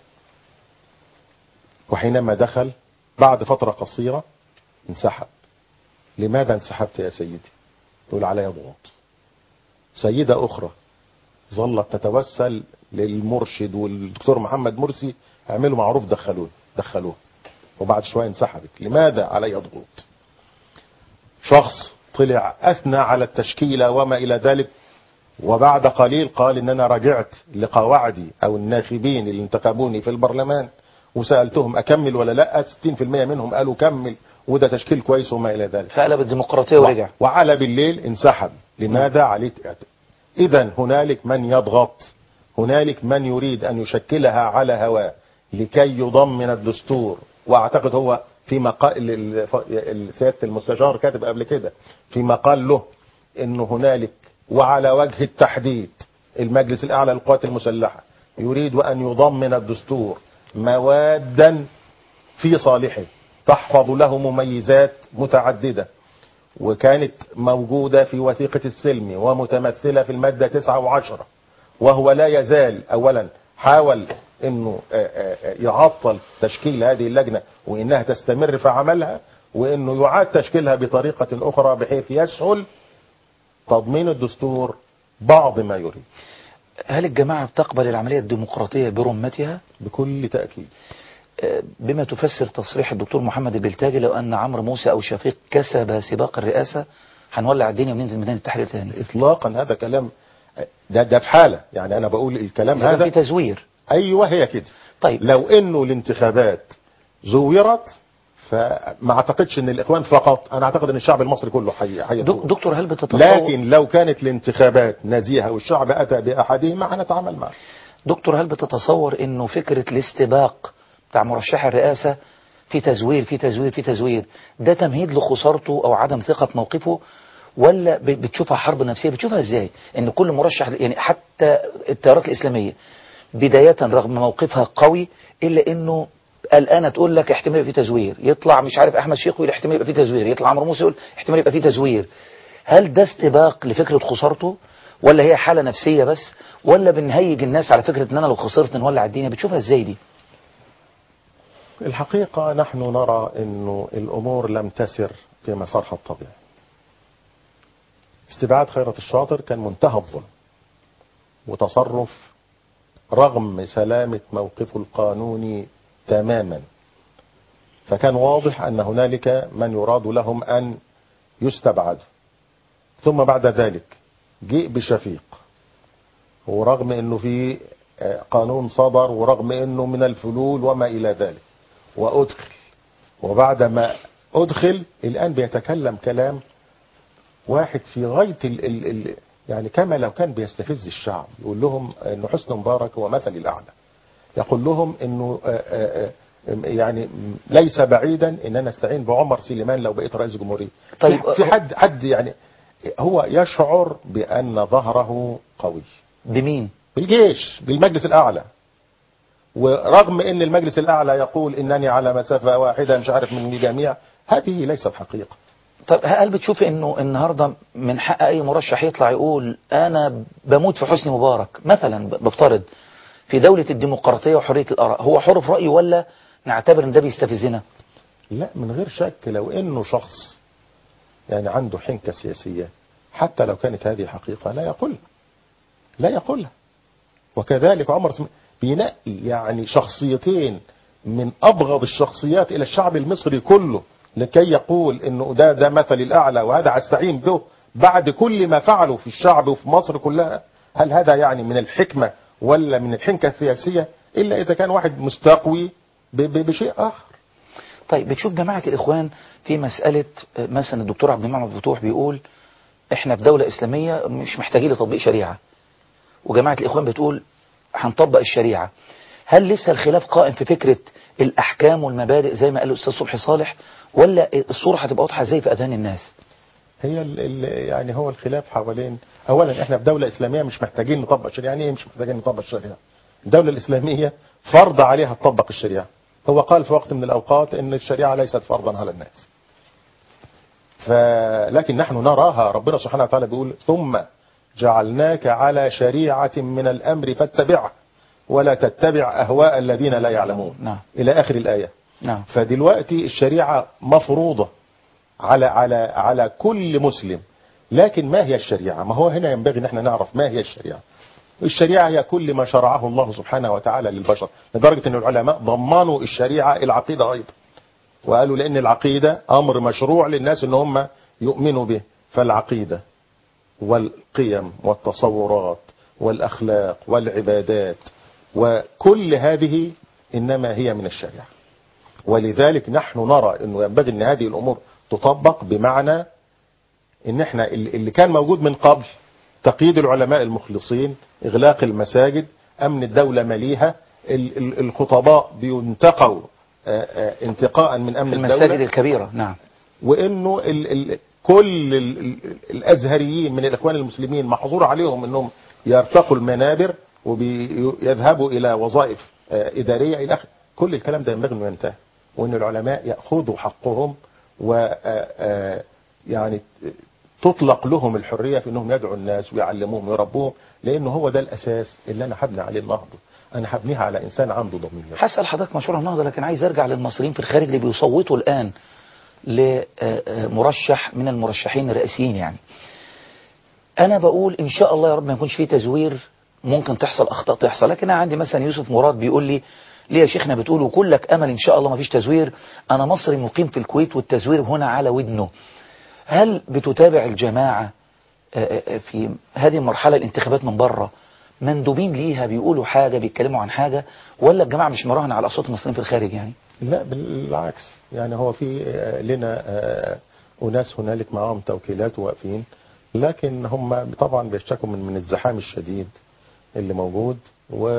وحينما دخل بعد فتره قصيره انسحب لماذا انسحبت يا سيدي يقول علي ضغوط سيده اخرى ظلت تتوسل للمرشد والدكتور محمد مرسي اعملوا معروف دخلوه دخلوه وبعد شويه انسحبت لماذا علي ضغوط شخص طلع اثنى على التشكيله وما الى ذلك وبعد قليل قال ان انا رجعت لقواعدي او الناخبين اللي انتخبوني في البرلمان وسالتهم اكمل ولا لا 60% منهم قالوا كمل وده تشكيل كويس وما الى ذلك فقلب الديمقراطيه ورجع وعلى بالليل انسحب لماذا عليه اذا هنالك من يضغط هنالك من يريد ان يشكلها على هواه لكي يضمن الدستور واعتقد هو في مقال ال- ال- سياده المستشار كاتب قبل كده في مقال له انه هنالك وعلى وجه التحديد المجلس الاعلى للقوات المسلحه يريد ان يضمن الدستور موادا في صالحه تحفظ له مميزات متعدده وكانت موجودة في وثيقة السلم ومتمثلة في المادة 9 و10 وهو لا يزال أولا حاول أنه آه، آه، آه، يعطل تشكيل هذه اللجنة وإنها تستمر في عملها وأنه يعاد تشكيلها بطريقة أخرى بحيث يسهل تضمين الدستور بعض ما يريد هل الجماعه بتقبل العمليه الديمقراطيه برمتها بكل تأكيد آه، بما تفسر تصريح الدكتور محمد البلتاجي لو ان عمرو موسى او شفيق كسب سباق الرئاسه هنولع الدنيا وننزل ميدان التحرير تاني إطلاقا هذا كلام ده, ده في حالة يعني أنا بقول الكلام إذا كان في هذا تزوير أيوه هي كده طيب لو انه الانتخابات زورت فما اعتقدش ان الاخوان فقط انا اعتقد ان الشعب المصري كله حي حي دك- دكتور هل بتتصور لكن لو كانت الانتخابات نزيهه والشعب اتى باحدهما هنتعامل معه دكتور هل بتتصور انه فكرة الاستباق بتاع مرشح الرئاسة في تزوير في تزوير في تزوير ده تمهيد لخسارته او عدم ثقة موقفه ولا ب- بتشوفها حرب نفسية بتشوفها ازاي ان كل مرشح يعني حتى التيارات الاسلامية بداية رغم موقفها قوي الا انه الآن تقول لك احتمال يبقى في تزوير يطلع مش عارف احمد شيخ يقول احتمال يبقى في تزوير يطلع عمرو موسى يقول احتمال يبقى في تزوير هل ده استباق لفكرة خسارته ولا هي حالة نفسية بس ولا بنهيج الناس على فكرة ان انا لو خسرت نولع الدنيا بتشوفها ازاي دي الحقيقه نحن نرى انه الامور لم تسر في مسارها الطبيعي استبعاد خيرة الشاطر كان منتهى الظلم وتصرف رغم سلامة موقفه القانوني تماما فكان واضح أن هنالك من يراد لهم أن يستبعدوا ثم بعد ذلك جيء بشفيق ورغم أنه في آه، قانون صدر ورغم أنه من الفلول وما إلى ذلك وأدخل وبعدما أدخل الآن بيتكلم كلام واحد في غاية ال ال ال يعني كما لو كان بيستفز الشعب يقول لهم أن حسن مبارك هو مثل الأعلى يقول لهم أنه آه، آه، آه، يعني ليس بعيدا ان انا استعين بعمر سليمان لو بقيت رئيس جمهوريه طيب، في- في حد حد يعني هو يشعر بان ظهره قوي بمين بالجيش بالمجلس الاعلى ورغم ان المجلس الاعلى يقول انني على مسافه واحده مش عارف من الجميع هذه ليست حقيقه طب هل بتشوف انه النهارده من حق اي مرشح يطلع يقول انا بموت في حسني مبارك مثلا ب- بفترض في دولة الديمقراطية وحرية الآراء هو حر في رأيه ولا نعتبر ان ده بيستفزنا لا من غير شك لو انه شخص يعني عنده حنكه سياسيه حتى لو كانت هذه حقيقه لا يقولها لا يقولها وكذلك عمر سم- بينقي يعني شخصيتين من ابغض الشخصيات الى الشعب المصري كله لكي يقول انه ده ده مثل الاعلى وهذا استعين به بعد كل ما فعله في الشعب وفي مصر كلها هل هذا يعني من الحكمه ولا من الحنكه السياسيه الا اذا كان واحد مستقوي ب- ب- بشيء اخر طيب بتشوف جماعة الإخوان في مسألة آه، مثلا الدكتور عبد المنعم فتوح بيقول احنا في دولة إسلامية مش محتاجين لتطبيق شريعة وجماعة الإخوان بتقول هنطبق الشريعة هل لسه الخلاف قائم في فكرة الأحكام والمبادئ زي ما قال الأستاذ صبحي صالح ولا الصورة هتبقى واضحة زي في أذهان الناس هي ال ال يعني هو الخلاف حوالين اولا احنا في دوله اسلاميه مش محتاجين نطبق الشريعه يعني ايه مش محتاجين نطبق الشريعه الدوله الاسلاميه فرض عليها تطبق الشريعه هو قال في وقت من الاوقات ان الشريعه ليست فرضا على الناس فلكن نحن نراها ربنا سبحانه وتعالى بيقول ثم جعلناك على شريعه من الامر فاتبعها ولا تتبع اهواء الذين لا يعلمون نعم الى اخر الايه نعم فدلوقتي الشريعة مفروضة على على على كل مسلم لكن ما هي الشريعة ما هو هنا ينبغي ان احنا نعرف ما هي الشريعة الشريعة هي كل ما شرعه الله سبحانه وتعالى للبشر لدرجة ان العلماء ضمنوا الشريعة العقيدة ايضا وقالوا لان العقيدة امر مشروع للناس ان هم يؤمنوا به فالعقيدة والقيم والتصورات والاخلاق والعبادات وكل هذه انما هي من الشريعه ولذلك نحن نرى انه ينبغي ان هذه الامور تطبق بمعنى ان احنا اللي اللي كان موجود من قبل تقييد العلماء المخلصين اغلاق المساجد امن الدولة مليها ال- ال- الخطباء بينتقوا آه، آه، انتقاء من امن في الدولة المساجد الكبيرة نعم وانه ال ال كل ال ال الازهريين من الاخوان المسلمين محظور عليهم انهم يرتقوا المنابر ويذهبوا الى وظائف آه، اداريه الى اخره كل الكلام ده ينبغي انه ينتهي وان العلماء ياخذوا حقهم و آه، آه، يعني تطلق لهم الحريه في انهم يدعوا الناس ويعلموهم ويربوهم لانه هو ده الاساس اللي انا هبني عليه النهضه انا هبنيها على انسان عنده ضمير هسأل حضرتك مشروع النهضة لكن عايز ارجع للمصريين في الخارج اللي بيصوتوا الآن لمرشح من المرشحين الرئيسيين يعني أنا بقول إن شاء الله يا رب ما يكونش فيه تزوير ممكن تحصل أخطاء تحصل لكن أنا عندي مثلا يوسف مراد بيقول لي ليه يا شيخنا بتقول وكلك أمل إن شاء الله ما فيش تزوير أنا مصري مقيم في الكويت والتزوير هنا على ودنه هل بتتابع الجماعة آه، آه، في هذه المرحلة الانتخابات من بره مندوبين ليها بيقولوا حاجة بيتكلموا عن حاجة ولا الجماعة مش مراهنة على أصوات المصريين في الخارج يعني لا بالعكس يعني هو في آه، لنا آه، أناس هنالك معاهم توكيلات واقفين لكن هم طبعا بيشتكوا من من الزحام الشديد اللي موجود و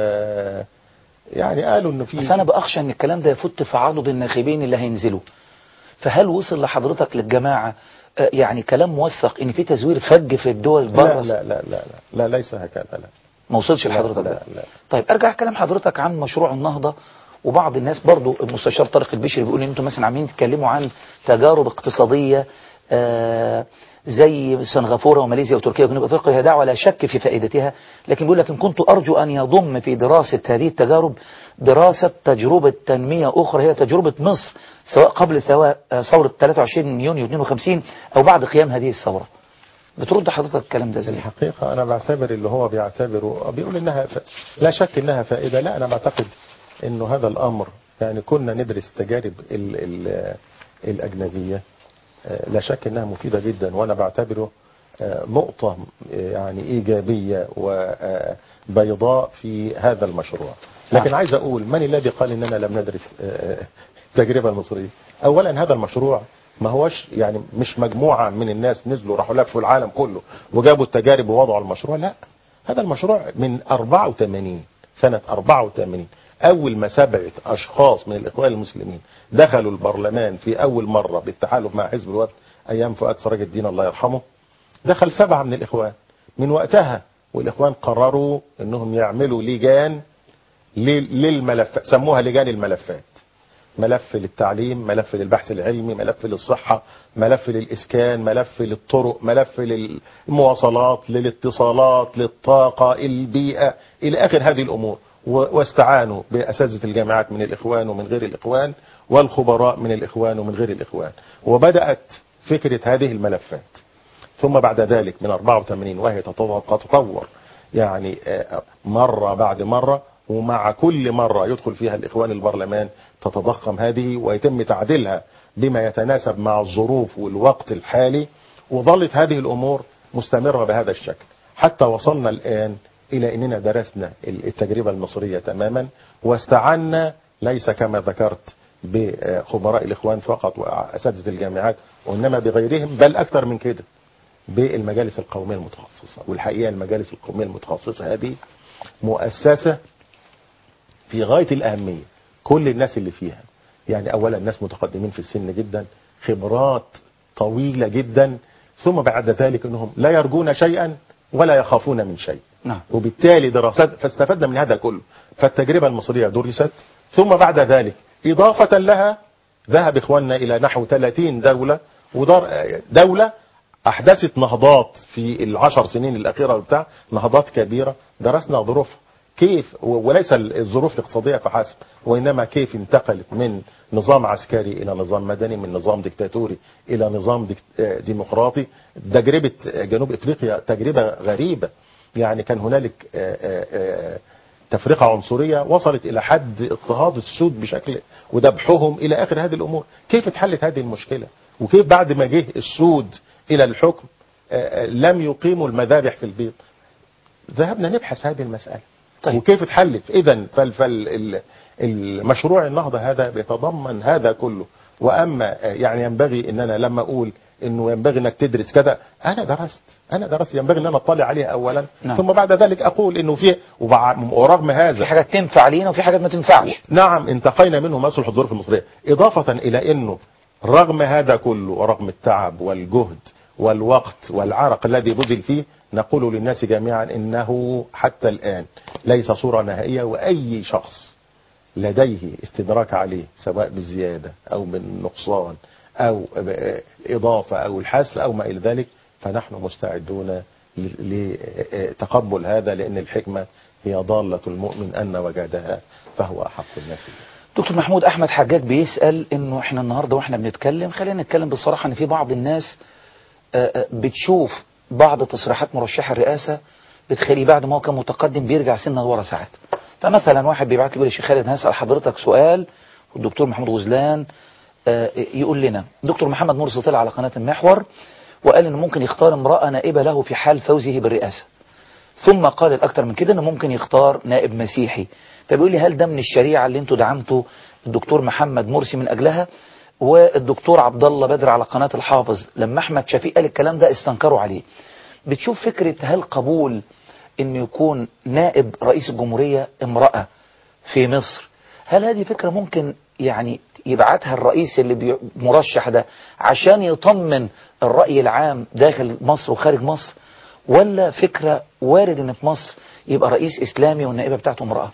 يعني قالوا انه في بس أنا بأخشى أن الكلام ده يفت في عضد الناخبين اللي هينزلوا فهل وصل لحضرتك للجماعة آه، يعني كلام موثق ان في تزوير فج في الدول لا بره لا لا لا لا, لا ليس هكذا لا ما وصلش لا لحضرتك لا ده. لا طيب ارجع كلام حضرتك عن مشروع النهضة وبعض الناس برضو المستشار طارق البشري بيقول ان انتم مثلا عاملين تتكلموا عن تجارب اقتصادية آه زي سنغافورة وماليزيا وتركيا وجنوب افريقيا هي دعوة لا شك في فائدتها لكن بيقول لك ان كنت ارجو ان يضم في دراسة هذه التجارب دراسة تجربة تنمية اخرى هي تجربة مصر سواء قبل ثوا- آه، ثورة 23 يونيو 52 او بعد قيام هذه الثورة بترد حضرتك الكلام ده ازاي الحقيقة أنا بعتبر اللي هو بيعتبره بيقول إنها ف... لا شك إنها فائدة لا أنا بعتقد إنه هذا الأمر يعني كنا ندرس التجارب ال... ال... الأجنبية آه، لا شك إنها مفيدة جدا وأنا بعتبره آه، نقطة آه، يعني إيجابية وبيضاء في هذا المشروع لكن عايز أقول من الذي قال إننا لم ندرس آه، التجربة المصرية أولا هذا المشروع ما هوش يعني مش مجموعة من الناس نزلوا راحوا لفوا العالم كله وجابوا التجارب ووضعوا المشروع لا هذا المشروع من 84 سنة 84 أول ما سبعة أشخاص من الإخوان المسلمين دخلوا البرلمان في أول مرة بالتحالف مع حزب الوفد أيام فؤاد سراج الدين الله يرحمه دخل سبعة من الإخوان من وقتها والإخوان قرروا أنهم يعملوا لجان لل- للملفات سموها لجان الملفات ملف للتعليم ملف للبحث العلمي ملف للصحة ملف للإسكان ملف للطرق ملف للمواصلات للاتصالات للطاقة البيئة إلى آخر هذه الأمور و- واستعانوا بأساتذة الجامعات من الإخوان ومن غير الإخوان والخبراء من الإخوان ومن غير الإخوان وبدأت فكرة هذه الملفات ثم بعد ذلك من 84 وهي تتطور تتطور يعني آه، مرة بعد مرة ومع كل مرة يدخل فيها الإخوان البرلمان تتضخم هذه ويتم تعديلها بما يتناسب مع الظروف والوقت الحالي وظلت هذه الأمور مستمرة بهذا الشكل حتى وصلنا الآن إلى أننا درسنا التجربة المصرية تماما واستعنا ليس كما ذكرت بخبراء الإخوان فقط وأساتذة الجامعات وإنما بغيرهم بل أكثر من كده بالمجالس القومية المتخصصة والحقيقة المجالس القومية المتخصصة هذه مؤسسة في غاية الأهمية كل الناس اللي فيها يعني اولا ناس متقدمين في السن جدا خبرات طويله جدا ثم بعد ذلك انهم لا يرجون شيئا ولا يخافون من شيء نعم وبالتالي دراسات فاستفدنا من هذا كله فالتجربة المصرية درست ثم بعد ذلك إضافة لها ذهب إخواننا إلى نحو 30 دولة ودار دولة أحدثت نهضات في العشر سنين الأخيرة بتاع نهضات كبيرة درسنا ظروفها كيف وليس الظروف الاقتصادية فحسب وإنما كيف انتقلت من نظام عسكري إلى نظام مدني من نظام ديكتاتوري إلى نظام ديك- ديمقراطي تجربة جنوب إفريقيا تجربة غريبة يعني كان هنالك آه، آه، آه، تفرقة عنصرية وصلت إلى حد اضطهاد السود بشكل وذبحهم إلى آخر هذه الأمور كيف اتحلت هذه المشكلة وكيف بعد ما جه السود إلى الحكم آه، آه، لم يقيموا المذابح في البيض ذهبنا نبحث هذه المسألة طيب. وكيف اتحلت إذا فال فال ال- المشروع النهضة هذا بيتضمن هذا كله وأما آه، يعني ينبغي أن أنا لما أقول انه ينبغي انك تدرس كذا انا درست انا درست ينبغي ان انا اطلع عليها اولا نعم. ثم بعد ذلك اقول انه في وبع- ورغم في هذا حاجات تنفع لينا وفي حاجات ما تنفعش نعم انتقينا منه مسرح الظروف المصرية إضافة إلى أنه رغم هذا كله ورغم التعب والجهد والوقت والعرق الذي بذل فيه نقول للناس جميعا إنه حتى الآن ليس صورة نهائية وأي شخص لديه استدراك عليه سواء بالزيادة أو بالنقصان أو إضافة أو الحذف أو ما إلى ذلك فنحن مستعدون ل- لتقبل هذا لأن الحكمة هي ضالة المؤمن أن وجدها فهو أحق الناس به. دكتور محمود احمد حجاج بيسال انه احنا النهارده واحنا بنتكلم خلينا نتكلم بصراحه ان في بعض الناس آه، آه، بتشوف بعض تصريحات مرشح الرئاسه بتخليه بعد ما هو كان متقدم بيرجع سنه لورا ساعات فمثلا واحد بيبعت لي يقول لي يا شيخ خالد هسال حضرتك سؤال والدكتور محمود غزلان آه، يقول لنا دكتور محمد مرسي طلع على قناه المحور وقال انه ممكن يختار امراه نائبه له في حال فوزه بالرئاسه ثم قال الأكثر من كده أنه ممكن يختار نائب مسيحي فبيقول لي هل ده من الشريعة اللي انتوا دعمتوا الدكتور محمد مرسي من أجلها والدكتور عبد الله بدر على قناة الحافظ لما أحمد شفيق قال الكلام ده استنكروا عليه بتشوف فكرة هل قبول أن يكون نائب رئيس الجمهورية امرأة في مصر هل هذه فكرة ممكن يعني يبعتها الرئيس اللي بي- مرشح ده عشان يطمن الرأي العام داخل مصر وخارج مصر ولا فكرة وارد ان في مصر يبقى رئيس اسلامي والنائبة بتاعته امرأة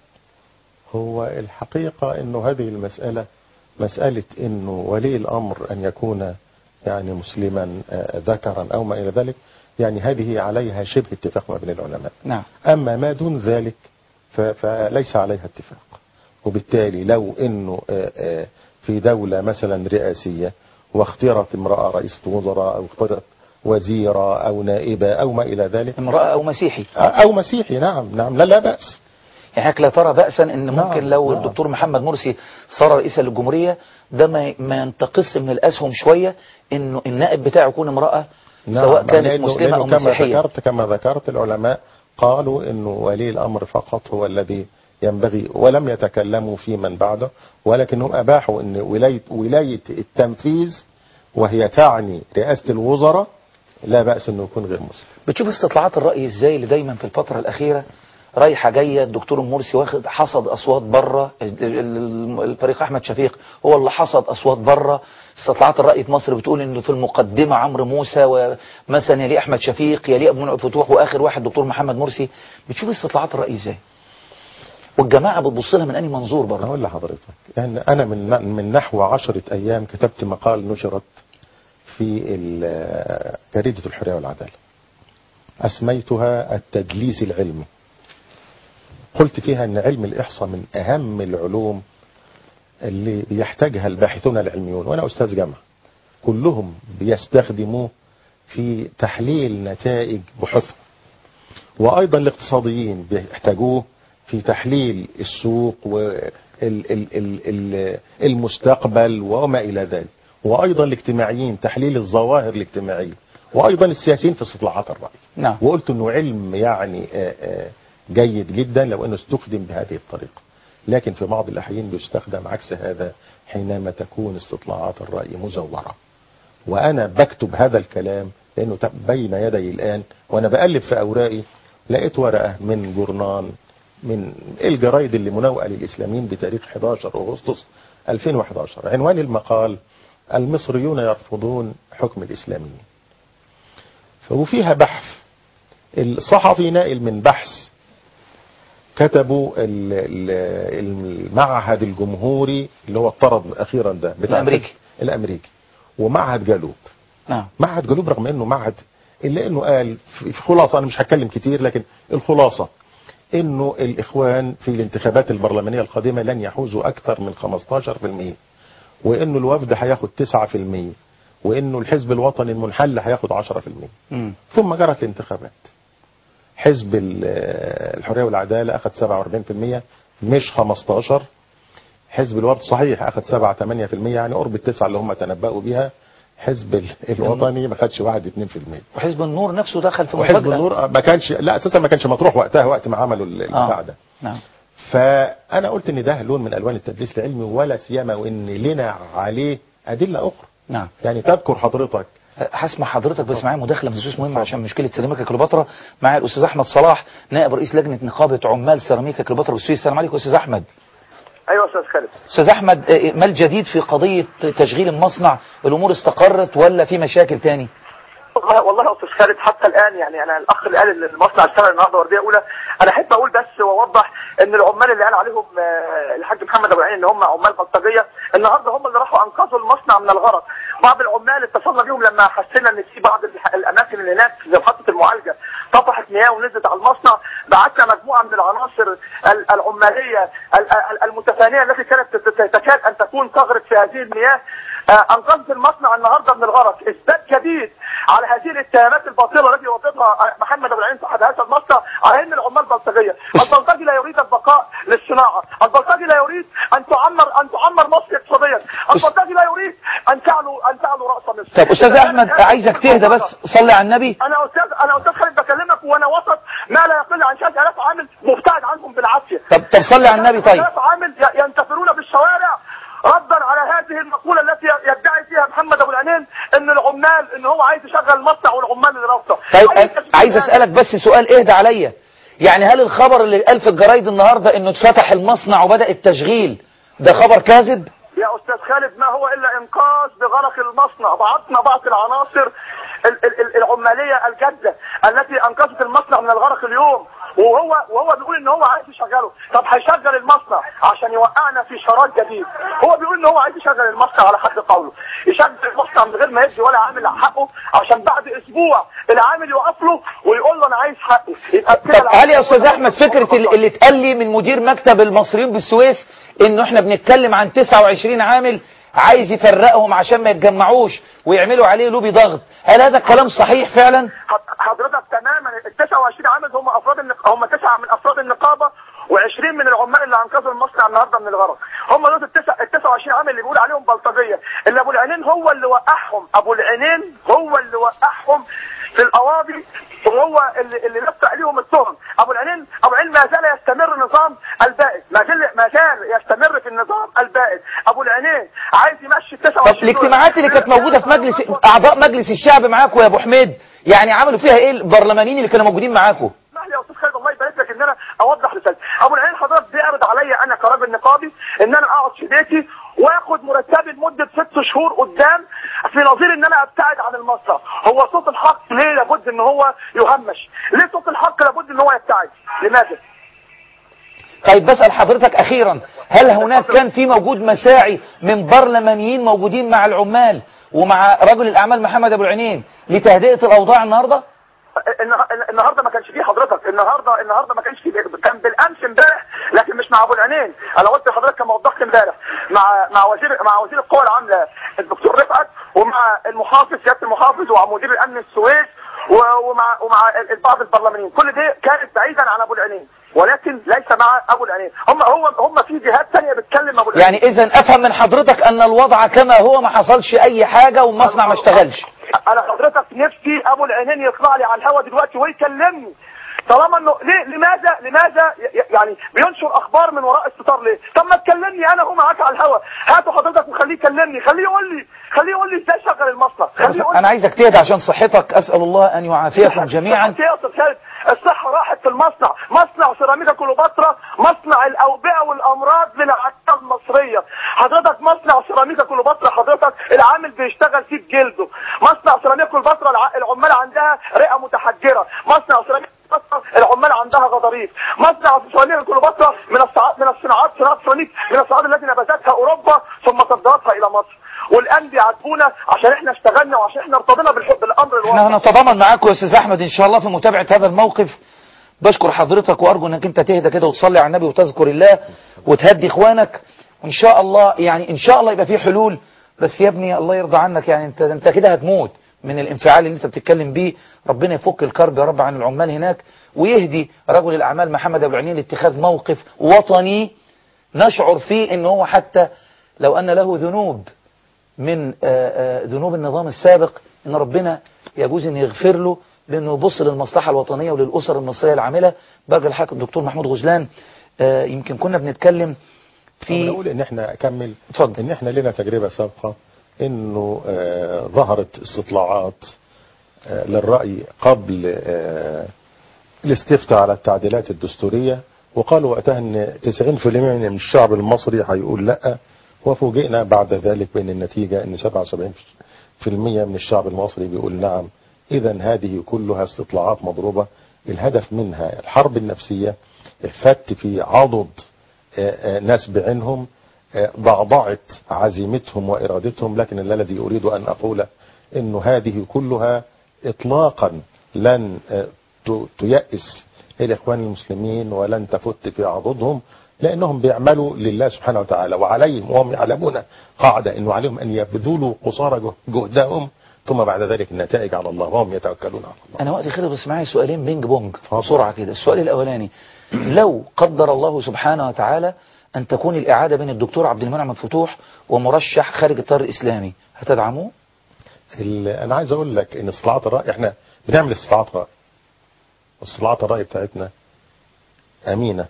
هو الحقيقة انه هذه المسألة مسألة انه ولي الامر ان يكون يعني مسلما آه، ذكرا او ما الى ذلك يعني هذه عليها شبه اتفاق ما بين العلماء نعم اما ما دون ذلك ف- فليس عليها اتفاق وبالتالي لو انه آه، آه، في دولة مثلا رئاسية واختيرت امرأة رئيسة وزراء او اختيرت وزيرة او نائبة او ما الى ذلك امرأة او مسيحي او مسيحي نعم نعم لا لا بأس يعني هيك لا ترى بأسا ان نعم، ممكن لو نعم. الدكتور محمد مرسي صار رئيسا للجمهورية ده ما ما ينتقص من الاسهم شوية انه النائب بتاعه يكون امرأة سواء كانت لأنه مسلمة او لأنه كما مسيحية ذكرت كما ذكرت العلماء قالوا انه ولي الامر فقط هو الذي ينبغي ولم يتكلموا في من بعده ولكنهم اباحوا ان ولايه ولايه التنفيذ وهي تعني رئاسه الوزراء لا باس انه يكون غير مسلم بتشوف استطلاعات الرأي ازاي اللي دايما في الفترة الأخيرة رايحة جاية الدكتور مرسي واخد حصد أصوات بره ال- ال- الفريق أحمد شفيق هو اللي حصد أصوات بره استطلاعات الرأي في مصر بتقول إنه في المقدمة عمرو موسى ومثلا يلي أحمد شفيق يلي أبو منعم فتوح وآخر واحد دكتور محمد مرسي بتشوف استطلاعات الرأي ازاي والجماعة بتبص لها من أي منظور برضه اقول لحضرتك يعني انا من من نحو عشرة ايام كتبت مقال نشرت في ال- جريده الحريه والعداله اسميتها التدليس العلمي قلت فيها ان علم الاحصاء من اهم العلوم اللي بيحتاجها الباحثون العلميون وانا استاذ جامعه كلهم بيستخدموه في تحليل نتائج بحوثهم وايضا الاقتصاديين بيحتاجوه في تحليل السوق والمستقبل وما الى ذلك وايضا الاجتماعيين تحليل الظواهر الاجتماعيه وايضا السياسيين في استطلاعات الراي نعم وقلت انه علم يعني آه، آه، جيد جدا لو انه استخدم بهذه الطريقه لكن في بعض الاحيان بيستخدم عكس هذا حينما تكون استطلاعات الراي مزوره وانا بكتب هذا الكلام لانه تب- بين يدي الان وانا بقلب في اوراقي لقيت ورقه من جورنان من الجرايد اللي منوئة للإسلاميين بتاريخ 11 أغسطس 2011 عنوان المقال المصريون يرفضون حكم الإسلاميين وفيها بحث الصحفي نائل من بحث كتبوا ال- ال- المعهد الجمهوري اللي هو اتطرد اخيرا ده بتاع الأمريكي. الامريكي ومعهد جالوب نعم معهد جالوب رغم انه معهد الا انه قال في في خلاصه انا مش هتكلم كتير لكن الخلاصه انه الاخوان في الانتخابات البرلمانيه القادمه لن يحوزوا اكثر من 15% وانه الوفد هياخد 9% وانه الحزب الوطني المنحل هياخد 10% مم. ثم جرت الانتخابات حزب ال- الحريه والعداله اخذ 47% مش 15 حزب الوفد صحيح اخذ 7 8% يعني قرب التسعه اللي هم تنبأوا بها حزب ال- الوطني ما خدش 1 2% وحزب النور نفسه دخل في وحزب مفاجأة. النور ما كانش لا اساسا ما كانش مطروح وقتها وقت ما عملوا ال- البتاع ده نعم فانا قلت ان ده لون من الوان التدليس العلمي ولا سيما وان لنا عليه ادله اخرى نعم يعني تذكر حضرتك هسمع حضرتك بس معايا مداخله مخصوص مهمه عشان مشكله سيراميكا كليوباترا معايا الاستاذ احمد صلاح نائب رئيس لجنه نقابه عمال سيراميكا كليوباترا بالسويس السلام عليكم استاذ احمد ايوه استاذ خالد استاذ احمد آه، ما الجديد في قضيه تشغيل المصنع الامور استقرت ولا في مشاكل تاني والله والله يا استاذ خالد حتى الان يعني انا الاخ اللي قال ان المصنع اشتغل النهارده ورديه اولى انا احب اقول بس واوضح ان العمال اللي قال عليهم آه، الحاج محمد ابو العين ان هم عمال بلطجيه النهارده هم اللي راحوا انقذوا المصنع من الغرق بعض العمال اتصلنا بيهم لما حسينا ان في بعض الح- الاماكن اللي هناك زي محطه المعالجه طفحت مياه ونزلت على المصنع بعتنا مجموعه من العناصر ال- العماليه ال- ال- المتفانيه التي كانت تت- تكاد ان تكون تغرق في هذه المياه آه، انقذت المصنع النهارده من الغرق اثبات جديد على هذه الاتهامات الباطله التي وضعها محمد ابو العين صاحب هذا المصنع على ان العمال بلطجيه، البلطجي لا يريد البقاء للصناعه، البلطجي لا يريد ان تعمر ان تعمر مصر اقتصاديا، البلطجي لا يريد ان تعلو ان تعلو راس مصر. طب استاذ احمد عايزك تهدى بس صلي على النبي انا استاذ انا استاذ خالد بكلمك وانا وسط ما لا يقل عن 3000 عامل مبتعد عنهم بالعافيه. طب طب صلي على النبي طيب 3000 عامل ي- ينتفرون في الشوارع ردا على هذه المقولة التي يدعي فيها محمد ابو العنين ان العمال ان هو عايز يشغل المصنع والعمال اللي رافضه طيب أي أنا عايز اسالك بس سؤال اهدى عليا يعني هل الخبر اللي قال في الجرايد النهارده انه اتفتح المصنع وبدا التشغيل ده خبر كاذب يا استاذ خالد ما هو الا انقاذ بغرق المصنع بعثنا بعض العناصر ال- ال- ال- العماليه الجاده التي انقذت المصنع من الغرق اليوم وهو وهو بيقول ان هو عايز يشغله طب هيشغل المصنع عشان يوقعنا في شراك جديد هو بيقول ان هو عايز يشغل المصنع على حد قوله يشغل المصنع من غير ما يدي ولا عامل حقه عشان بعد اسبوع العامل يقف له ويقول له انا عايز حقي يبقى كده طب هل يا استاذ احمد فكره ال- اللي اتقال لي من مدير مكتب المصريين بالسويس انه احنا بنتكلم عن 29 عامل عايز يفرقهم عشان ما يتجمعوش ويعملوا عليه لوبي ضغط هل هذا الكلام صحيح فعلا حضرتك تماما ال 29 عامل هم افراد النق... هم تسعه من افراد النقابه و20 من العمال اللي انقذوا المصنع النهارده من الغرق هم دول التسع ال 29 عامل اللي بيقول عليهم بلطجيه اللي ابو العينين هو اللي وقعهم ابو العينين هو اللي وقعهم في القواضي وهو اللي اللي لف عليهم التهم ابو العينين ابو العين ما زال يستمر نظام البائد ما زال ما زال يستمر في النظام البائد ابو العينين عايز يمشي ال 29 طب الاجتماعات اللي كانت موجوده في مجلس اعضاء مجلس الشعب معاكم يا ابو حميد يعني عملوا فيها ايه البرلمانيين اللي كانوا موجودين معاكم اسمح لي يا استاذ خالد الله يبارك لك ان انا اوضح رسالتي ابو العين حضرتك بيعرض عليا انا كراجل نقابي ان انا اقعد في بيتي واخد مرتبي لمده ست شهور قدام في نظير ان انا ابتعد عن المصنع هو صوت الحق ليه لابد ان هو يهمش ليه صوت الحق لابد ان هو يبتعد لماذا طيب بسأل حضرتك أخيرا هل هناك كان في موجود مساعي من برلمانيين موجودين مع العمال ومع رجل الأعمال محمد أبو العينين لتهدئة الأوضاع النهاردة؟ النه- النهارده ما كانش فيه حضرتك النهارده النهارده ما كانش فيه كان بالامس امبارح لكن مش مع ابو العينين انا قلت لحضرتك كما وضحت امبارح مع مع وزير مع وزير القوى العامله الدكتور رفعت ومع المحافظ سياده المحافظ ومع مدير الامن السويس و- ومع ومع ال- بعض البرلمانيين كل دي كانت بعيدا عن ابو العينين ولكن ليس مع ابو العينين هم هو هم في جهات ثانيه بتكلم ابو العينين يعني إذا أفهم من حضرتك أن الوضع كما هو ما حصلش أي حاجة والمصنع ما اشتغلش انا حضرتك نفسي ابو العينين يطلع لي على الهوا دلوقتي ويكلمني طالما انه ليه لماذا لماذا ي- يعني بينشر اخبار من وراء الستار ليه؟ طب ما تكلمني انا هو معاك على الهوا هاتوا حضرتك وخليه يكلمني خليه يقول لي خليه يقول لي ازاي شغل المصنع خليه يقول أنا عايزك تهدى عشان صحتك أسأل الله أن يعافيكم جميعا صحتي يا استاذ خالد الصحة راحت في المصنع مصنع سيراميكا كليوباترا مصنع الأوبئة والأمراض للعائلة المصرية حضرتك مصنع سيراميكا كليوباترا حضرتك العامل بيشتغل فيه بجلده مصنع سيراميكا كليوباترا الع- العمال عندها رئة متحجرة مصنع سيراميكا كليوباترا العمال عندها غضاريف مصنع سيراميكا كليوباترا من الصناعات من الصناعات صناعة سيراميك من الصناعات التي نبذتها أوروبا ثم صدرتها إلى مصر والآن بيعاتبونا عشان احنا اشتغلنا وعشان احنا ارتضينا بالحب بالأمر الواقع احنا هنتضامن معاكم يا استاذ احمد ان شاء الله في متابعه هذا الموقف بشكر حضرتك وارجو انك انت تهدى كده وتصلي على النبي وتذكر الله وتهدي اخوانك وان شاء الله يعني ان شاء الله يبقى في حلول بس يا ابني الله يرضى عنك يعني انت انت كده هتموت من الانفعال اللي انت بتتكلم بيه ربنا يفك الكرب يا رب عن العمال هناك ويهدي رجل الاعمال محمد ابو العنين لاتخاذ موقف وطني نشعر فيه ان هو حتى لو ان له ذنوب من آه، آه، ذنوب النظام السابق ان ربنا يجوز ان يغفر له لانه يبص للمصلحه الوطنيه وللاسر المصريه العامله بقى الحاج الدكتور محمود غزلان آه، يمكن كنا بنتكلم في في نقول ان احنا اكمل اتفضل. ان احنا لنا تجربه سابقه انه آه ظهرت استطلاعات آه للراي قبل آه الاستفتاء على التعديلات الدستوريه وقالوا وقتها ان 90% من الشعب المصري هيقول لا وفوجئنا بعد ذلك بان النتيجه ان 77% من الشعب المصري بيقول نعم اذا هذه كلها استطلاعات مضروبه الهدف منها الحرب النفسيه الفت في عضد آه، آه، ناس بعينهم آه، ضعضعت عزيمتهم وإرادتهم لكن الذي أريد أن أقول أنه هذه كلها إطلاقا لن آه، ت- تيأس الإخوان المسلمين ولن تفت في عضدهم لأنهم بيعملوا لله سبحانه وتعالى وعليهم وهم يعلمون قاعدة أنه عليهم أن يبذلوا قصارى جه- جهدهم ثم بعد ذلك النتائج على الله وهم يتوكلون على الله انا وقتي خلص بس معايا سؤالين بينج بونج اتفضل. بسرعه كده السؤال الاولاني لو قدر الله سبحانه وتعالى ان تكون الاعاده بين الدكتور عبد المنعم الفتوح ومرشح خارج التيار الاسلامي هتدعموه ال- انا عايز اقول لك ان استطلاعات الراي احنا بنعمل استطلاعات راي استطلاعات الراي بتاعتنا امينه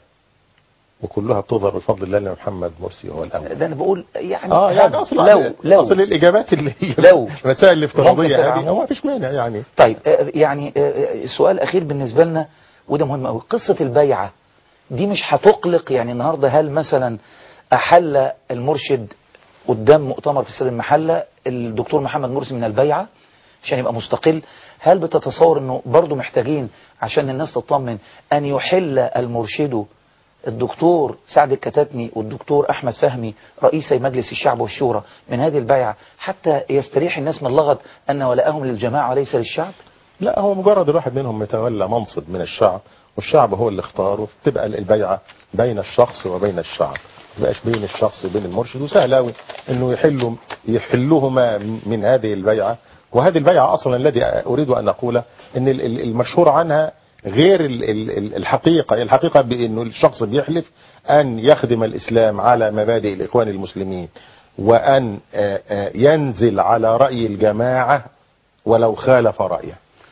وكلها بتظهر بفضل الله لان محمد مرسي هو الاول ده انا بقول يعني اه يعني هب- اصل لو لو اصل الاجابات اللي لو المسائل ممكن الافتراضيه تدعموه. هذه هو ما فيش مانع يعني طيب آه، يعني آه، آه، السؤال الأخير بالنسبة لنا وده مهم قوي قصة البيعة دي مش هتقلق يعني النهاردة هل مثلا أحل المرشد قدام مؤتمر في استاد المحلة الدكتور محمد مرسي من البيعة عشان يبقى مستقل هل بتتصور انه برضو محتاجين عشان الناس تطمن ان يحل المرشد الدكتور سعد الكتاتني والدكتور احمد فهمي رئيسي مجلس الشعب والشورى من هذه البيعة حتى يستريح الناس من لغط ان ولاءهم للجماعة وليس للشعب لا هو مجرد الواحد منهم يتولى منصب من الشعب والشعب هو اللي اختاره تبقى البيعه بين الشخص وبين الشعب ما تبقاش بين الشخص وبين المرشد وسهل قوي انه يحلوا يحلوهما من هذه البيعه وهذه البيعه اصلا الذي اريد ان اقوله ان ال- ال- المشهور عنها غير ال- ال- ال- الحقيقه الحقيقه بانه الشخص بيحلف ان يخدم الاسلام على مبادئ الاخوان المسلمين وان آه، آه، ينزل على راي الجماعه ولو خالف رايه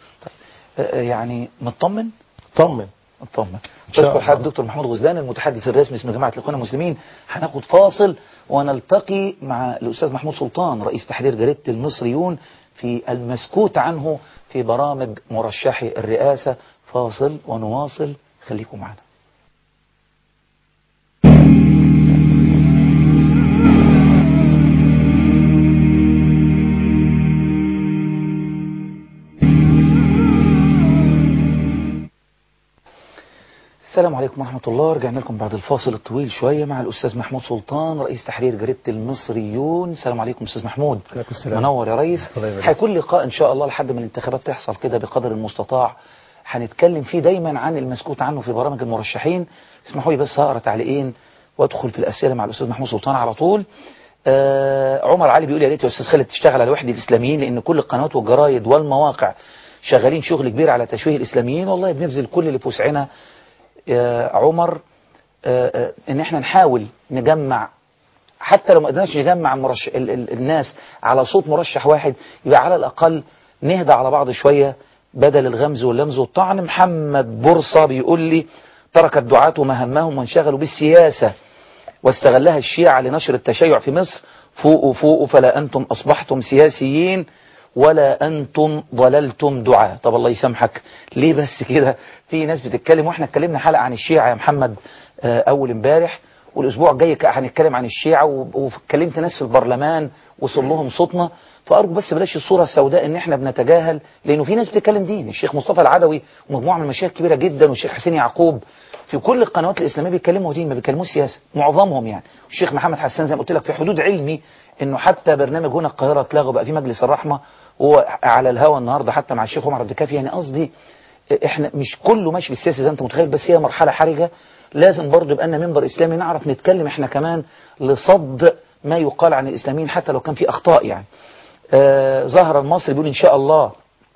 آه، يعني مطمن طمن مطمن شاء بشكر الله. حضرتك دكتور محمود غزلان المتحدث الرسمي اسم جماعة الإخوان المسلمين هناخد فاصل ونلتقي مع الأستاذ محمود سلطان رئيس تحرير جريدة المصريون في المسكوت عنه في برامج مرشحي الرئاسة فاصل ونواصل خليكم معنا السلام عليكم ورحمة الله رجعنا لكم بعد الفاصل الطويل شوية مع الأستاذ محمود سلطان رئيس تحرير جريدة المصريون السلام عليكم أستاذ محمود عليكم السلام. منور يا ريس الله يبارك. هيكون لقاء إن شاء الله لحد ما الانتخابات تحصل كده بقدر المستطاع هنتكلم فيه دايما عن المسكوت عنه في برامج المرشحين اسمحوا لي بس هقرا تعليقين وادخل في الأسئلة مع الأستاذ محمود سلطان على طول آه عمر علي بيقول يا ريت يا أستاذ خالد تشتغل على وحدة الإسلاميين لأن كل القنوات والجرايد والمواقع شغالين شغل كبير على تشويه الإسلاميين والله بنبذل كل اللي في وسعنا يا عمر آه، آه، ان احنا نحاول نجمع حتى لو ما قدرناش نجمع مرش... ال... ال... الناس على صوت مرشح واحد يبقى على الاقل نهدى على بعض شويه بدل الغمز واللمز والطعن محمد بورصه بيقول لي ترك الدعاة مهمهم وانشغلوا بالسياسه واستغلها الشيعة لنشر التشيع في مصر فوقوا فوقوا فلا أنتم أصبحتم سياسيين ولا أنتم ضللتم دعاء طب الله يسامحك ليه بس كده في ناس بتتكلم واحنا اتكلمنا حلقة عن الشيعة يا محمد آه، أول امبارح والأسبوع الجاي ك- هنتكلم عن الشيعة و- وكلمت ناس في البرلمان وصل لهم صوتنا فأرجو بس بلاش الصورة السوداء إن احنا بنتجاهل لأنه في ناس بتتكلم دين الشيخ مصطفى العدوي ومجموعة من المشايخ كبيرة جدا والشيخ حسين يعقوب في كل القنوات الإسلامية بيتكلموا دين ما بيتكلموش سياسة معظمهم يعني الشيخ محمد حسان زي ما قلت لك في حدود علمي إنه حتى برنامج هنا القاهرة اتلغى بقى في مجلس الرحمة وهو على الهوا النهاردة حتى مع الشيخ عمر عبد الكافي يعني قصدي احنا مش كله ماشي بالسياسة زي انت متخيل بس هي مرحلة حرجة لازم برضه يبقى لنا منبر اسلامي نعرف نتكلم احنا كمان لصد ما يقال عن الاسلاميين حتى لو كان في اخطاء يعني آه ظهر المصري بيقول ان شاء الله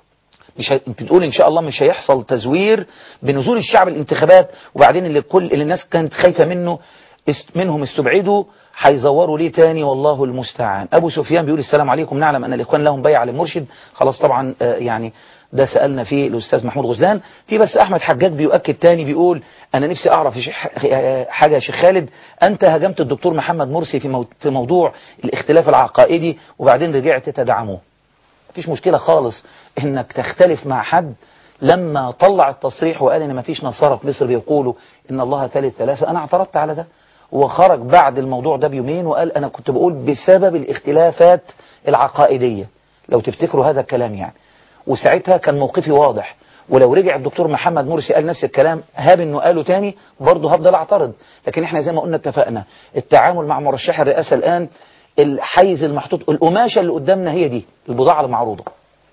مش هي... انت بتقول ان شاء الله مش هيحصل تزوير بنزول الشعب الانتخابات وبعدين اللي كل اللي الناس كانت خايفه منه است... منهم استبعدوا هيزوروا ليه تاني والله المستعان ابو سفيان بيقول السلام عليكم نعلم ان الاخوان لهم بيع للمرشد خلاص طبعا آه يعني ده سالنا فيه الاستاذ محمود غزلان في بس احمد حجاج بيؤكد تاني بيقول انا نفسي اعرف يا شيخ- آه، حاجه يا شيخ خالد انت هاجمت الدكتور محمد مرسي في مو... في موضوع الاختلاف العقائدي وبعدين رجعت تدعمه مفيش مشكلة خالص انك تختلف مع حد لما طلع التصريح وقال ان مفيش نصارى في مصر بيقولوا ان الله ثالث ثلاثة انا اعترضت على ده وخرج بعد الموضوع ده بيومين وقال انا كنت بقول بسبب الاختلافات العقائدية لو تفتكروا هذا الكلام يعني وساعتها كان موقفي واضح ولو رجع الدكتور محمد مرسي قال نفس الكلام هاب انه قاله تاني برضه هفضل اعترض لكن احنا زي ما قلنا اتفقنا التعامل مع مرشح الرئاسة الان الحيز المحطوط القماشة اللي قدامنا هي دي البضاعة المعروضة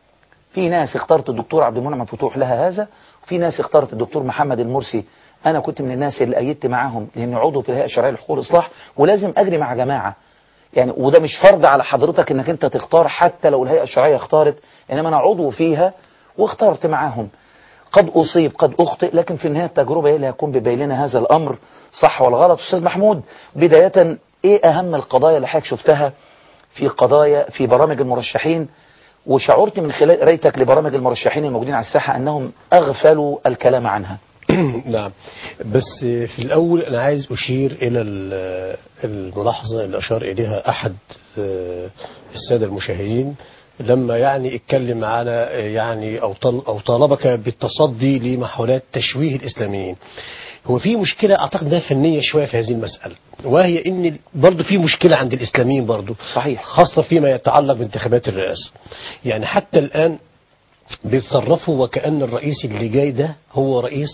في ناس اختارت الدكتور عبد المنعم فتوح لها هذا وفي ناس اختارت الدكتور محمد المرسي انا كنت من الناس اللي ايدت معاهم لاني عضو في الهيئه الشرعيه لحقوق الاصلاح ولازم اجري مع جماعه يعني وده مش فرض على حضرتك انك انت تختار حتى لو الهيئه الشرعيه اختارت انما انا عضو فيها واخترت معاهم قد اصيب قد اخطئ لكن في النهايه التجربه هي اللي هتكون بتبين لنا هذا الامر صح ولا غلط استاذ محمود بدايه ايه اهم القضايا اللي حضرتك شفتها في قضايا في برامج المرشحين وشعرت من خلال قرايتك لبرامج المرشحين الموجودين على الساحه انهم اغفلوا الكلام عنها نعم بس في الأول أنا عايز أشير إلى ال- الملاحظة اللي أشار إليها أحد آه، السادة المشاهدين لما يعني اتكلم على آه، يعني أو طل- أو طالبك بالتصدي لمحاولات تشويه الإسلاميين هو في مشكلة أعتقد انها فنية شوية في هذه المسألة وهي إن برضه في مشكلة عند الإسلاميين برضه صحيح خاصة فيما يتعلق بانتخابات الرئاسة يعني حتى الآن بيتصرفوا وكأن الرئيس اللي جاي ده هو رئيس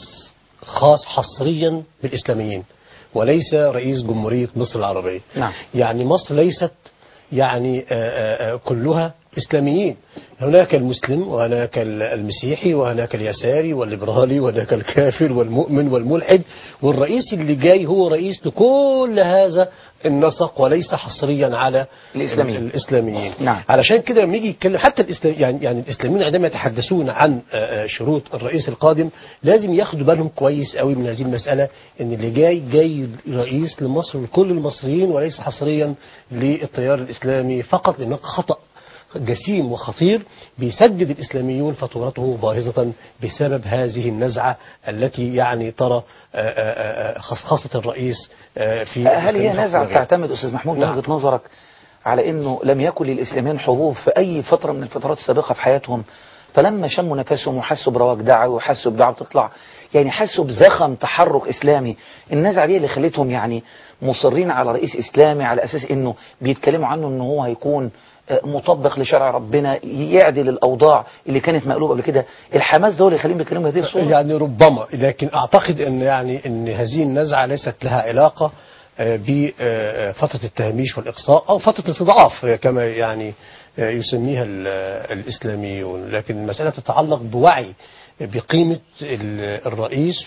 خاص حصريا بالإسلاميين وليس رئيس جمهورية مصر العربية نعم. يعني مصر ليست يعني آه، آه، آه، كلها إسلاميين هناك المسلم وهناك ال- المسيحي وهناك اليساري والليبرالي وهناك الكافر والمؤمن والملحد والرئيس اللي جاي هو رئيس لكل هذا النسق وليس حصريا على الإسلاميين. ال- الإسلاميين نعم. علشان كده لما يجي يتكلم حتى الإسلام يعني يعني الإسلاميين عندما يتحدثون عن آه، آه، شروط الرئيس القادم لازم ياخدوا بالهم كويس قوي من هذه المسألة إن اللي جاي جاي رئيس لمصر لكل المصريين وليس حصريا للتيار الإسلامي فقط لأنه خطأ جسيم وخطير بيسدد الإسلاميون فاتورته باهظة بسبب هذه النزعة التي يعني ترى آه، آه، آه، خصخصة الرئيس آه، في هل هي الإسلاميين فقط نزعة لا غير. بتعتمد أستاذ محمود من نعم. وجهة نظرك على أنه لم يكن للإسلاميين حظوظ في أي فترة من الفترات السابقة في حياتهم فلما شموا نفسهم وحسوا برواج دعوي وحسوا بدعوة تطلع يعني حسوا بزخم تحرك إسلامي النزعة دي اللي خلتهم يعني مصرين على رئيس إسلامي على أساس أنه بيتكلموا عنه أنه هو هيكون آه، مطبق لشرع ربنا يعدل الأوضاع اللي كانت مقلوبة قبل كده الحماس ده هو اللي يخليهم بيتكلموا بهذه الصورة يعني ربما لكن اعتقد ان يعني ان هذه النزعه ليست لها علاقه آه، بفتره التهميش والاقصاء او فتره الاستضعاف كما يعني آه، يسميها ال- الاسلاميون لكن المساله تتعلق بوعي بقيمه ال- الرئيس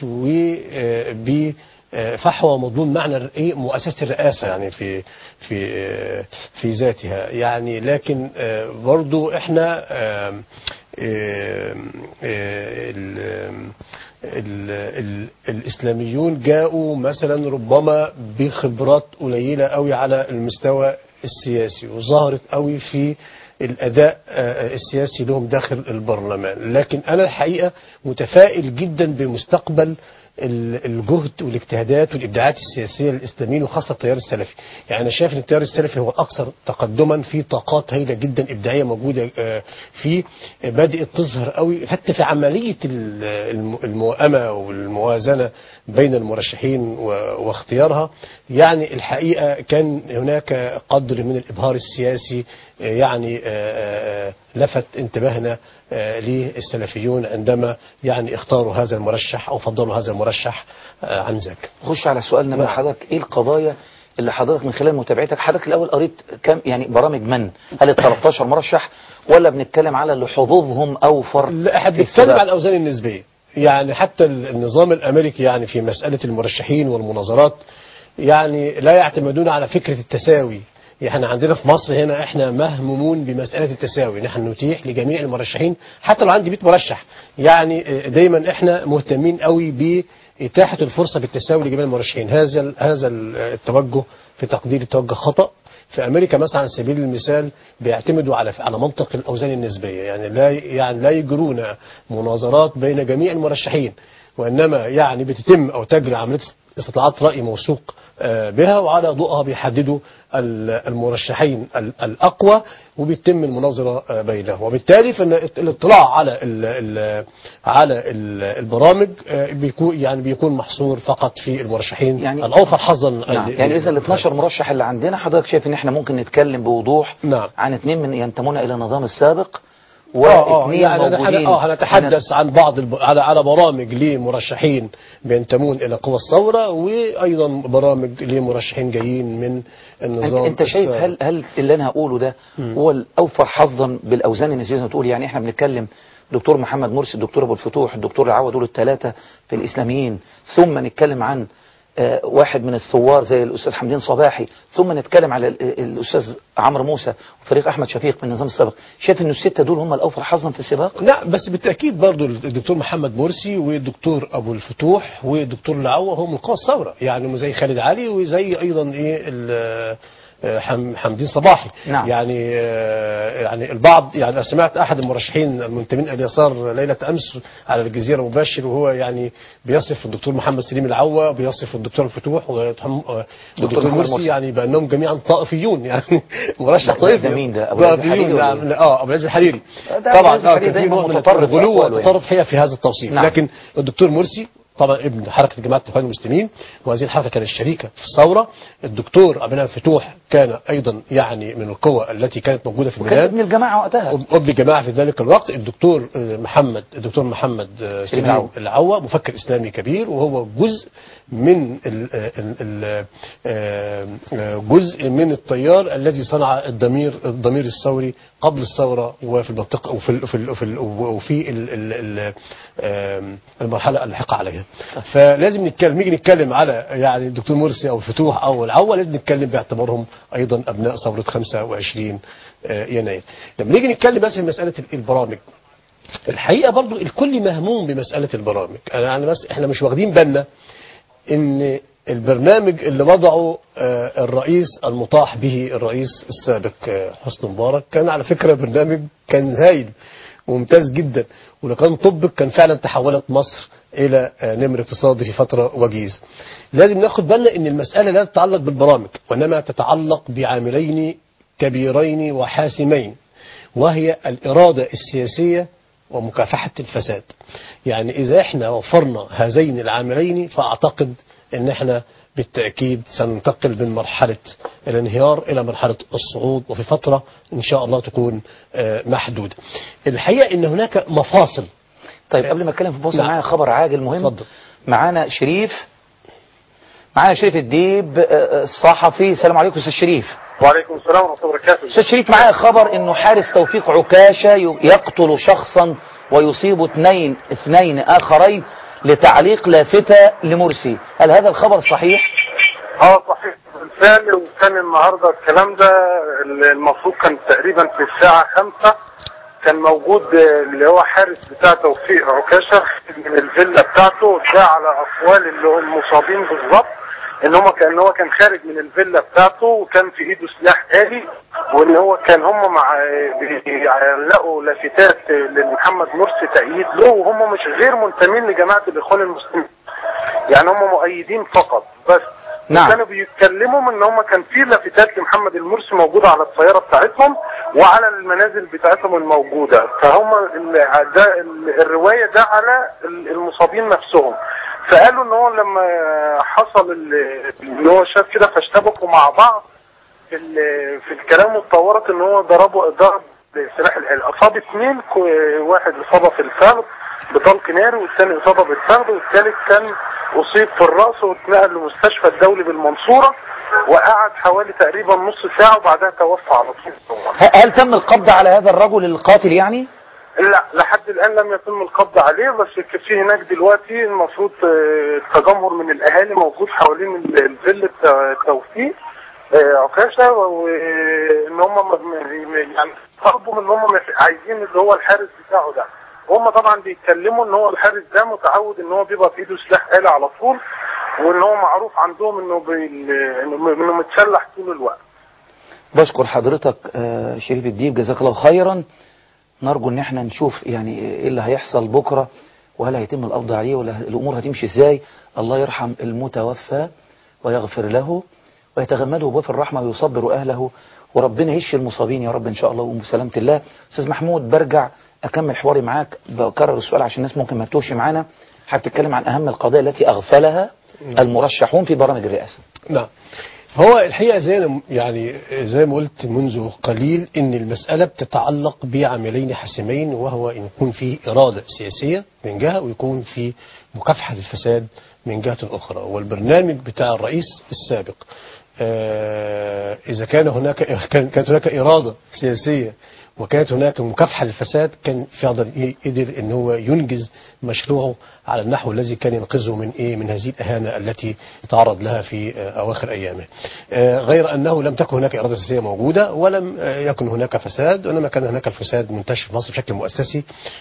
وب فحوى مضمون معنى ايه مؤسسه الرئاسه يعني في في آه، في ذاتها يعني لكن آه، برضو احنا آم، آم، آه، ال- ال- ال- الإسلاميون جاءوا مثلا ربما بخبرات قليلة قوي على المستوى السياسي وظهرت قوي في الأداء آه، السياسي لهم داخل البرلمان لكن أنا الحقيقة متفائل جدا بمستقبل ال- الجهد والاجتهادات والابداعات السياسيه للاسلاميين وخاصه التيار السلفي يعني انا شايف ان التيار السلفي هو الاكثر تقدما في طاقات هائله جدا ابداعيه موجوده آه، فيه آه، بدات تظهر قوي حتى في عمليه ال- الم- الموائمه والموازنه بين المرشحين و- واختيارها يعني الحقيقه كان هناك قدر من الابهار السياسي آه، يعني آه، آه، لفت انتباهنا آه، للسلفيون عندما يعني اختاروا هذا المرشح او فضلوا هذا المرشح آه، عن ذاك خش على سؤالنا بقى نعم. حضرتك ايه القضايا اللي حضرتك من خلال متابعتك حضرتك الاول قريت كم يعني برامج من هل ال 13 مرشح ولا بنتكلم على اللي حظوظهم اوفر لا احنا في بنتكلم السباق؟ عن الاوزان النسبيه يعني حتى النظام الامريكي يعني في مساله المرشحين والمناظرات يعني لا يعتمدون على فكره التساوي احنا عندنا في مصر هنا احنا مهمومون بمساله التساوي نحن نتيح لجميع المرشحين حتى لو عندي 100 مرشح يعني دايما احنا مهتمين قوي باتاحه الفرصه بالتساوي لجميع المرشحين هذا ال- هذا ال- التوجه في تقديري توجه خطا في امريكا مثلا على سبيل المثال بيعتمدوا على على منطق الاوزان النسبيه يعني لا يعني لا يجرون مناظرات بين جميع المرشحين وانما يعني بتتم او تجري عمليه استطلاعات راي موثوق آه، بها وعلى ضوءها بيحددوا ال- المرشحين ال- الاقوى وبيتم المناظره آه، بينهم وبالتالي فان الاطلاع على ال ال على ال البرامج آه، بيكون يعني بيكون محصور فقط في المرشحين يعني الاوفر حظا نعم. يعني اذا ال 12 مرشح اللي عندنا حضرتك شايف ان احنا ممكن نتكلم بوضوح نعم. عن اثنين من ينتمون الى النظام السابق اه اه واثنين يعني هن- موجودين اه هنتحدث عن بعض الب... على على برامج لمرشحين بينتمون الى قوى الثوره وايضا برامج لمرشحين جايين من انت, النظام انت شايف السابق. هل هل اللي انا هقوله ده هو الاوفر حظا بالاوزان النسبيه زي ما تقول يعني احنا بنتكلم دكتور محمد مرسي الدكتور ابو الفتوح الدكتور العوا دول الثلاثه في الاسلاميين ثم نتكلم عن آه، واحد من الثوار زي الاستاذ حمدين صباحي ثم نتكلم على ال- الاستاذ عمرو موسى وفريق احمد شفيق من النظام السابق شايف ان السته دول هم الاوفر حظا في السباق لا بس بالتاكيد برضو الدكتور محمد مرسي والدكتور ابو الفتوح والدكتور العوا هم من قوى الثوره يعني هم زي خالد علي وزي ايضا ايه ال- آه، حم- حمدين صباحي نعم. يعني آه، يعني البعض يعني أنا سمعت احد المرشحين المنتمين الى اليسار ليله امس على الجزيره مباشر وهو يعني بيصف الدكتور محمد سليم العوا بيصف الدكتور الفتوح ويتهم- آه، والدكتور محمد مرسي مرسي. يعني بانهم جميعا طائفيون يعني مرشح ده- طائفي ده مين ده؟ أبو العز الحريري طائفيون ولا نعم إيه؟ اه ابو العز الحريري ده أبو طبعا العز اه الحريري كان في دايما نوع من متطرف في الغلو أقواله والتطرف هي في هذا التوصيف نعم. لكن الدكتور مرسي طبعا ابن حركه جماعه الاخوان المسلمين وهذه الحركه كانت شريكه في الثوره الدكتور ابو نعم فتوح كان ايضا يعني من القوى التي كانت موجوده في وكان البلاد ابن الجماعه وقتها ابن الجماعه في ذلك الوقت الدكتور آه، محمد الدكتور محمد آه، سليم سليم العوا مفكر اسلامي كبير وهو جزء من ال ال ال آه، آه، جزء من التيار الذي صنع الضمير الضمير الثوري قبل الثوره وفي المنطقه وفي ال- وفي ال- وفي ال- وفي ال- ال- ال- آم، المرحله اللاحقه عليها فلازم نتكلم نيجي نتكلم على يعني الدكتور مرسي او الفتوح او العوا لازم نتكلم باعتبارهم ايضا ابناء ثوره 25 آه، يناير لما نيجي نتكلم بس في مساله البرامج الحقيقه برضو الكل مهموم بمساله البرامج انا انا بس احنا مش واخدين بالنا ان البرنامج اللي وضعه آه، الرئيس المطاح به الرئيس السابق آه، حسني مبارك كان على فكره برنامج كان هايل وممتاز جدا ولو كان طبق كان فعلا تحولت مصر الى آه، نمر اقتصادي في فتره وجيز. لازم ناخد بالنا ان المساله لا تتعلق بالبرامج وانما تتعلق بعاملين كبيرين وحاسمين وهي الاراده السياسيه ومكافحه الفساد. يعني اذا احنا وفرنا هذين العاملين فاعتقد ان احنا بالتاكيد سننتقل من مرحله الانهيار الى مرحله الصعود وفي فتره ان شاء الله تكون آه، محدوده. الحقيقه ان هناك مفاصل طيب قبل ما اتكلم في الفاصل نعم. معايا خبر عاجل مهم اتفضل. معانا شريف معانا شريف الديب آه، آه، الصحفي السلام عليكم استاذ شريف وعليكم السلام ورحمه الله وبركاته استاذ شريف معايا خبر انه حارس توفيق عكاشة ي- يقتل شخصا ويصيب اثنين اثنين اخرين لتعليق لافتة لمرسي هل هذا الخبر صحيح اه صحيح بالفعل وكان النهارده الكلام ده المفروض كان تقريبا في الساعه خمسة كان موجود اللي هو حارس بتاع توفيق عكاشه من الفيلا بتاعته ده على اقوال اللي هم المصابين بالظبط ان هو كان هو كان خارج من الفيلا بتاعته وكان في ايده سلاح آلي وان هو كان هم مع بيعلقوا لافتات لمحمد مرسي تأييد له وهم مش غير منتمين لجماعه الاخوان المسلمين يعني هم مؤيدين فقط بس نعم. كانوا بيتكلموا من ان هم كان في لافتات لمحمد المرسي موجوده على السياره بتاعتهم وعلى المنازل بتاعتهم الموجوده فهم ال- ده ال- الروايه ده على ال- المصابين نفسهم فقالوا ان هو لما حصل ال- اللي هو شاف كده فاشتبكوا مع بعض في ال- في الكلام واتطورت ان هو ضربوا ضرب سلاح ال- اصاب اثنين كو- واحد اصابه في الفخذ بطلق ناري والثاني اصابه بالفخذ والثالث كان اصيب في الراس واتنقل لمستشفى الدولي بالمنصوره وقعد حوالي تقريبا نص ساعه وبعدها توفى على طول ه- هل تم القبض على هذا الرجل القاتل يعني لا لحد الان لم يتم القبض عليه بس ك- في هناك دلوقتي المفروض آه، تجمهر من الاهالي موجود حوالين ال- الفيلا الت- توفيق آه، عكاشه وان هم م- م- يعني طلبوا من ان هم مش عايزين اللي هو الحارس بتاعه ده وهم طبعا بيتكلموا ان هو الحارس ده متعود ان هو بيبقى في ايده سلاح آلة على طول وان هو معروف عندهم انه بي- انه إنه متسلح طول الوقت بشكر حضرتك آه، شريف الديب جزاك الله خيرا نرجو ان احنا نشوف يعني ايه اللي هيحصل بكرة وهل هيتم القبض عليه ولا الامور هتمشي ازاي الله يرحم المتوفى ويغفر له ويتغمده بوافي الرحمة ويصبر اهله وربنا يشفي المصابين يا رب ان شاء الله ويقوموا بسلامة الله استاذ محمود برجع اكمل حواري معاك بكرر السؤال عشان الناس ممكن ما تتوهش معانا هتتكلم عن اهم القضايا التي اغفلها المرشحون في برامج الرئاسة نعم هو الحقيقة زي أنا يعني زي ما قلت منذ قليل إن المسألة بتتعلق بعاملين حاسمين وهو إن يكون في إرادة سياسية من جهة ويكون في مكافحة للفساد من جهة أخرى والبرنامج بتاع الرئيس السابق آه، إذا كان هناك كان- كانت هناك إرادة سياسية وكانت هناك مكافحة للفساد كان فيقدر يقدر ان هو ينجز مشروعه على النحو الذي كان ينقذه من ايه من هذه الاهانه التي تعرض لها في آه، اواخر ايامه. آه، غير انه لم تكن هناك اراده سياسيه موجوده ولم آه، يكن هناك فساد وانما كان هناك الفساد منتشر في مصر بشكل مؤسسي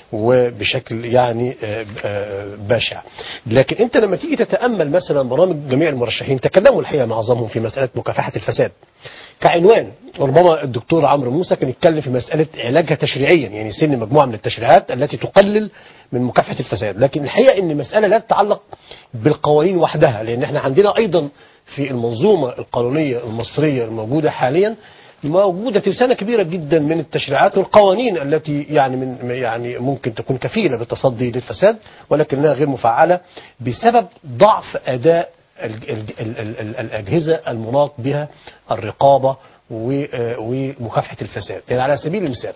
وبشكل يعني آه، آه، بشع. لكن انت لما تيجي تتامل مثلا برامج جميع المرشحين تكلموا الحقيقه معظمهم في مساله مكافحه الفساد. كعنوان ربما الدكتور عمرو موسى كان يتكلم في مسألة علاجها تشريعيا يعني سن مجموعة من التشريعات التي تقلل من مكافحة الفساد لكن الحقيقة ان مسألة لا تتعلق بالقوانين وحدها لان احنا عندنا ايضا في المنظومة القانونية المصرية الموجودة حاليا موجودة ترسانة كبيرة جدا من التشريعات والقوانين التي يعني من يعني ممكن تكون كفيلة بالتصدي للفساد ولكنها غير مفعلة بسبب ضعف أداء ال- ال- ال- ال- ال- الأجهزة المناط بها الرقابة و- آه، ومكافحة الفساد يعني على سبيل المثال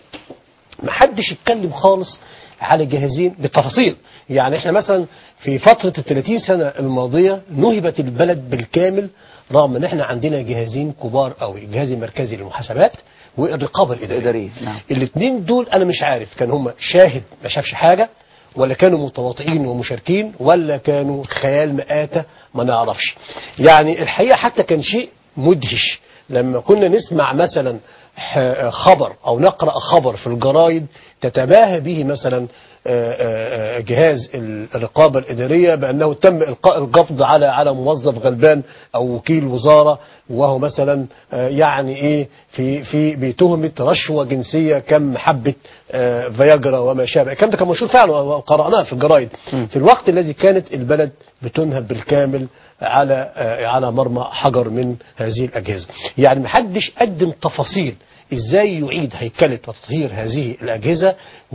ما حدش يتكلم خالص على جهازين بالتفاصيل يعني احنا مثلا في فترة ال 30 سنة الماضية نهبت البلد بالكامل رغم ان احنا عندنا جهازين كبار قوي الجهاز المركزي للمحاسبات والرقابة الإدارية الإدارية نعم الاثنين دول انا مش عارف كان هم شاهد ما شافش حاجة ولا كانوا متواطئين ومشاركين ولا كانوا خيال مآتة ما نعرفش يعني الحقيقة حتى كان شيء مدهش لما كنا نسمع مثلا ح- خبر او نقرأ خبر في الجرايد تتباهى به مثلا آه، آه، آه، جهاز الرقابة الإدارية بأنه تم إلقاء القبض على على موظف غلبان أو وكيل وزارة وهو مثلا آه، يعني إيه في في بتهمة رشوة جنسية كم حبة آه، فياجرا وما شابه الكلام ده كان مشهور فعلا وقرأناه في الجرايد في الوقت الذي كانت البلد بتنهب بالكامل على آه، على مرمى حجر من هذه الأجهزة يعني محدش قدم تفاصيل ازاي يعيد هيكلة وتطهير هذه الأجهزة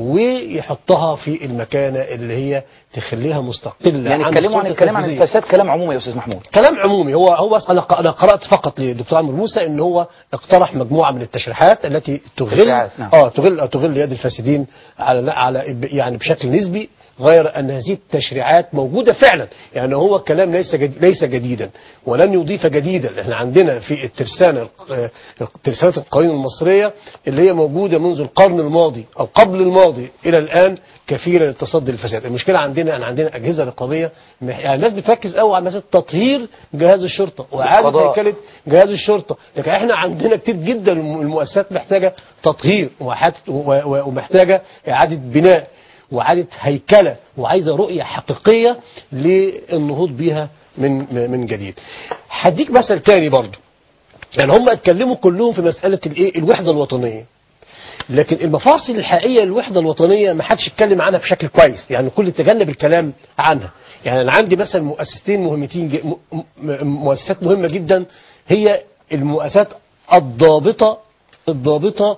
ويحطها في المكانة اللي هي تخليها مستقلة يعني عن اتكلموا عن السلطة الكلام عن التنفيذية. الفساد كلام عمومي يا استاذ محمود كلام عمومي هو هو بس انا ق- انا قرات فقط للدكتور عمرو موسى ان هو اقترح مجموعه من التشريحات التي تغل تشريعات، نعم. اه تغل تغل يد الفاسدين على على يعني بشكل نسبي غير ان هذه التشريعات موجوده فعلا يعني هو كلام ليس جديد ليس جديدا ولن يضيف جديدا احنا عندنا في الترسانه آه، ترسانه القوانين المصريه اللي هي موجوده منذ القرن الماضي او قبل الماضي الى الان كفيله للتصدي للفساد المشكله عندنا ان عندنا اجهزه رقابيه مح- يعني الناس بتركز قوي على مساله تطهير جهاز الشرطه واعاده القضاء. هيكله جهاز الشرطه لكن احنا عندنا كتير جدا الم- المؤسسات محتاجه تطهير وإعادة- و- و- ومحتاجه اعاده بناء واعاده هيكله وعايزه رؤيه حقيقيه للنهوض بيها من من جديد هديك مثل تاني برضو يعني هم اتكلموا كلهم في مساله الايه الوحده الوطنيه لكن المفاصل الحقيقيه للوحده الوطنيه ما حدش اتكلم عنها بشكل كويس يعني كل تجنب الكلام عنها يعني انا عندي مثلا مؤسستين مهمتين ج- م- م- مؤسسات مهمه جدا هي المؤسسات الضابطه الضابطه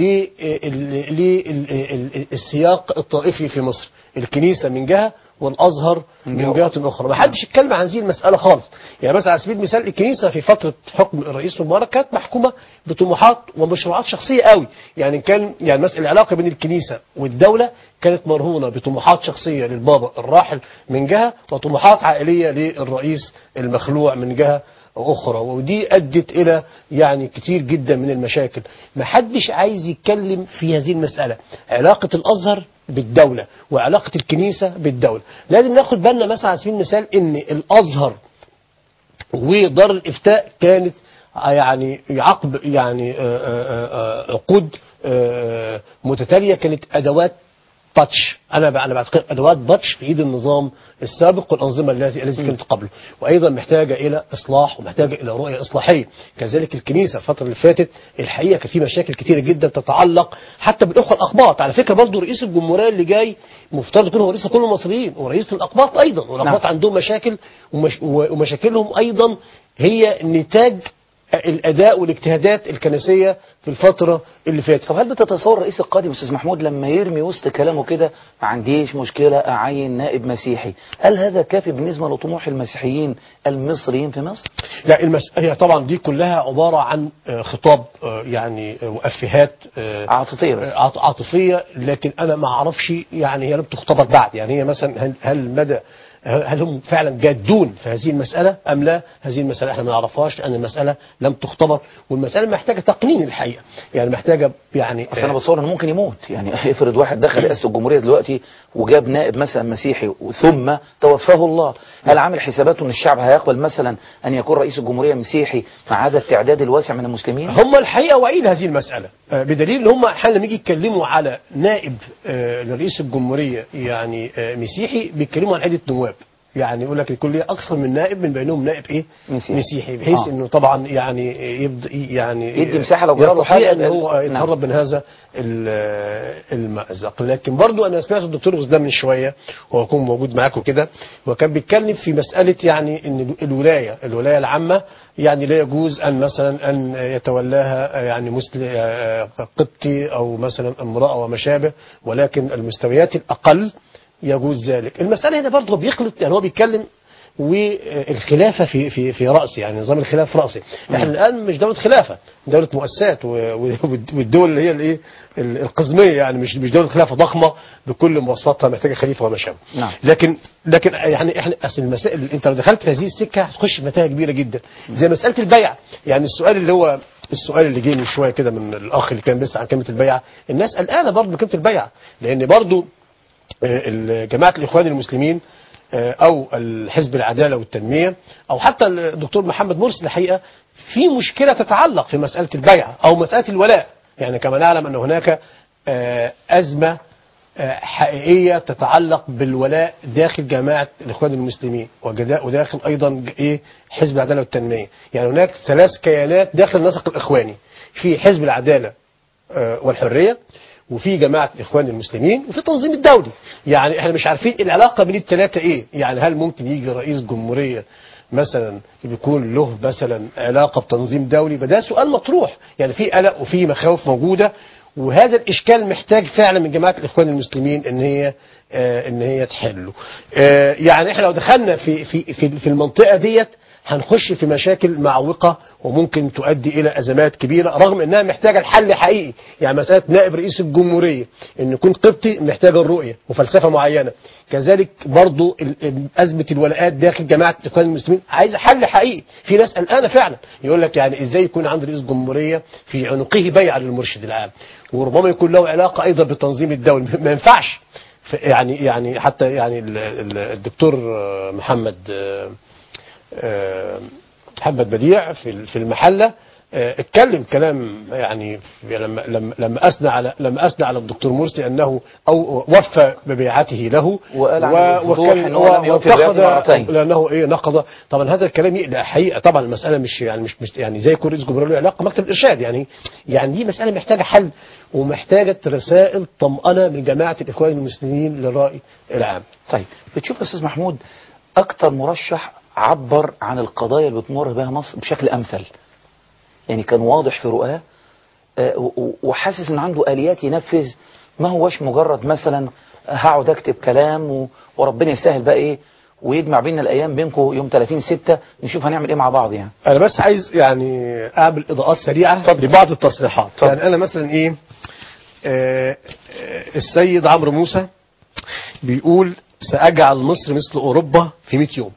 للسياق الطائفي في مصر الكنيسه من جهه والازهر من جهه اخرى ما حدش اتكلم عن هذه المساله خالص يعني مثلا على سبيل المثال الكنيسه في فتره حكم الرئيس مبارك كانت محكومه بطموحات ومشروعات شخصيه قوي يعني كان يعني مثلا العلاقه بين الكنيسه والدوله كانت مرهونه بطموحات شخصيه للبابا الراحل من جهه وطموحات عائليه للرئيس المخلوع من جهه أخرى ودي أدت إلى يعني كتير جدا من المشاكل ما حدش عايز يتكلم في هذه المسألة علاقة الأزهر بالدولة وعلاقة الكنيسة بالدولة لازم ناخد بالنا مثلا على سبيل المثال إن الأزهر ودار الإفتاء كانت يعني عقب يعني آه، آه، آه، عقود آه، متتالية كانت أدوات باتش انا ب- انا بعتقد ادوات باتش في ايد النظام السابق والانظمه التي التي كانت قبله وايضا محتاجه الى اصلاح ومحتاجه الى رؤيه اصلاحيه كذلك الكنيسه الفتره اللي فاتت الحقيقه كان في مشاكل كثيره جدا تتعلق حتى بالاخوه الاقباط على فكره برضو رئيس الجمهوريه اللي جاي مفترض يكون هو رئيس لكل المصريين ورئيس الاقباط ايضا والاقباط نعم. عندهم مشاكل ومش ومشاكلهم ايضا هي نتاج الاداء والاجتهادات الكنسيه في الفتره اللي فاتت طب هل بتتصور الرئيس القادم استاذ محمود لما يرمي وسط كلامه كده ما عنديش مشكله اعين نائب مسيحي هل هذا كافي بالنسبه لطموح المسيحيين المصريين في مصر لا المس... هي طبعا دي كلها عبارة عن آه، خطاب آه، يعني آه، وأفهات آه، عاطفيه بس آه، عاط- عاطفية لكن أنا ما أعرفش يعني هي لم تختبر بعد يعني هي مثلا هل, هل مدى هل هم فعلا جادون في هذه المسألة أم لا هذه المسألة احنا ما نعرفهاش لأن المسألة لم تختبر والمسألة محتاجة تقنين الحقيقة يعني محتاجة يعني اصل انا بتصور انه ممكن يموت يعني افرض واحد دخل رئاسه الجمهوريه دلوقتي وجاب نائب مثلا مسيحي ثم توفاه الله هل عامل حساباته ان الشعب هيقبل مثلا ان يكون رئيس الجمهوريه مسيحي مع هذا التعداد الواسع من المسلمين هم الحقيقه واعيين هذه المساله آه، بدليل ان هم احيانا لما يجي يتكلموا على نائب آه، لرئيس الجمهوريه يعني آه، مسيحي بيتكلموا عن عده نواب يعني يقول لك الكليه اكثر من نائب من بينهم نائب ايه مسيحي. مسيحي بحيث آه. انه طبعا يعني يبدا يعني يدي مساحة لو جرى له يستطيع حاجة ان هو نعم. يتهرب من هذا ال- المأزق لكن برضو انا سمعت الدكتور غزدان من شويه وهو يكون موجود معاكم كده وكان بيتكلم في مساله يعني ان الولايه الولايه العامه يعني لا يجوز ان مثلا ان يتولاها يعني مسلم قبطي او مثلا امراه وما شابه ولكن المستويات الاقل يجوز ذلك المساله هنا برضه هو بيخلط يعني هو بيتكلم والخلافه في في في راسي يعني نظام الخلافه في راسي احنا الان مش دوله خلافه دوله مؤسسات و- و- والدول اللي هي الايه ال- القزميه يعني مش مش دوله خلافه ضخمه بكل مواصفاتها محتاجه خليفه وما شابه نعم. لكن لكن يعني احنا اصل المسائل انت لو دخلت في هذه السكه هتخش في متاهه كبيره جدا زي مساله البيع يعني السؤال اللي هو السؤال اللي جه من شويه كده من الاخ اللي كان بيسال عن كلمه البيعه الناس قلقانه برضه من كلمه البيعه لان برضه آه، جماعه الاخوان المسلمين آه، او الحزب العداله والتنميه او حتى الدكتور محمد مرسي الحقيقه في مشكله تتعلق في مساله البيعه او مساله الولاء يعني كما نعلم ان هناك آه، ازمه آه، حقيقيه تتعلق بالولاء داخل جماعه الاخوان المسلمين وجدا- وداخل ايضا ج- ايه حزب العداله والتنميه يعني هناك ثلاث كيانات داخل النسق الاخواني في حزب العداله آه، والحريه وفي جماعه الاخوان المسلمين وفي التنظيم الدولي يعني احنا مش عارفين العلاقه بين الثلاثه ايه يعني هل ممكن يجي رئيس جمهوريه مثلا بيكون له مثلا علاقه بتنظيم دولي فده سؤال مطروح يعني في قلق وفي مخاوف موجوده وهذا الاشكال محتاج فعلا من جماعه الاخوان المسلمين ان هي آه ان هي تحله آه يعني احنا لو دخلنا في في في, في المنطقه ديت هنخش في مشاكل معوقة وممكن تؤدي إلى أزمات كبيرة رغم أنها محتاجة الحل حقيقي يعني مسألة نائب رئيس الجمهورية أن يكون قبطي محتاجة الرؤية وفلسفة معينة كذلك برضو ال- ال- أزمة الولاءات داخل جماعة الإخوان المسلمين عايزة حل حقيقي في ناس قلقانة فعلا يقول لك يعني إزاي يكون عند رئيس جمهورية في عنقه بيعة للمرشد العام وربما يكون له علاقة أيضا بالتنظيم الدولي ما ينفعش ف- يعني يعني حتى يعني ال- ال- الدكتور آه، محمد آه، آه، محمد بديع في في المحله آه، اتكلم كلام يعني في- لما لما لما اثنى على لما اثنى على الدكتور مرسي انه او وفى ببيعته له وقال عن و- الوضوح وكان- إن هو لم يوفي وانتقد ببيعته مرتين. لانه ايه نقض طبعا هذا الكلام يقلق حقيقه طبعا المساله مش يعني مش, مش يعني زي كل رئيس جمهوريه له علاقه مكتب الارشاد يعني يعني دي مساله محتاجه حل ومحتاجه رسائل طمأنه من جماعه الاخوان المسلمين للراي العام طيب بتشوف يا استاذ محمود اكتر مرشح عبر عن القضايا اللي بتمر بها مصر بشكل امثل يعني كان واضح في رؤاه آه، و- و- وحاسس ان عنده اليات ينفذ ما هوش مجرد مثلا هقعد اكتب كلام و- وربنا يسهل بقى ايه ويجمع بينا الايام بينكم يوم 30 6 نشوف هنعمل ايه مع بعض يعني انا بس عايز يعني اعمل اضاءات سريعه لبعض التصريحات يعني انا مثلا ايه آه آه، السيد عمرو موسى بيقول ساجعل مصر مثل اوروبا في 100 يوم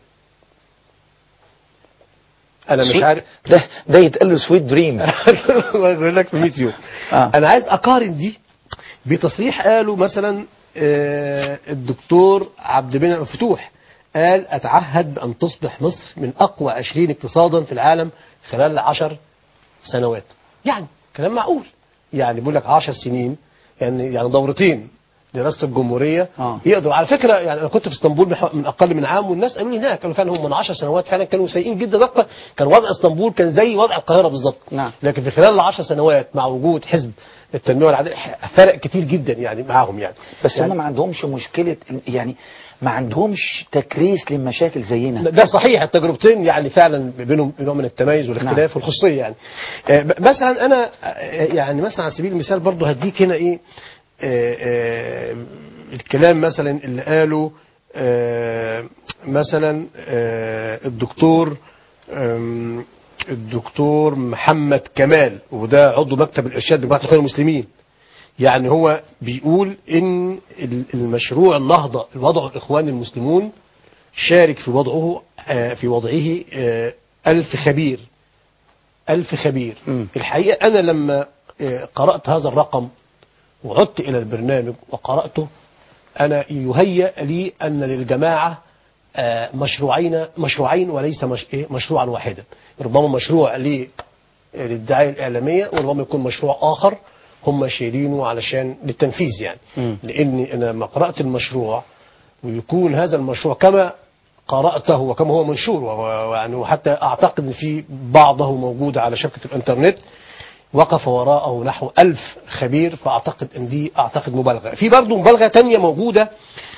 انا مش سويت- عارف ده ده يتقال له سويت دريمز بقول لك في 100 يوم آه. انا عايز اقارن دي بتصريح قاله مثلا آه، الدكتور عبد المنعم مفتوح قال اتعهد بان تصبح مصر من اقوى 20 اقتصادا في العالم خلال 10 سنوات يعني كلام معقول يعني بيقول لك 10 سنين يعني يعني دورتين لرئاسه الجمهوريه آه. يقدروا على فكره يعني انا كنت في اسطنبول من حو- من اقل من عام والناس قالوا لي هناك قالوا فعلا هم من 10 سنوات فعلا كانوا سيئين جدا دقه كان وضع اسطنبول كان زي وضع القاهره بالظبط نعم. لكن في خلال العشر سنوات مع وجود حزب التنميه والعداله فرق كتير جدا يعني معاهم يعني بس يعني هم ما عندهمش مشكله يعني ما عندهمش تكريس للمشاكل زينا ده صحيح التجربتين يعني فعلا بينهم نوع من التميز والاختلاف نعم. والخصوصيه يعني آه، ب- مثلا انا آه، يعني مثلا على سبيل المثال برضو هديك هنا ايه آه، آه، الكلام مثلا اللي قاله آه، مثلا آه، الدكتور آم، الدكتور محمد كمال وده عضو مكتب الارشاد بجماعه الاخوان المسلمين يعني هو بيقول ان ال- المشروع النهضه الوضع الاخوان المسلمون شارك في وضعه آه، في وضعه آه، ألف خبير ألف خبير مم. الحقيقة أنا لما آه، قرأت هذا الرقم وعدت إلى البرنامج وقرأته أنا يهيأ لي أن للجماعة آه، مشروعين مشروعين وليس مش إيه، مشروعا واحدا ربما مشروع ل- للدعاية الإعلامية وربما يكون مشروع آخر هم شايلينه علشان للتنفيذ يعني مم. لأني أنا لما قرأت المشروع ويكون هذا المشروع كما قرأته وكما هو منشور و- ويعني وحتى أعتقد أن في بعضه موجود على شبكة الإنترنت وقف وراءه نحو ألف خبير فأعتقد أن دي أعتقد مبالغة في برضه مبالغة تانية موجودة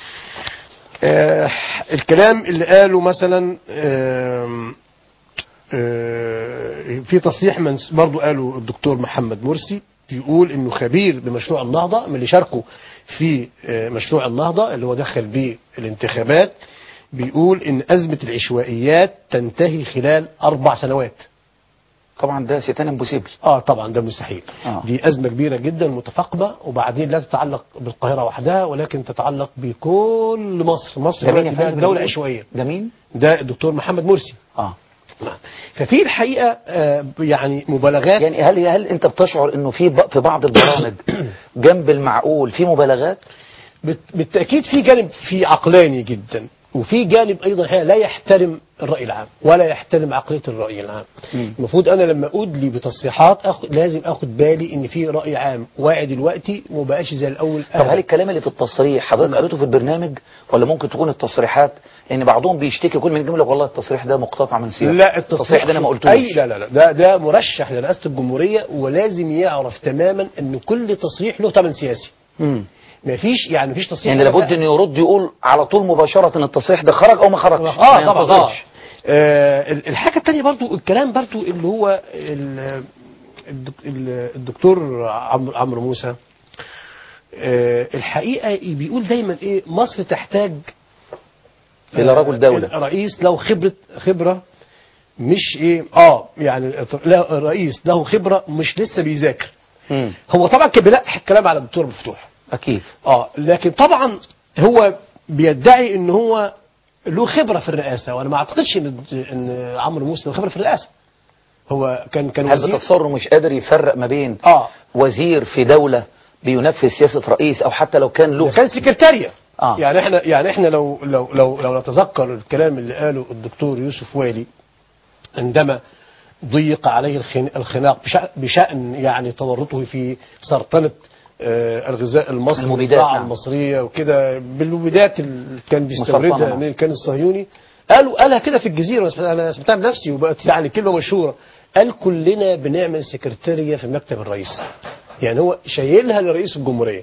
آه الكلام اللي قاله مثلا آم، آه في تصريح من برضه قاله الدكتور محمد مرسي بيقول انه خبير بمشروع النهضه من اللي شاركوا في آه، مشروع النهضه اللي هو دخل بيه الانتخابات بيقول ان ازمه العشوائيات تنتهي خلال اربع سنوات طبعا ده ستان امبوسيبل اه طبعا ده مستحيل آه. دي ازمه كبيره جدا متفاقمه وبعدين لا تتعلق بالقاهره وحدها ولكن تتعلق بكل مصر مصر ده مين يا دلوقتي بقت فندم؟ دوله عشوائيه ده مين؟ ده الدكتور محمد مرسي اه نعم. ففي الحقيقه آه يعني مبالغات يعني هل هل انت بتشعر انه في ب- في بعض البرامج جنب المعقول في مبالغات؟ بت- بالتأكيد في جانب في عقلاني جدا وفي جانب أيضا الحقيقة لا يحترم الرأي العام ولا يحترم عقلية الرأي العام مم. المفروض أنا لما أدلي بتصريحات أخد لازم أخد بالي إن في رأي عام واعي دلوقتي وما بقاش زي الأول طب هل أبداً. الكلام اللي في التصريح حضرتك قريته في البرنامج ولا ممكن تكون التصريحات لان بعضهم بيشتكي كل من جمله والله التصريح ده مقتطع من سياق لا التصريح ده انا ما قلتوش أي لا لا لا ده ده مرشح لرئاسة الجمهورية ولازم يعرف تماما إن كل تصريح له ثمن سياسي مم. مفيش يعني مفيش تصريح يعني لابد انه يرد يقول على طول مباشره ان التصريح ده خرج او ما خرجش اه ما طبعا اه ينتظرش. آه، الحاجه الثانيه برضو الكلام برضو اللي هو ال- الدك- ال- الدكتور عمرو عمرو موسى آه، الحقيقه بيقول دايما ايه مصر تحتاج الى رجل دوله رئيس له خبره خبره مش ايه اه يعني لا رئيس له خبره مش لسه بيذاكر مم. هو طبعا كان بيلقح الكلام على الدكتور مفتوح اكيد اه لكن طبعا هو بيدعي ان هو له خبره في الرئاسه وانا ما اعتقدش ان ان عمرو موسى له خبره في الرئاسه هو كان كان هل وزير بتتصور مش قادر يفرق ما بين اه وزير في دوله بينفذ سياسه رئيس او حتى لو كان ده له كان سكرتاريا آه. يعني احنا يعني احنا لو لو لو لو نتذكر الكلام اللي قاله الدكتور يوسف والي عندما ضيق عليه الخن- الخناق بشأ- بشأن يعني تورطه في سرطنة آه، الغذاء المصري المبيدات، والزراعة نعم. المصرية وكده بالمبيدات اللي كان مسرطنة، بيستوردها نعم. من كان الصهيوني قالوا قالها كده في الجزيرة أنا سمعتها- أنا سمعتها بنفسي وبقت يعني كلمة مشهورة قال كلنا بنعمل سكرتارية في مكتب الرئيس يعني هو شايلها لرئيس الجمهورية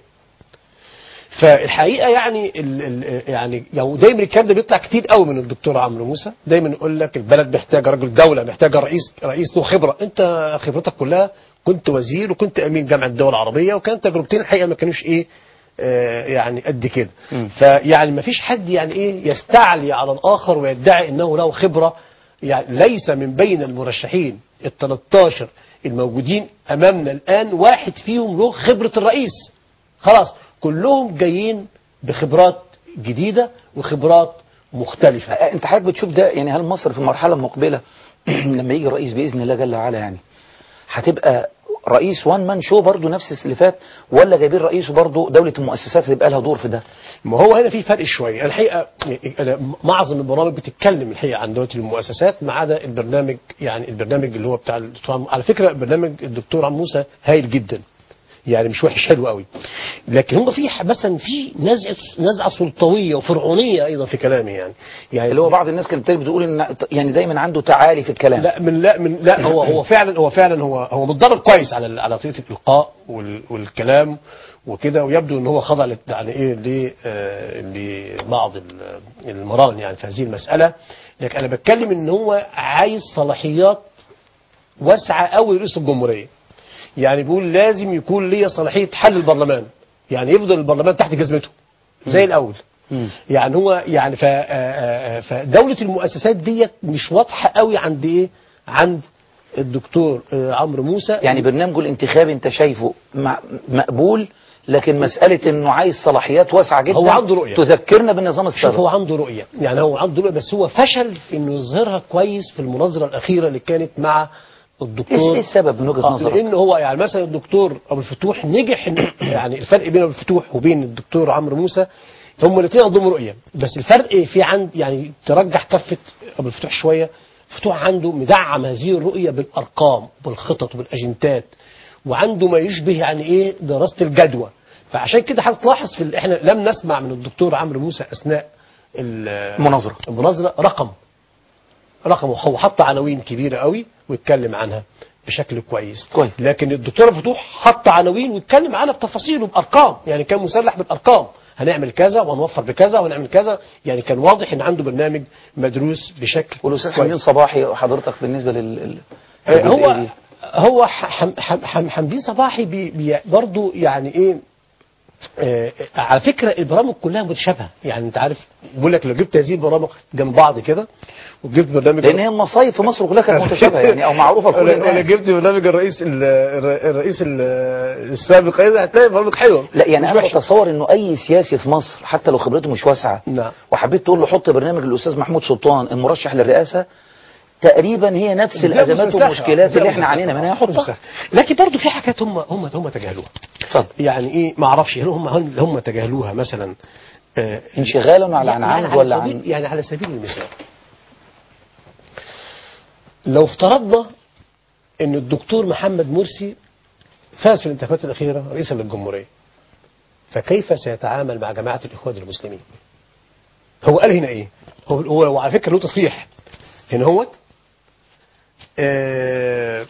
فالحقيقه يعني ال ال يعني يعني دايما الكلام ده بيطلع كتير قوي من الدكتور عمرو موسى دايما يقول لك البلد محتاجه رجل دوله محتاجه رئيس رئيس له خبره انت خبرتك كلها كنت وزير وكنت امين جامعه الدول العربيه وكانت تجربتين الحقيقه ما كانوش ايه آه يعني قد كده فيعني ما فيش حد يعني ايه يستعلي على الاخر ويدعي انه له خبره يعني ليس من بين المرشحين ال 13 الموجودين امامنا الان واحد فيهم له خبره الرئيس خلاص كلهم جايين بخبرات جديدة وخبرات مختلفة انت حضرتك بتشوف ده يعني هل مصر في المرحله المقبله لما يجي الرئيس باذن الله جل وعلا يعني هتبقى رئيس وان مان شو برضه نفس اللي فات ولا جايبين رئيس وبرضه دوله المؤسسات هتبقى لها دور في ده ما هو هنا في فرق شوية الحقيقة أنا معظم البرامج بتتكلم الحقيقة عن دلوقتي المؤسسات ما عدا البرنامج يعني البرنامج اللي هو بتاع الدكتور عم- على فكرة برنامج الدكتور عم موسى هايل جدا يعني مش وحش حلو قوي لكن هم في ح- مثلا في نزعه نزعه سلطويه وفرعونيه ايضا في كلامه يعني يعني اللي هو بعض الناس كانت بتقول ان يعني دايما عنده تعالي في الكلام لا من لا من لا هو هو فعلا هو فعلا هو هو متدرب كويس على ال- على طريقه الالقاء وال- والكلام وكده ويبدو ان هو خضع لت- يعني ايه ل- آه، لبعض ال- المران يعني في هذه المساله لكن انا بتكلم ان هو عايز صلاحيات واسعه قوي لرئيس الجمهوريه يعني بيقول لازم يكون ليا صلاحيه حل البرلمان يعني يفضل البرلمان تحت جزمته زي الاول يعني هو يعني ف- آه، آه، آه، فدوله المؤسسات ديت مش واضحه قوي عند ايه عند الدكتور آه، عمرو موسى يعني برنامجه الانتخابي انت شايفه مع- مقبول لكن مسألة انه عايز صلاحيات واسعة جدا هو عنده رؤية. تذكرنا بالنظام شوف السابق هو عنده رؤية يعني هو عنده رؤية بس هو فشل في انه يظهرها كويس في المناظرة الأخيرة اللي كانت مع الدكتور ايش ايه السبب من وجهة آه، نظرك؟ لان هو يعني مثلا الدكتور ابو الفتوح نجح إن- يعني الفرق بين ابو الفتوح وبين الدكتور عمرو موسى هم الاثنين عندهم رؤيه بس الفرق في عند يعني ترجح كفه ابو الفتوح شويه الفتوح عنده مدعم هذه الرؤيه بالارقام بالخطط وبالاجندات وعنده ما يشبه يعني ايه دراسه الجدوى فعشان كده هتلاحظ في ال- احنا لم نسمع من الدكتور عمرو موسى اثناء ال- المناظرة. المناظره رقم رقم هو حط عناوين كبيره قوي واتكلم عنها بشكل كويس كويس. لكن الدكتور فتوح حط عناوين واتكلم عنها بتفاصيل وبارقام يعني كان مسلح بالارقام هنعمل كذا وهنوفر بكذا وهنعمل كذا يعني كان واضح ان عنده برنامج مدروس بشكل والاستاذ كويس. حمدين صباحي حضرتك بالنسبة لل لل- آه، للجزئية هو دي. هو حم حم حم حمدين صباحي بي بي برضه يعني ايه آه على فكره البرامج كلها متشابهه يعني انت عارف بقول لك لو جبت هذه البرامج جنب بعض كده وجبت برنامج لان هي المصايف في مصر كلها كانت متشابهة يعني او معروفة لكل ولا ولا الناس جبت برنامج الرئيس ال- الر- الرئيس ال- السابق ايضا هتلاقي برامج حلوه لا يعني مش انا وحشة. بتصور انه اي سياسي في مصر حتى لو خبرته مش واسعة نعم وحبيت تقول له حط برنامج الاستاذ محمود سلطان المرشح للرئاسة تقريبا هي نفس ده الازمات مسلسل. والمشكلات ده اللي احنا مسلسل. عانينا منها مسلسل. يحطها لكن برضه في حاجات هم هم هم تجاهلوها اتفضل يعني ايه ما اعرفش هل هم هل هم تجاهلوها مثلا آه، انشغالا على عن يعني عمد على ولا سبيل عن يعني على سبيل المثال لو افترضنا ان الدكتور محمد مرسي فاز في الانتخابات الاخيره رئيسا للجمهوريه فكيف سيتعامل مع جماعه الاخوان المسلمين؟ هو قال هنا ايه؟ هو, هو وعلى فكره له تصريح هنا هوت آه,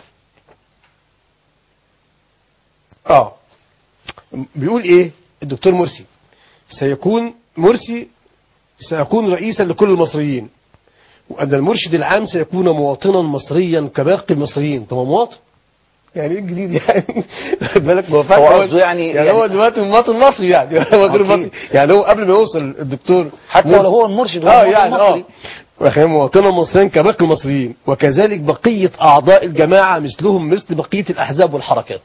اه بيقول ايه الدكتور مرسي سيكون مرسي سيكون رئيسا لكل المصريين وأن المرشد العام سيكون مواطنا مصريا كباقي المصريين طب هو مواطن يعني ايه الجديد يعني خد بالك ما هو فاهم هو قصده يعني- يعني, يعني- هو دلوقتي مواطن مصري يعني هو غير أكيد. مواطن يعني هو قبل ما يوصل الدكتور حتى مرسي- لو هو المرشد اه هو يعني مصري. اه وخلينا مواطنا مصريا كباقي المصريين وكذلك بقية أعضاء الجماعة مثلهم مثل بقية الأحزاب والحركات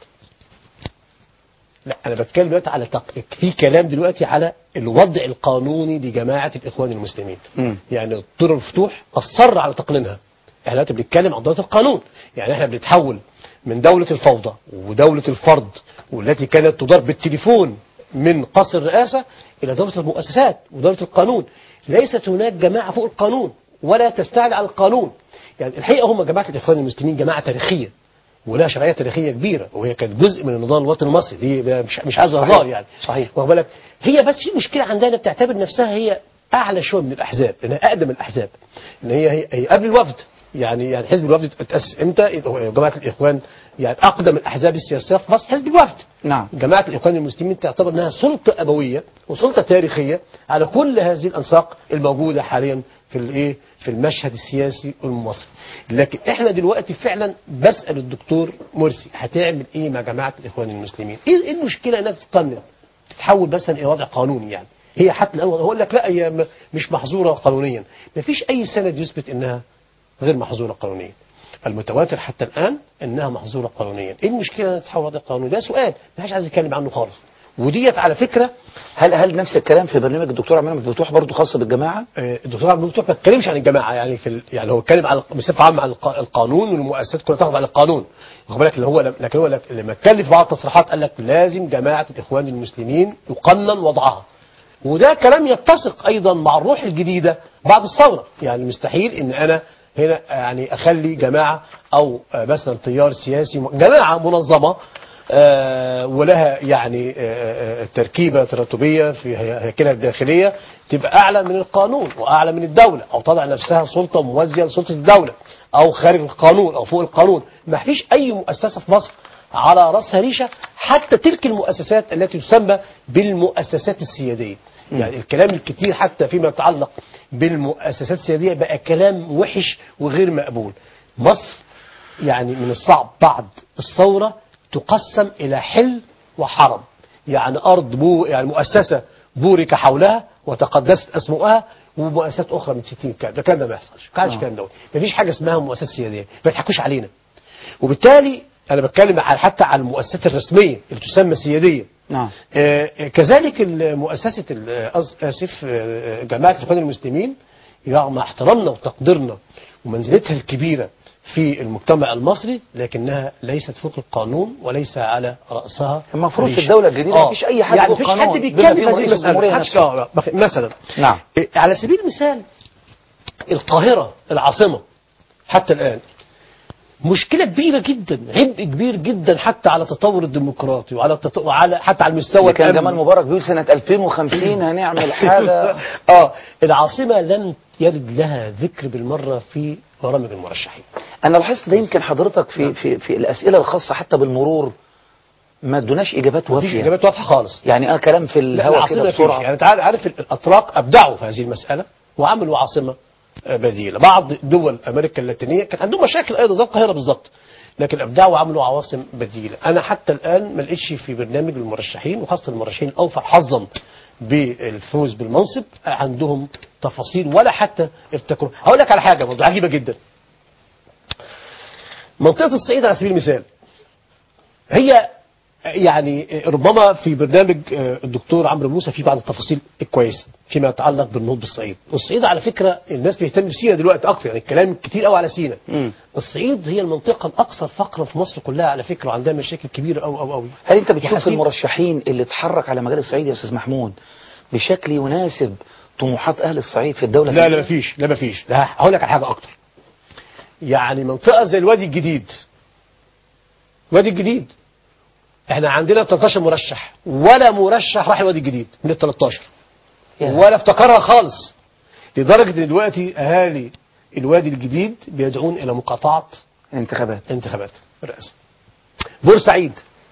لا أنا بتكلم دلوقتي على تق... في كلام دلوقتي على الوضع القانوني لجماعة الإخوان المسلمين مم. يعني الطرق المفتوح أصر على تقنينها احنا دلوقتي بنتكلم عن دولة القانون يعني احنا بنتحول من دولة الفوضى ودولة الفرد والتي كانت تدار بالتليفون من قصر الرئاسة إلى دولة المؤسسات ودولة القانون ليست هناك جماعة فوق القانون ولا تستعد على القانون يعني الحقيقه هم جماعه الاخوان المسلمين جماعه تاريخيه ولها شرعيه تاريخيه كبيره وهي كانت جزء من النظام الوطني المصري دي مش مش عايز هزار يعني صحيح واخد بالك هي بس في مشكله عندنا بتعتبر نفسها هي اعلى شويه من الاحزاب لانها اقدم الاحزاب ان هي هي, هي قبل الوفد يعني يعني حزب الوفد اتاسس امتى؟ جماعه الاخوان يعني اقدم الاحزاب السياسيه في مصر حزب الوفد نعم جماعه الاخوان المسلمين تعتبر انها سلطه ابويه وسلطه تاريخيه على كل هذه الانساق الموجوده حاليا في الايه في المشهد السياسي المصري لكن احنا دلوقتي فعلا بسال الدكتور مرسي هتعمل ايه مع جماعه الاخوان المسلمين ايه إيه المشكله انها تتقنن تتحول مثلا الى وضع قانوني يعني هي حتى الان هقول لك لا هي م- مش محظوره قانونيا ما فيش اي سند يثبت انها غير محظوره قانونيا المتواتر حتى الان انها محظوره قانونيا ايه المشكله انها تتحول وضع قانوني ده سؤال ما حدش عايز يتكلم عنه خالص وديت على فكره هل هل نفس الكلام في برنامج الدكتور عماد مفتوح برضه خاص بالجماعه؟ آه، الدكتور عبد المفتوح ما اتكلمش عن الجماعه يعني في ال... يعني هو اتكلم عن بصفه عامه عن الق- القانون والمؤسسات كلها تاخد على القانون واخد بالك اللي هو لكن هو لك- لما اتكلم في بعض التصريحات قال لك لازم جماعه الاخوان المسلمين يقنن وضعها وده كلام يتسق ايضا مع الروح الجديده بعد الثوره يعني مستحيل ان انا هنا يعني اخلي جماعه او آه، مثلا تيار سياسي م- جماعه منظمه آه، ولها يعني آه، آه، تركيبه تراتبيه في هي- هيكلها الداخليه تبقى اعلى من القانون واعلى من الدوله او تضع نفسها سلطه موازيه لسلطه الدوله او خارج القانون او فوق القانون ما فيش اي مؤسسه في مصر على راسها ريشه حتى تلك المؤسسات التي تسمى بالمؤسسات السياديه يعني الكلام الكتير حتى فيما يتعلق بالمؤسسات السياديه بقى كلام وحش وغير مقبول مصر يعني من الصعب بعد الثورة تقسم إلى حل وحرم يعني أرض بو يعني مؤسسة بورك حولها وتقدست أسماءها ومؤسسات أخرى من 60 كام ده الكلام ده ما يحصلش ما كانش آه. الكلام دوت ما فيش حاجة اسمها مؤسسة سيادية ما يضحكوش علينا وبالتالي أنا بتكلم على حتى على المؤسسات الرسمية اللي تسمى سيادية نعم آه، كذلك ال- مؤسسة ال- أز- آسف آه، جماعة الإخوان المسلمين رغم احترامنا وتقديرنا ومنزلتها الكبيرة في المجتمع المصري لكنها ليست فوق القانون وليس على رأسها المفروض في ريشة. الدولة الجديدة آه. مفيش أي حد يعني فوق مفيش القانون، حد بما بيتكلم فيهم في هذه رئيس المسألة الجمهورية محدش- نفسه. آه، بخ- مثلا نعم إيه، على سبيل المثال القاهرة العاصمة حتى الآن مشكلة كبيرة جدا عبء كبير جدا حتى على التطور الديمقراطي وعلى التط... وعلى حتى على المستوى اللي كان الأمني. جمال مبارك بيقول سنة 2050 هنعمل حاجة اه العاصمة لم يرد لها ذكر بالمرة في برامج المرشحين انا لاحظت ده يمكن حضرتك في في في الاسئله الخاصه حتى بالمرور ما ادوناش اجابات مفيش وافيه إجابات واضحة خالص يعني اه كلام في لا الهواء العاصمة كده فيش بسرعه يعني انت عارف عارف الأتراك أبدعوا في هذه المسألة وعملوا عاصمة آه، بديلة بعض دول أمريكا اللاتينية كانت عندهم مشاكل أيضا زي القاهرة بالظبط لكن أبدعوا وعملوا عواصم بديلة أنا حتى الآن ما لقيتش في برنامج المرشحين وخاصة المرشحين الأوفر حظا بالفوز بالمنصب عندهم تفاصيل ولا حتى ابتكروا هقول لك على حاجة برضه عجيبة جدا منطقة الصعيد على سبيل المثال هي يعني ربما في برنامج آه، الدكتور عمرو موسى في بعض التفاصيل الكويسه فيما يتعلق بالنهوض بالصعيد، والصعيد على فكره الناس بيهتم بسينا دلوقتي اكتر يعني الكلام كتير قوي على سينا. مم. الصعيد هي المنطقه الاكثر فقرا في مصر كلها على فكره وعندها مشاكل كبيره قوي قوي قوي. هل انت بتشوف وحسيب- المرشحين اللي اتحرك على مجال الصعيد يا استاذ محمود بشكل يناسب طموحات اهل الصعيد في الدوله لا لا مفيش لا مفيش لا هقول لك على حاجه اكتر. يعني منطقه زي الوادي الجديد. الوادي الجديد احنا عندنا 13 مرشح ولا مرشح راح الوادي الجديد من ال 13 يا. ولا افتكرها خالص لدرجه ان دلوقتي اهالي الوادي الجديد بيدعون الى مقاطعه انتخابات انتخابات الرئاسه. بورسعيد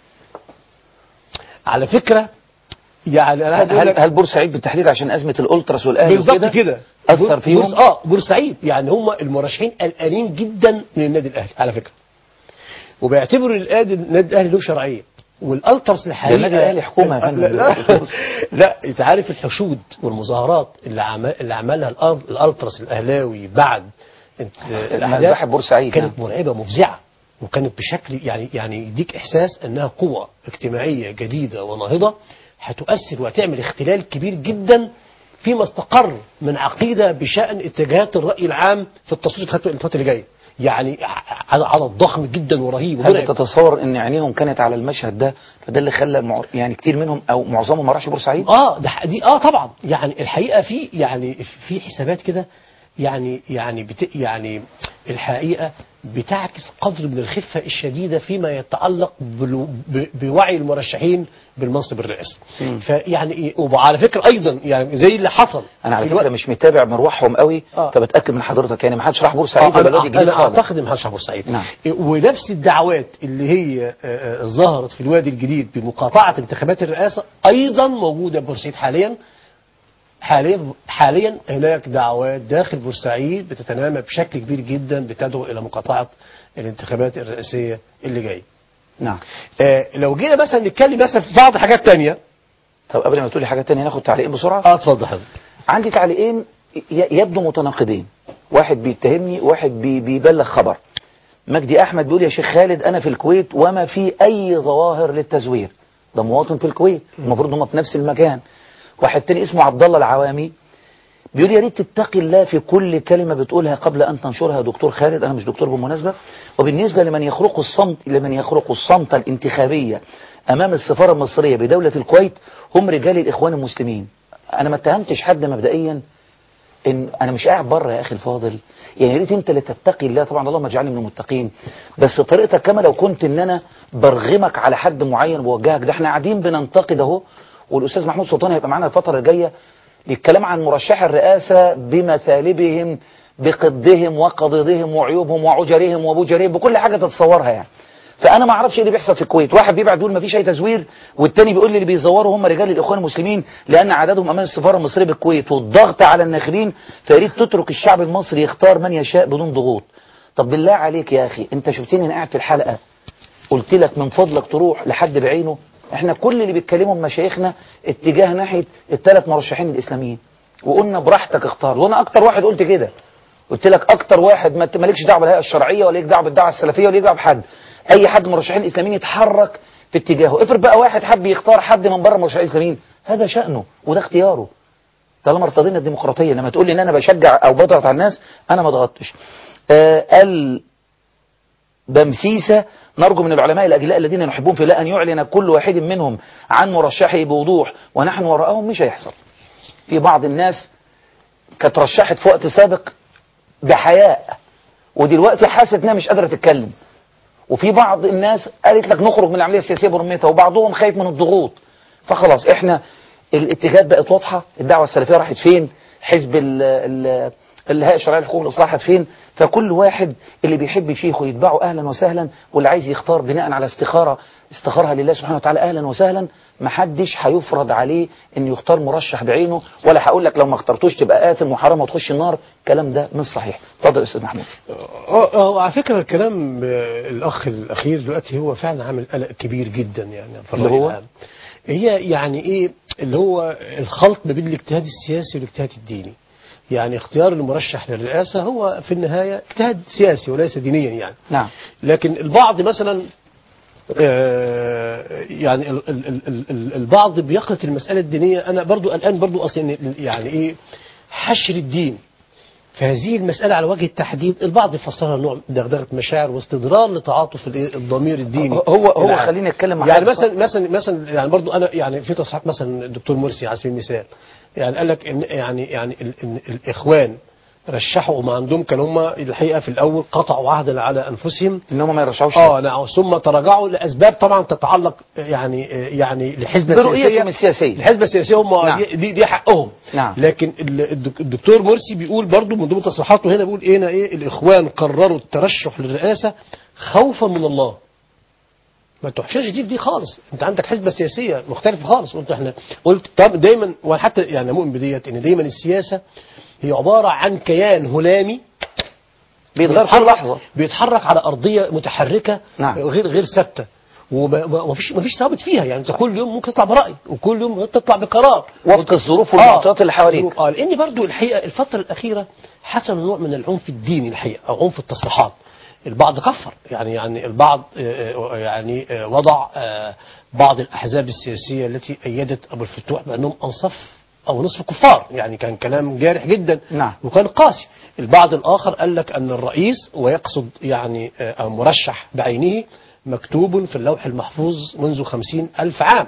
على فكره يعني انا عايز اقول هل, لك هل بورسعيد بالتحديد عشان ازمه الالتراس والاهلي بالظبط وكده كده اثر بور- فيهم بورس اه بورسعيد يعني هم المرشحين قلقانين جدا من النادي الاهلي على فكره وبيعتبروا النادي النادي الاهلي له شرعيه والالترس الحقيقه النادي الأهلي حكومة يا فندم لا, لا, لا انت عارف الحشود والمظاهرات اللي عمل اللي عملها الأل- الالترس الاهلاوي بعد انت- مذبحة بورسعيد كانت مرعبه مفزعه وكانت بشكل يعني يعني يديك احساس انها قوه اجتماعيه جديده وناهضه هتؤثر وهتعمل اختلال كبير جدا فيما استقر من عقيده بشان اتجاهات الراي العام في التصويت الخط- الفتره اللي جايه يعني ع- عدد ضخم جدا ورهيب هل ومرعب. تتصور ان عينيهم كانت على المشهد ده فده اللي خلى مع... يعني كتير منهم او معظمهم ما راحش بورسعيد اه ده ح- دي اه طبعا يعني الحقيقه في يعني في حسابات كده يعني يعني بت يعني الحقيقه بتعكس قدر من الخفه الشديده فيما يتعلق بلو- ب- بوعي المرشحين بالمنصب الرئاسي فيعني ايه وعلى فكره ايضا يعني زي اللي حصل انا على في فكره الوقت- مش متابع مروحهم قوي فبتاكد من حضرتك يعني ما حدش راح بورسعيد آه، ولا انا الوادي الجديد أنا خالص اعتقد ان محدش راح بورسعيد نعم. ونفس الدعوات اللي هي آه، آه، ظهرت في الوادي الجديد بمقاطعه انتخابات الرئاسه ايضا موجوده في بورسعيد حاليا حاليا حاليا هناك دعوات داخل بورسعيد بتتنامى بشكل كبير جدا بتدعو الى مقاطعه الانتخابات الرئاسيه اللي جايه. نعم آه لو جينا مثلا نتكلم مثلا في بعض حاجات تانية طب قبل ما تقولي حاجه تانية ناخد تعليقين بسرعه اه اتفضل حضرتك عندي تعليقين ي- يبدو متناقضين واحد بيتهمني واحد بي بيبلغ خبر مجدي احمد بيقول يا شيخ خالد انا في الكويت وما في اي ظواهر للتزوير ده مواطن في الكويت المفروض هم في نفس المكان واحد تاني اسمه عبد الله العوامي بيقول يا ريت تتقي الله في كل كلمة بتقولها قبل أن تنشرها يا دكتور خالد أنا مش دكتور بالمناسبة وبالنسبة لمن يخرق الصمت لمن يخرق الصمت الانتخابية أمام السفارة المصرية بدولة الكويت هم رجال الإخوان المسلمين أنا ما اتهمتش حد مبدئيا ان انا مش قاعد بره يا اخي الفاضل يعني يا ريت انت اللي تتقي الله طبعا اللهم اجعلني من المتقين بس طريقتك كما لو كنت ان انا برغمك على حد معين وبوجهك ده احنا قاعدين بننتقد اهو والاستاذ محمود سلطان هيبقى معانا الفتره الجايه للكلام عن مرشح الرئاسه بمثالبهم بقدهم وقضيضهم وعيوبهم وعجرهم وبجرهم بكل حاجه تتصورها يعني فانا ما اعرفش ايه اللي بيحصل في الكويت واحد بيبعت يقول ما فيش اي تزوير والتاني بيقول لي اللي بيزوروا هم رجال الاخوان المسلمين لان عددهم امام السفاره المصريه بالكويت والضغط على الناخرين فياريت تترك الشعب المصري يختار من يشاء بدون ضغوط طب بالله عليك يا اخي انت شفتني انا قاعد في الحلقه قلت لك من فضلك تروح لحد بعينه احنا كل اللي بيتكلموا مشايخنا اتجاه ناحيه الثلاث مرشحين الاسلاميين وقلنا براحتك اختار وانا اكتر واحد قلت كده قلت لك اكتر واحد ما مالكش دعوه بالهيئه الشرعيه ولا ليك دعوه بالدعوه السلفيه ولا ليك دعوه بحد اي حد من المرشحين الاسلاميين يتحرك في اتجاهه افرض بقى واحد حب يختار حد من بره المرشحين الاسلاميين هذا شانه وده اختياره طالما ارتضينا الديمقراطيه لما تقول لي ان انا بشجع او بضغط على الناس انا ما ضغطتش آه قال بمسيسة نرجو من العلماء الأجلاء الذين نحبهم في الله أن يعلن كل واحد منهم عن مرشحه بوضوح ونحن وراءهم مش هيحصل في بعض الناس كانت رشحت في وقت سابق بحياء ودلوقتي حاسة انها مش قادرة تتكلم وفي بعض الناس قالت لك نخرج من العملية السياسية برمتها وبعضهم خايف من الضغوط فخلاص احنا الاتجاهات بقت واضحة الدعوة السلفية راحت فين حزب ال ال الهيئة الشرعية للحقوق والإصلاح راحت فين فكل واحد اللي بيحب شيخه يتبعه أهلا وسهلا واللي عايز يختار بناء على استخارة استخارها لله سبحانه وتعالى أهلا وسهلا محدش هيفرض عليه إنه يختار مرشح بعينه ولا هقول لك لو ما اخترتوش تبقى آثم وحرام وتخش النار الكلام ده مش صحيح اتفضل يا أستاذ محمود اه هو على فكره الكلام آه، الاخ الاخير دلوقتي هو فعلا عامل قلق كبير جدا يعني في اللي الرأي هو؟ العام. هي يعني ايه اللي هو الخلط ما بين الاجتهاد السياسي والاجتهاد الديني يعني اختيار المرشح للرئاسه هو في النهايه اجتهاد سياسي وليس دينيا يعني نعم لكن البعض مثلا آه، يعني ال- ال- ال- ال- ال- البعض بيخلط المسألة الدينية أنا برضو الآن برضو أصلا إن يعني إيه حشر الدين فهذه المسألة على وجه التحديد البعض بيفسرها نوع من دغدغة مشاعر واستدرار لتعاطف الإيه؟ الضمير الديني هو هو العام. خليني اتكلم مع يعني حضرتك. مثلا مثلا مثلا يعني برضو انا يعني في تصريحات مثلا الدكتور مرسي على سبيل المثال يعني قال لك ان يعني يعني ال- ان الاخوان رشحوا وما عندهم كان هم الحقيقه في الاول قطعوا عهدا على انفسهم ان هم ما يرشحوش اه نعم ثم تراجعوا لاسباب طبعا تتعلق يعني يعني لحزب برؤيتهم السياسية الحزب السياسيه هم نعم. دي, دي حقهم نعم. لكن ال- الدك- الدكتور مرسي بيقول برضو من ضمن تصريحاته هنا بيقول ايه هنا ايه الاخوان قرروا الترشح للرئاسه خوفا من الله ما تحشرش دي في دي خالص انت عندك حزبه سياسيه مختلفه خالص قلت احنا قلت طب دايما وحتى يعني مؤمن بديت ان دايما السياسه هي عباره عن كيان هلامي بيتغير كل لحظة بيتحرك على ارضيه متحركه نعم. غير غير ثابته ومفيش مفيش ثابت فيها يعني انت كل يوم ممكن تطلع براي وكل يوم تطلع بقرار وفق الظروف والمعطيات اللي حواليك اه لان برضو الحقيقه الفتره الاخيره حصل نوع من العنف الديني الحقيقه او عنف التصريحات البعض كفر يعني يعني البعض آه، آه، يعني آه، وضع آه، بعض الاحزاب السياسيه التي ايدت ابو الفتوح بانهم انصف او نصف كفار يعني كان كلام جارح جدا نعم. وكان قاسي البعض الاخر قال لك ان الرئيس ويقصد يعني آه، مرشح بعينه مكتوب في اللوح المحفوظ منذ خمسين ألف عام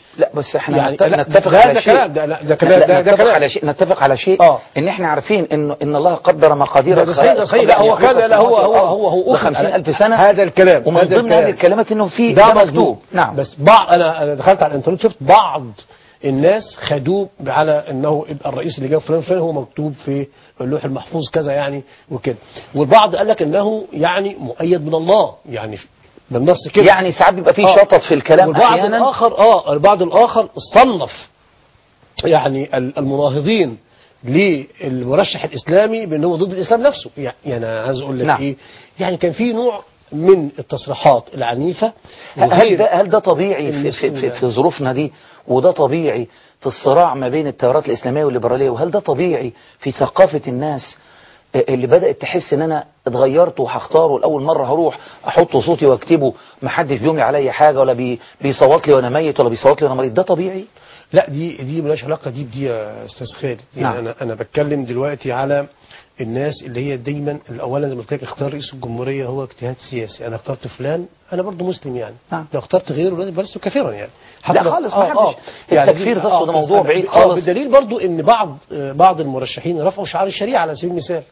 لا بس احنا يعني نت- لا، نتفق ده- على ده شيء كلام، ده- لا، ده لا، كلام- لا، ده- ده نتفق كلام. على شيء نتفق على شيء آه. ان احنا عارفين ان ان الله قدر مقادير ده- ده صحيح ده صحيح لا هو كان لا هو هو هو هو ب 50000 سنه هذا الكلام ومن هذا ضمن الكلام. هذه الكلمات انه في ده ده مظبوط مكتوب نعم بس بعض انا انا دخلت على الانترنت شفت بعض الناس خدوه على انه يبقى الرئيس اللي جاب فلان فلان هو مكتوب في اللوح المحفوظ كذا يعني وكده والبعض قال لك انه يعني مؤيد من الله يعني بالنص كده يعني ساعات بيبقى في آه. شطط في الكلام والبعض احيانا الاخر اه البعض الاخر صنف يعني ال- المناهضين للمرشح الاسلامي بان هو ضد الاسلام نفسه يعني يعني انا عايز اقول لك نعم. ايه يعني كان في نوع من التصريحات العنيفه هل وغير ده هل ده طبيعي في, في, في, في ظروفنا دي وده طبيعي في الصراع ما بين التيارات الإسلامية والليبرالية وهل ده طبيعي في ثقافة الناس اللي بدأت تحس ان انا اتغيرت وهختاره لاول مرة هروح احط صوتي واكتبه محدش بيملي عليا حاجة ولا بي بيصوت لي وانا ميت ولا بيصوت لي وانا مريض ده طبيعي لا دي دي ملهاش علاقه دي بدي يا استاذ خالد يعني نعم. انا انا بتكلم دلوقتي على الناس اللي هي دايما اولا زي ما قلت لك اختيار رئيس الجمهوريه هو اجتهاد سياسي انا اخترت فلان انا برضو مسلم يعني نعم. لو اخترت غيره لازم يبقى لست كافرا يعني لا لو- خالص، ما حدش. التكفير ده أصله ده موضوع بس- بعيد آه، خالص. بدليل برضو ان بعض آه، بعض المرشحين رفعوا شعار الشريعه على سبيل المثال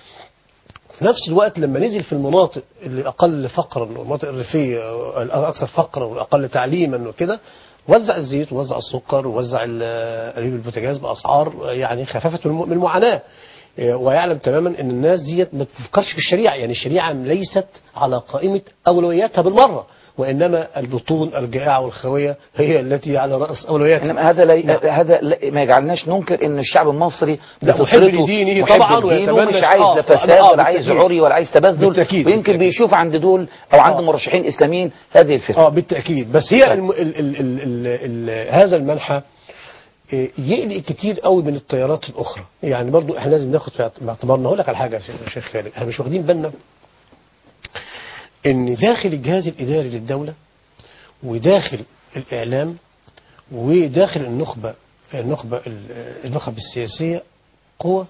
في نفس الوقت لما نزل في المناطق اللي اقل فقرا والمناطق الريفيه آه، الاكثر فقرا والاقل تعليما وكده وزع الزيت ووزع السكر ووزع ال- قليل البوتاجاز باسعار آه، يعني خففت من الم- من المعاناه آه، ويعلم تماما ان الناس ديت ما بتفكرش في الشريعه يعني الشريعه ليست على قائمه اولوياتها بالمره وانما البطون الجائعه والخاويه هي التي على راس اولوياتها انما هذا لا نعم. هذا لا- ما يجعلناش ننكر ان الشعب المصري لا، محب بفطرته لدينه محب طبعاً لدينه ويتمنى مش عايز آه، لا فساد آه، ولا عايز بالتأكيد. عري ولا عايز تبذل بالتأكيد، ويمكن بالتأكيد. بيشوف عند دول او عند مرشحين اسلاميين هذه الفكره اه بالتاكيد بس هي الم... ال... ال... ال... ال... ال... هذا المنحى آه، يقلق كتير قوي من التيارات الاخرى يعني برضو احنا لازم ناخد في اعتبارنا اقول لك على حاجه يا شيخ خالد احنا مش واخدين بالنا ان داخل الجهاز الاداري للدوله وداخل الاعلام وداخل النخبه النخبه ال- النخب السياسيه قوى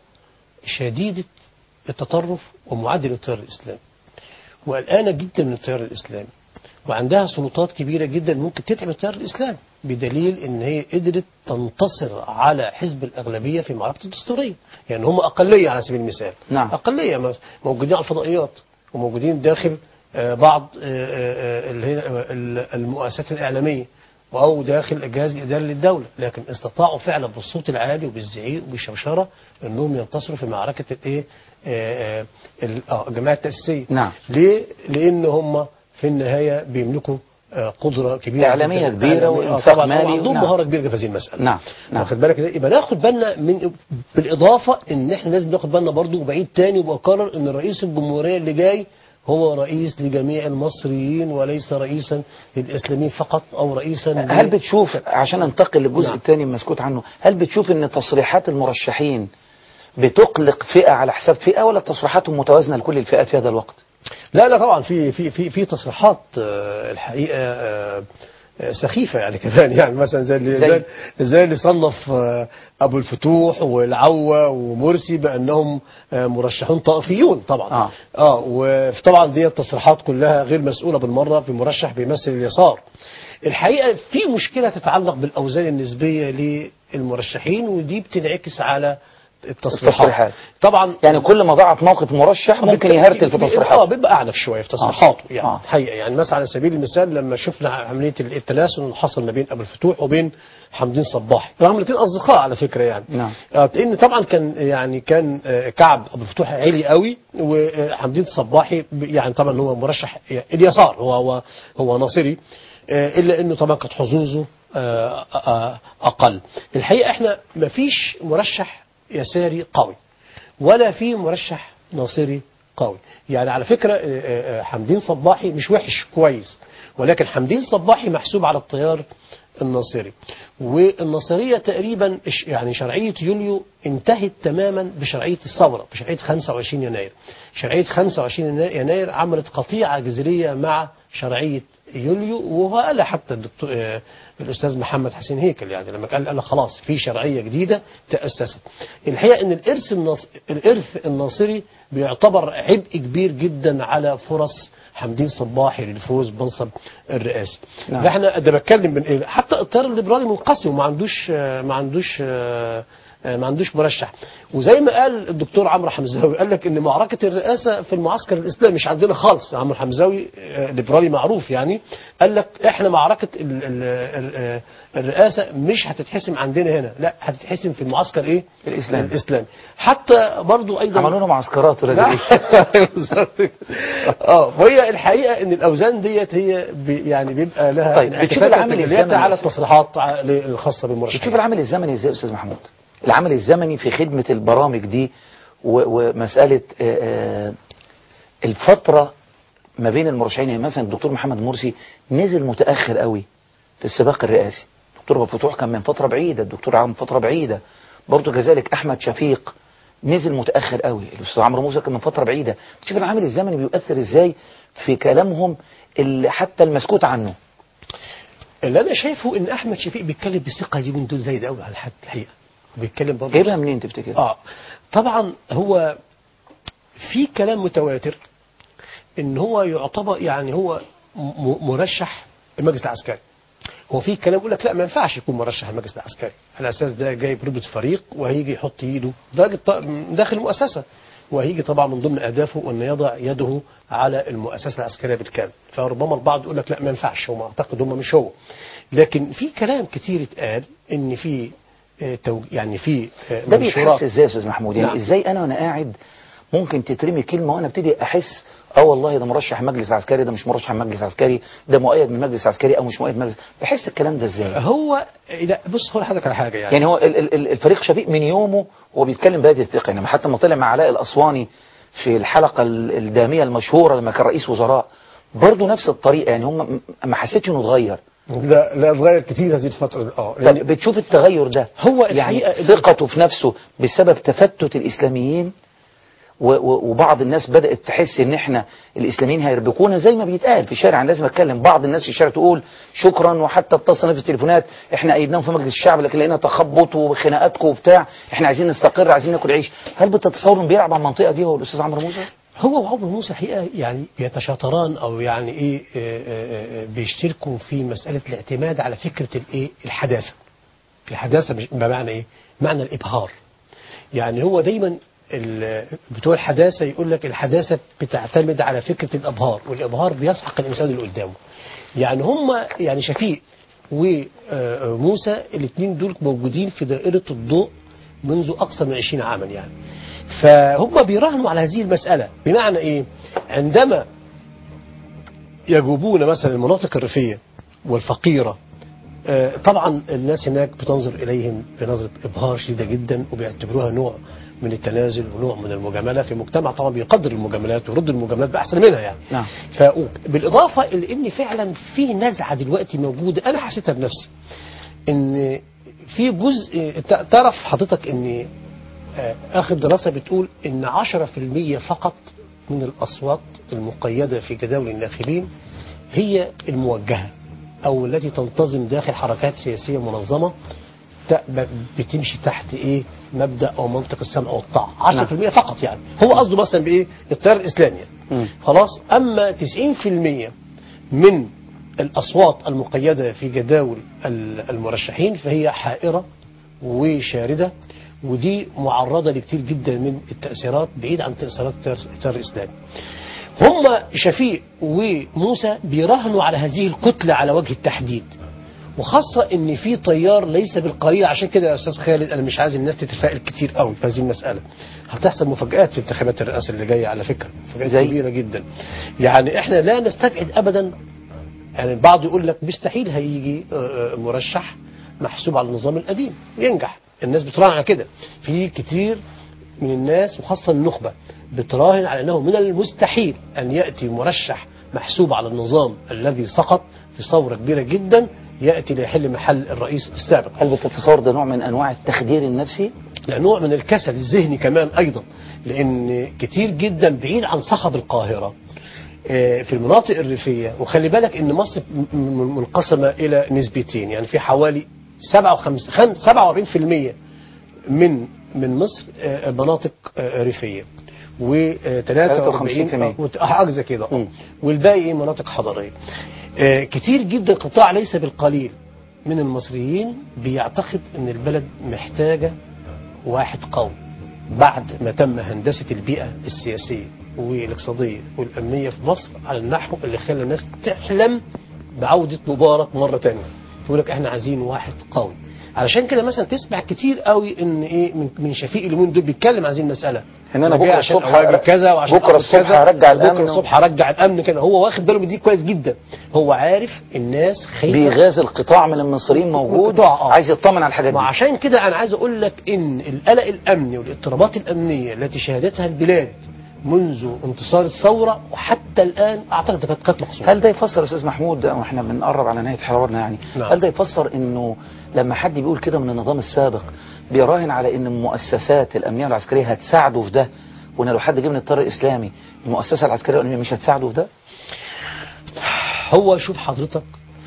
شديده التطرف ومعدل التيار الاسلامي وقلقانه جدا من التيار الاسلامي وعندها سلطات كبيره جدا ممكن تتعب التيار الاسلامي بدليل ان هي قدرت تنتصر على حزب الاغلبيه في معركه الدستوريه يعني هم اقليه على سبيل المثال نعم. اقليه مس- موجودين على الفضائيات وموجودين داخل آه، بعض آه، آه، آه، اللي هي آه، ال- المؤسسات الاعلاميه او داخل الجهاز الاداري للدوله لكن استطاعوا فعلا بالصوت العالي وبالزعيق وبالشوشره انهم ينتصروا في معركه الايه آه، آه، ال- اه الجماعه التاسيسيه نعم. ليه؟ لأن هم في النهاية بيملكوا آه، قدرة كبيرة إعلامية جداً. كبيرة إعلامية. آه، وإنفاق طبعاً مالي عندهم نعم. مهارة كبيرة في هذه المسألة نعم نعم واخد بالك ازاي؟ يبقى ناخد بالنا من بالإضافة إن إحنا لازم ناخد بالنا برضو وبعيد تاني وبكرر إن رئيس الجمهورية اللي جاي هو رئيس لجميع المصريين وليس رئيسا للإسلاميين فقط أو رئيسا ل- هل بتشوف عشان انتقل للجزء نعم. الثاني المسكوت عنه هل بتشوف ان تصريحات المرشحين بتقلق فئة على حساب فئة ولا تصريحاتهم متوازنة لكل الفئات في هذا الوقت لا لا طبعا في في في في تصريحات آه، الحقيقه آه، آه، سخيفه يعني كمان يعني مثلا زي اللي زي؟ زي, زي اللي صنف آه، ابو الفتوح والعوه ومرسي بانهم آه، مرشحون طائفيون طبعا آه. اه وطبعا دي التصريحات كلها غير مسؤوله بالمره في مرشح بيمثل اليسار الحقيقه في مشكله تتعلق بالاوزان النسبيه للمرشحين ودي بتنعكس على التصريحات التصريحات. طبعا يعني كل ما ضعف موقف مرشح ممكن يهرتل في اه تصريحاته بيبقى اعنف شويه في تصريحاته آه. يعني آه. الحقيقه يعني مثلا على سبيل المثال لما شفنا عمليه التناسل اللي حصل ما بين ابو الفتوح وبين حمدين صباحي رغم الاثنين اصدقاء على فكره يعني نعم. آه، لان طبعا كان يعني كان آه، كعب ابو الفتوح عالي قوي وحمدين صباحي ب- يعني طبعا هو مرشح اليسار هو هو هو ناصري آه، الا انه طبعا كانت حظوظه آه، آه، اقل الحقيقه احنا ما فيش مرشح يساري قوي ولا في مرشح ناصري قوي يعني على فكرة آه، آه، حمدين صباحي مش وحش كويس ولكن حمدين صباحي محسوب على التيار الناصري والناصرية تقريبا إش- يعني شرعية يوليو انتهت تماما بشرعية الثورة بشرعية 25 يناير شرعية 25 ينا- يناير عملت قطيعة جذرية مع شرعيه يوليو وهو قال حتى الدكتور آه، الاستاذ محمد حسين هيكل يعني لما قال قال خلاص في شرعيه جديده تاسست الحقيقه ان الارث الناص... الارث الناصري بيعتبر عبء كبير جدا على فرص حمدين صباحي للفوز بمنصب الرئاسه نعم. فاحنا ده بتكلم من إيه؟ حتى التيار الليبرالي منقسم وما عندوش آه، ما عندوش آه، آه، ما عندوش مرشح وزي ما قال الدكتور عمرو حمزاوي قال لك ان معركه الرئاسه في المعسكر الاسلامي مش عندنا خالص عمرو حمزاوي آه، ليبرالي معروف يعني قال لك احنا معركه ال ال ال الرئاسه مش هتتحسم عندنا هنا لا هتتحسم في المعسكر ايه الإسلامي. الاسلامي حتى برضو ايضا عملوا لنا معسكرات ولا لا. إيه؟ اه وهي الحقيقه ان الاوزان ديت هي بي يعني بيبقى لها طيب، انعكاسات بتشوف العامل وتجليات الزمني على بس. التصريحات ع- الخاصه بالمرشحين بتشوف العمل الزمني ازاي يا استاذ محمود العمل الزمني في خدمة البرامج دي و- ومسألة آه، آه، الفترة ما بين المرشحين يعني مثلا الدكتور محمد مرسي نزل متأخر قوي في السباق الرئاسي الدكتور أبو فتوح كان من فترة بعيدة الدكتور عمرو من فترة بعيدة برضه كذلك أحمد شفيق نزل متأخر قوي الأستاذ عمرو موسى كان من فترة بعيدة بتشوف العامل الزمني بيؤثر ازاي في كلامهم اللي حتى المسكوت عنه اللي انا شايفه ان احمد شفيق بيتكلم بثقه اليومين دول زايد قوي على الحد الحقيقه بيتكلم برضه جايبها منين تفتكر؟ اه طبعا هو في كلام متواتر ان هو يعتبر يعني هو م- مرشح المجلس العسكري هو في كلام يقول لك لا ما ينفعش يكون مرشح المجلس العسكري على اساس ده جايب رتبه فريق وهيجي يحط ايده ده ط- داخل المؤسسه وهيجي طبعا من ضمن اهدافه ان يضع يده على المؤسسه العسكريه بالكامل فربما البعض يقول لك لا ما ينفعش هم اعتقد هم مش هو لكن في كلام كتير اتقال ان في آه، توج... يعني في آه، ده منشورات بيتحس ازاي يا استاذ محمود يعني نعم. ازاي انا وانا قاعد ممكن تترمي كلمه وانا ابتدي احس اه والله ده مرشح مجلس عسكري ده مش مرشح مجلس عسكري ده مؤيد من مجلس عسكري او مش مؤيد من مجلس بحس الكلام ده ازاي هو لا بص هو لحضرتك على حاجه يعني, يعني هو ال- ال- ال- الفريق شفيق من يومه هو بيتكلم بهذه الثقه يعني حتى لما طلع مع علاء الاسواني في الحلقه ال- الداميه المشهوره لما كان رئيس وزراء برضه نفس الطريقه يعني هم م- ما حسيتش انه اتغير لا لا اتغير كتير هذه الفتره اه طب بتشوف التغير ده هو يعني الحقيقة- ثقته في نفسه بسبب تفتت الإسلاميين و- و- وبعض الناس بدأت تحس ان احنا الإسلاميين هيربكونا زي ما بيتقال في الشارع أنا لازم أتكلم بعض الناس في الشارع تقول شكرا وحتى اتصلنا في التليفونات احنا أيدناهم في مجلس الشعب لكن لقينا تخبط وخناقاتكم وبتاع احنا عايزين نستقر عايزين ناكل عيش هل بتتصور انه بيلعب على المنطقة دي هو الأستاذ عمرو موسى؟ هو وعمرو موسى الحقيقه يعني يتشاطران او يعني ايه آه، آه، آه، بيشتركوا في مساله الاعتماد على فكره الايه الحداثه الحداثه مش- بمعنى ايه معنى الابهار يعني هو دايما ال- بتوع الحداثه يقول لك الحداثه بتعتمد على فكره الابهار والابهار بيسحق الانسان اللي قدامه يعني هم يعني شفيق وموسى الاثنين دول موجودين في دائره الضوء منذ اكثر من 20 عاما يعني فهم بيراهنوا على هذه المساله بمعنى ايه عندما يجوبون مثلا المناطق الريفيه والفقيره آه، طبعا الناس هناك بتنظر إليهم بنظرة إبهار شديدة جدا وبيعتبروها نوع من التنازل ونوع من المجاملة في مجتمع طبعا بيقدر المجاملات ويرد المجاملات بأحسن منها يعني نعم فبالإضافة إلى إن فعلا في نزعة دلوقتي موجودة أنا حسيتها بنفسي إن في جزء ت- تعرف حضرتك إن آه، آخر دراسة بتقول إن 10% فقط من الأصوات المقيدة في جداول الناخبين هي الموجهة أو التي تنتظم داخل حركات سياسية منظمة ت- ب- بتمشي تحت إيه مبدأ أو منطق السمع والطاعة 10% فقط يعني هو قصده مثلا بإيه التيار الإسلامي يعني. خلاص أما 90% من الأصوات المقيدة في جداول ال- المرشحين فهي حائرة وشاردة ودي معرضة لكتير جدا من التأثيرات بعيد عن تأثيرات التيار التيار الإسلامي هم شفيق وموسى بيراهنوا على هذه الكتلة على وجه التحديد وخاصة ان في تيار ليس بالقليل عشان كده يا استاذ خالد انا مش عايز الناس تتفائل كتير قوي في هذه المسألة هتحصل مفاجآت في انتخابات الرئاسة اللي جاية على فكرة مفاجآت زي؟ كبيرة جدا يعني احنا لا نستبعد ابدا يعني البعض يقول لك مستحيل هيجي آه، آه، مرشح محسوب على النظام القديم ينجح الناس بتراهن على كده في كتير من الناس وخاصة النخبة بتراهن على أنه من المستحيل أن يأتي مرشح محسوب على النظام الذي سقط في ثورة كبيرة جدا يأتي ليحل محل الرئيس السابق هل بتتصور ده نوع من أنواع التخدير النفسي؟ لا نوع من الكسل الذهني كمان أيضا لأن كتير جدا بعيد عن صخب القاهرة آه، في المناطق الريفية وخلي بالك ان مصر م- م- منقسمة الى نسبتين يعني في حوالي 57 47% من من مصر آه، مناطق آه، ريفية و 43 حاجه زي كده آه. والباقي مناطق حضريه آه، كتير جدا قطاع ليس بالقليل من المصريين بيعتقد ان البلد محتاجه واحد قوي بعد ما تم هندسه البيئه السياسيه والاقتصاديه والامنيه في مصر على النحو اللي خلى الناس تحلم بعوده مبارك مره تانية يقول لك احنا عايزين واحد قوي علشان كده مثلا تسمع كتير قوي ان ايه من, من شفيق اليومين دول بيتكلم عايزين مساله إن أنا جاي بكرة عشان الصبح أواجه كذا وعشان بكرة آخد الصبح كذا، هرجع الأمن بكره و- الصبح هرجع الامن كده هو واخد باله من دي كويس جدا هو عارف الناس خايفه بيغاز القطاع من المصريين موجود القطاع، آه. عايز يطمن على الحاجات دي وعشان كده انا عايز اقول لك ان القلق الامني والاضطرابات الامنيه التي شهدتها البلاد منذ انتصار الثوره وحتى الان اعتقد كانت كانت مقصوده هل ده يفسر يا استاذ محمود واحنا بنقرب على نهايه حوارنا يعني نعم. هل ده يفسر انه لما حد بيقول كده من النظام السابق بيراهن على ان المؤسسات الامنيه والعسكريه هتساعده في ده وان لو حد جه من الطريق الاسلامي المؤسسه العسكريه والامنيه مش هتساعده في ده هو شوف حضرتك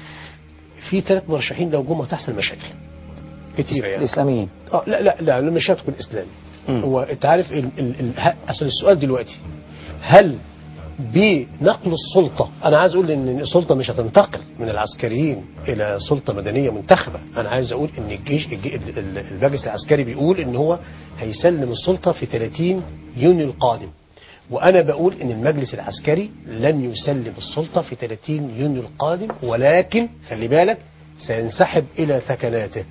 في ثلاث مرشحين لو جم هتحصل مشاكل كتيره يعني الاسلاميين اه لا لا لا مش شرط تكون اسلامي مم. هو انت عارف ال ال ال ه- اصل السؤال دلوقتي هل بنقل السلطة أنا عايز أقول إن السلطة مش هتنتقل من العسكريين إلى سلطة مدنية منتخبة أنا عايز أقول إن الجيش الج- ال- ال- المجلس العسكري بيقول إن هو هيسلم السلطة في 30 يونيو القادم وأنا بقول إن المجلس العسكري لن يسلم السلطة في 30 يونيو القادم ولكن خلي بالك سينسحب إلى ثكناته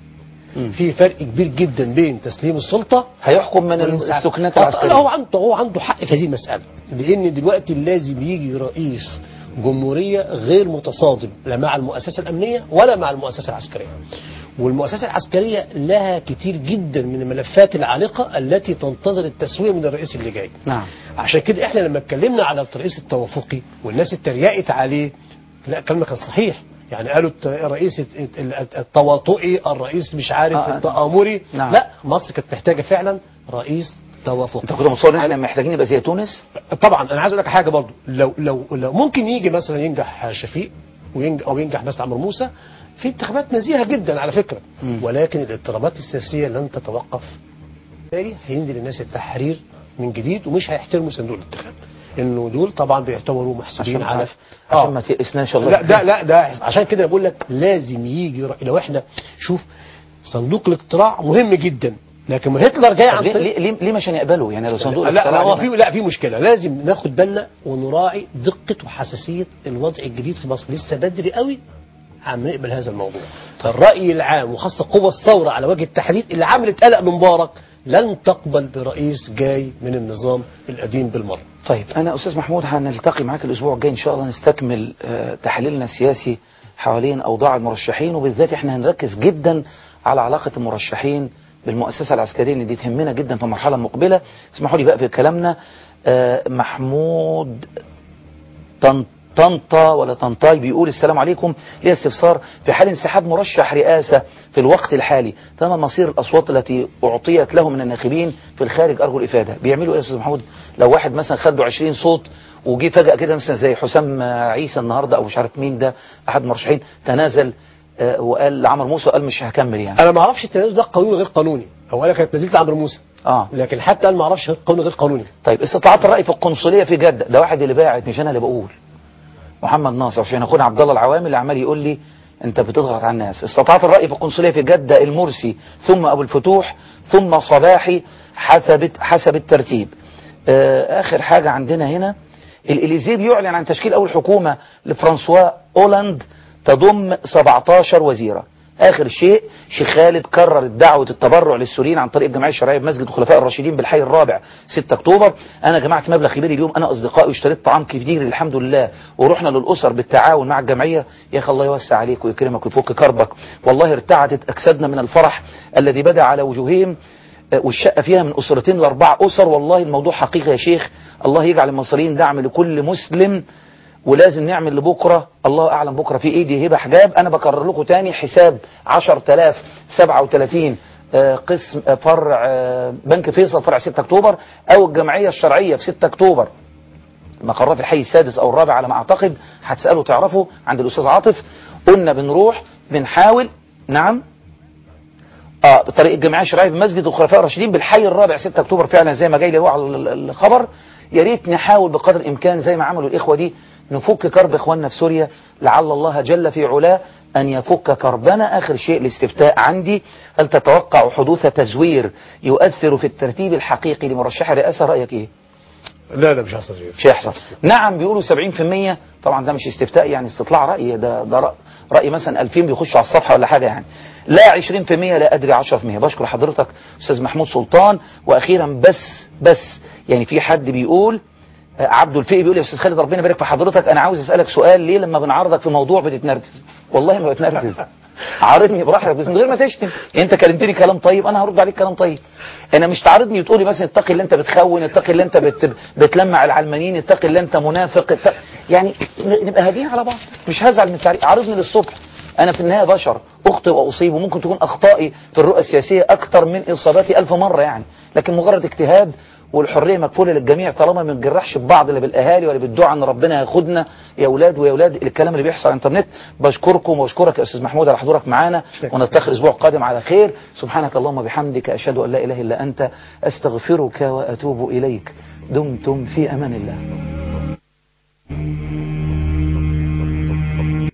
في فرق كبير جدا بين تسليم السلطة هيحكم من والانسحاب. السكنات آه، العسكريه لا هو عنده هو عنده حق في هذه المسألة لأن دلوقتي لازم يجي رئيس جمهورية غير متصادم لا مع المؤسسة الأمنية ولا مع المؤسسة العسكرية والمؤسسة العسكرية لها كتير جدا من الملفات العالقة التي تنتظر التسوية من الرئيس اللي جاي نعم عشان كده احنا لما اتكلمنا على الرئيس التوافقي والناس اتريقت عليه لا الكلام كان صحيح يعني قالوا الت- الرئيس الت- الت- التواطئي الرئيس مش عارف آه، آه. التآمري نعم. لا مصر كانت محتاجة فعلا رئيس توافقي انت كنت متصور ان احنا محتاجين نبقى زي تونس طبعا انا عايز اقول لك حاجه برضو لو لو لو ممكن يجي مثلا ينجح شفيق وينجح او ينجح بس عمرو موسى في انتخابات نزيهه جدا على فكره مم. ولكن الاضطرابات السياسيه لن تتوقف بالتالي هينزل الناس التحرير من جديد ومش هيحترموا صندوق الانتخاب انه دول طبعا بيعتبروا محسوبين عشان على عشان ما تيأسناش الله لا ده لا ده عشان كده بقول لك لازم يجي رأي لو احنا شوف صندوق الاقتراع مهم جدا لكن ما هتلر جاي طب عن ليه, طريق ليه, ليه مش هنقبله يعني لو صندوق لا لا الاقتراع هو ليه في ما- لا في مشكله لازم ناخد بالنا ونراعي دقه وحساسيه الوضع الجديد في مصر لسه بدري قوي عم نقبل هذا الموضوع الراي العام وخاصه قوى الثوره على وجه التحديد اللي عملت قلق بمبارك لن تقبل برئيس جاي من النظام القديم بالمره طيب انا استاذ محمود هنلتقي معاك الاسبوع الجاي ان شاء الله نستكمل آه، تحليلنا السياسي حوالين اوضاع المرشحين وبالذات احنا هنركز جدا على علاقه المرشحين بالمؤسسه العسكريه اللي دي تهمنا جدا في المرحله المقبله اسمحوا لي بقى في كلامنا آه، محمود طن- طنطا ولا طنطاي بيقول السلام عليكم لي استفسار في حال انسحاب مرشح رئاسة في الوقت الحالي تم مصير الأصوات التي أعطيت له من الناخبين في الخارج أرجو الإفادة بيعملوا إيه يا أستاذ محمود لو واحد مثلا خد 20 صوت وجي فجأة كده مثلا زي حسام عيسى النهاردة أو مش عارف مين ده أحد المرشحين تنازل آه، وقال لعمر موسى قال مش هكمل يعني انا ما اعرفش التنازل ده قانوني غير قانوني هو انا كانت نزلت عمرو موسى اه لكن حتى انا ما اعرفش غير قانوني غير قانوني طيب استطاعت الرأي في القنصلية في جدة ده واحد اللي باعت مش أنا اللي بقول محمد ناصر عشان أخونا عبد الله العوامي اللي عمال يقول لي أنت بتضغط على الناس استطاعت الرأي في القنصلية في جدة المرسي ثم أبو الفتوح ثم صباحي حسب حسب الترتيب آه آخر حاجة عندنا هنا الإليزيه بيعلن عن تشكيل أول حكومة لفرانسوا أولاند تضم 17 وزيرة آخر شيء شيخ خالد كرر دعوة التبرع للسوريين عن طريق الجمعية الشرعية بمسجد الخلفاء الراشدين بالحي الرابع 6 أكتوبر أنا جمعت مبلغ كبير اليوم أنا أصدقائي واشتريت طعام كتير الحمد لله ورحنا للأسر بالتعاون مع الجمعية يا أخي الله يوسع عليك ويكرمك ويفك كربك والله ارتعدت أجسادنا من الفرح الذي بدا على وجوههم والشقة فيها من أسرتين لأربع أسر والله الموضوع حقيقي يا شيخ الله يجعل المصريين دعم لكل مسلم ولازم نعمل لبكرة الله أعلم بكرة في إيدي هبة حجاب أنا بكرر لكم تاني حساب 10037 آه، قسم آه، فرع آه، بنك فيصل فرع 6 أكتوبر أو الجمعية الشرعية في 6 أكتوبر مقرات الحي السادس او الرابع على ما اعتقد هتساله تعرفه عند الاستاذ عاطف قلنا بنروح بنحاول نعم اه طريق الجمعيه الشرعيه بمسجد الخلفاء الراشدين بالحي الرابع 6 اكتوبر فعلا زي ما جاي لي هو على ال- ال- الخبر يا ريت نحاول بقدر الامكان زي ما عملوا الاخوه دي نفك كرب اخواننا في سوريا لعل الله جل في علاه ان يفك كربنا اخر شيء الاستفتاء عندي هل تتوقع حدوث تزوير يؤثر في الترتيب الحقيقي لمرشح الرئاسه رايك ايه؟ لا لا مش هيحصل تزوير مش هيحصل نعم بيقولوا 70% طبعا ده مش استفتاء يعني استطلاع رأي ده ده رأي, رأي مثلا 2000 بيخشوا على الصفحة ولا حاجة يعني لا 20% لا أدري 10% بشكر حضرتك أستاذ محمود سلطان وأخيرا بس بس يعني في حد بيقول آه، عبده الفقي بيقول يا استاذ خالد ربنا يبارك في حضرتك انا عاوز اسالك سؤال ليه لما بنعرضك في موضوع بتتنرفز والله ما بتنرفز عارضني براحتك بس من غير ما تشتم يعني انت كلمتني كلام طيب انا هرد عليك كلام طيب انا مش تعارضني وتقولي مثلا اتقي اللي انت بتخون اتقي اللي انت بت... بتلمع العلمانيين اتقي اللي انت منافق اتقي... يعني ن- نبقى هاديين على بعض مش هزعل من التعليق عارضني للصبح انا في النهايه بشر اخطئ واصيب وممكن تكون اخطائي في الرؤى السياسيه اكتر من اصاباتي الف مره يعني لكن مجرد اجتهاد والحريه مكفوله للجميع طالما ما بنجرحش ببعض لا بالاهالي ولا بالدعاء ان ربنا ياخدنا يا اولاد ويا اولاد الكلام اللي بيحصل على الانترنت بشكركم واشكرك يا استاذ محمود على حضورك معانا ونتخذ الاسبوع القادم على خير سبحانك اللهم وبحمدك اشهد ان لا اله الا انت استغفرك واتوب اليك دمتم في امان الله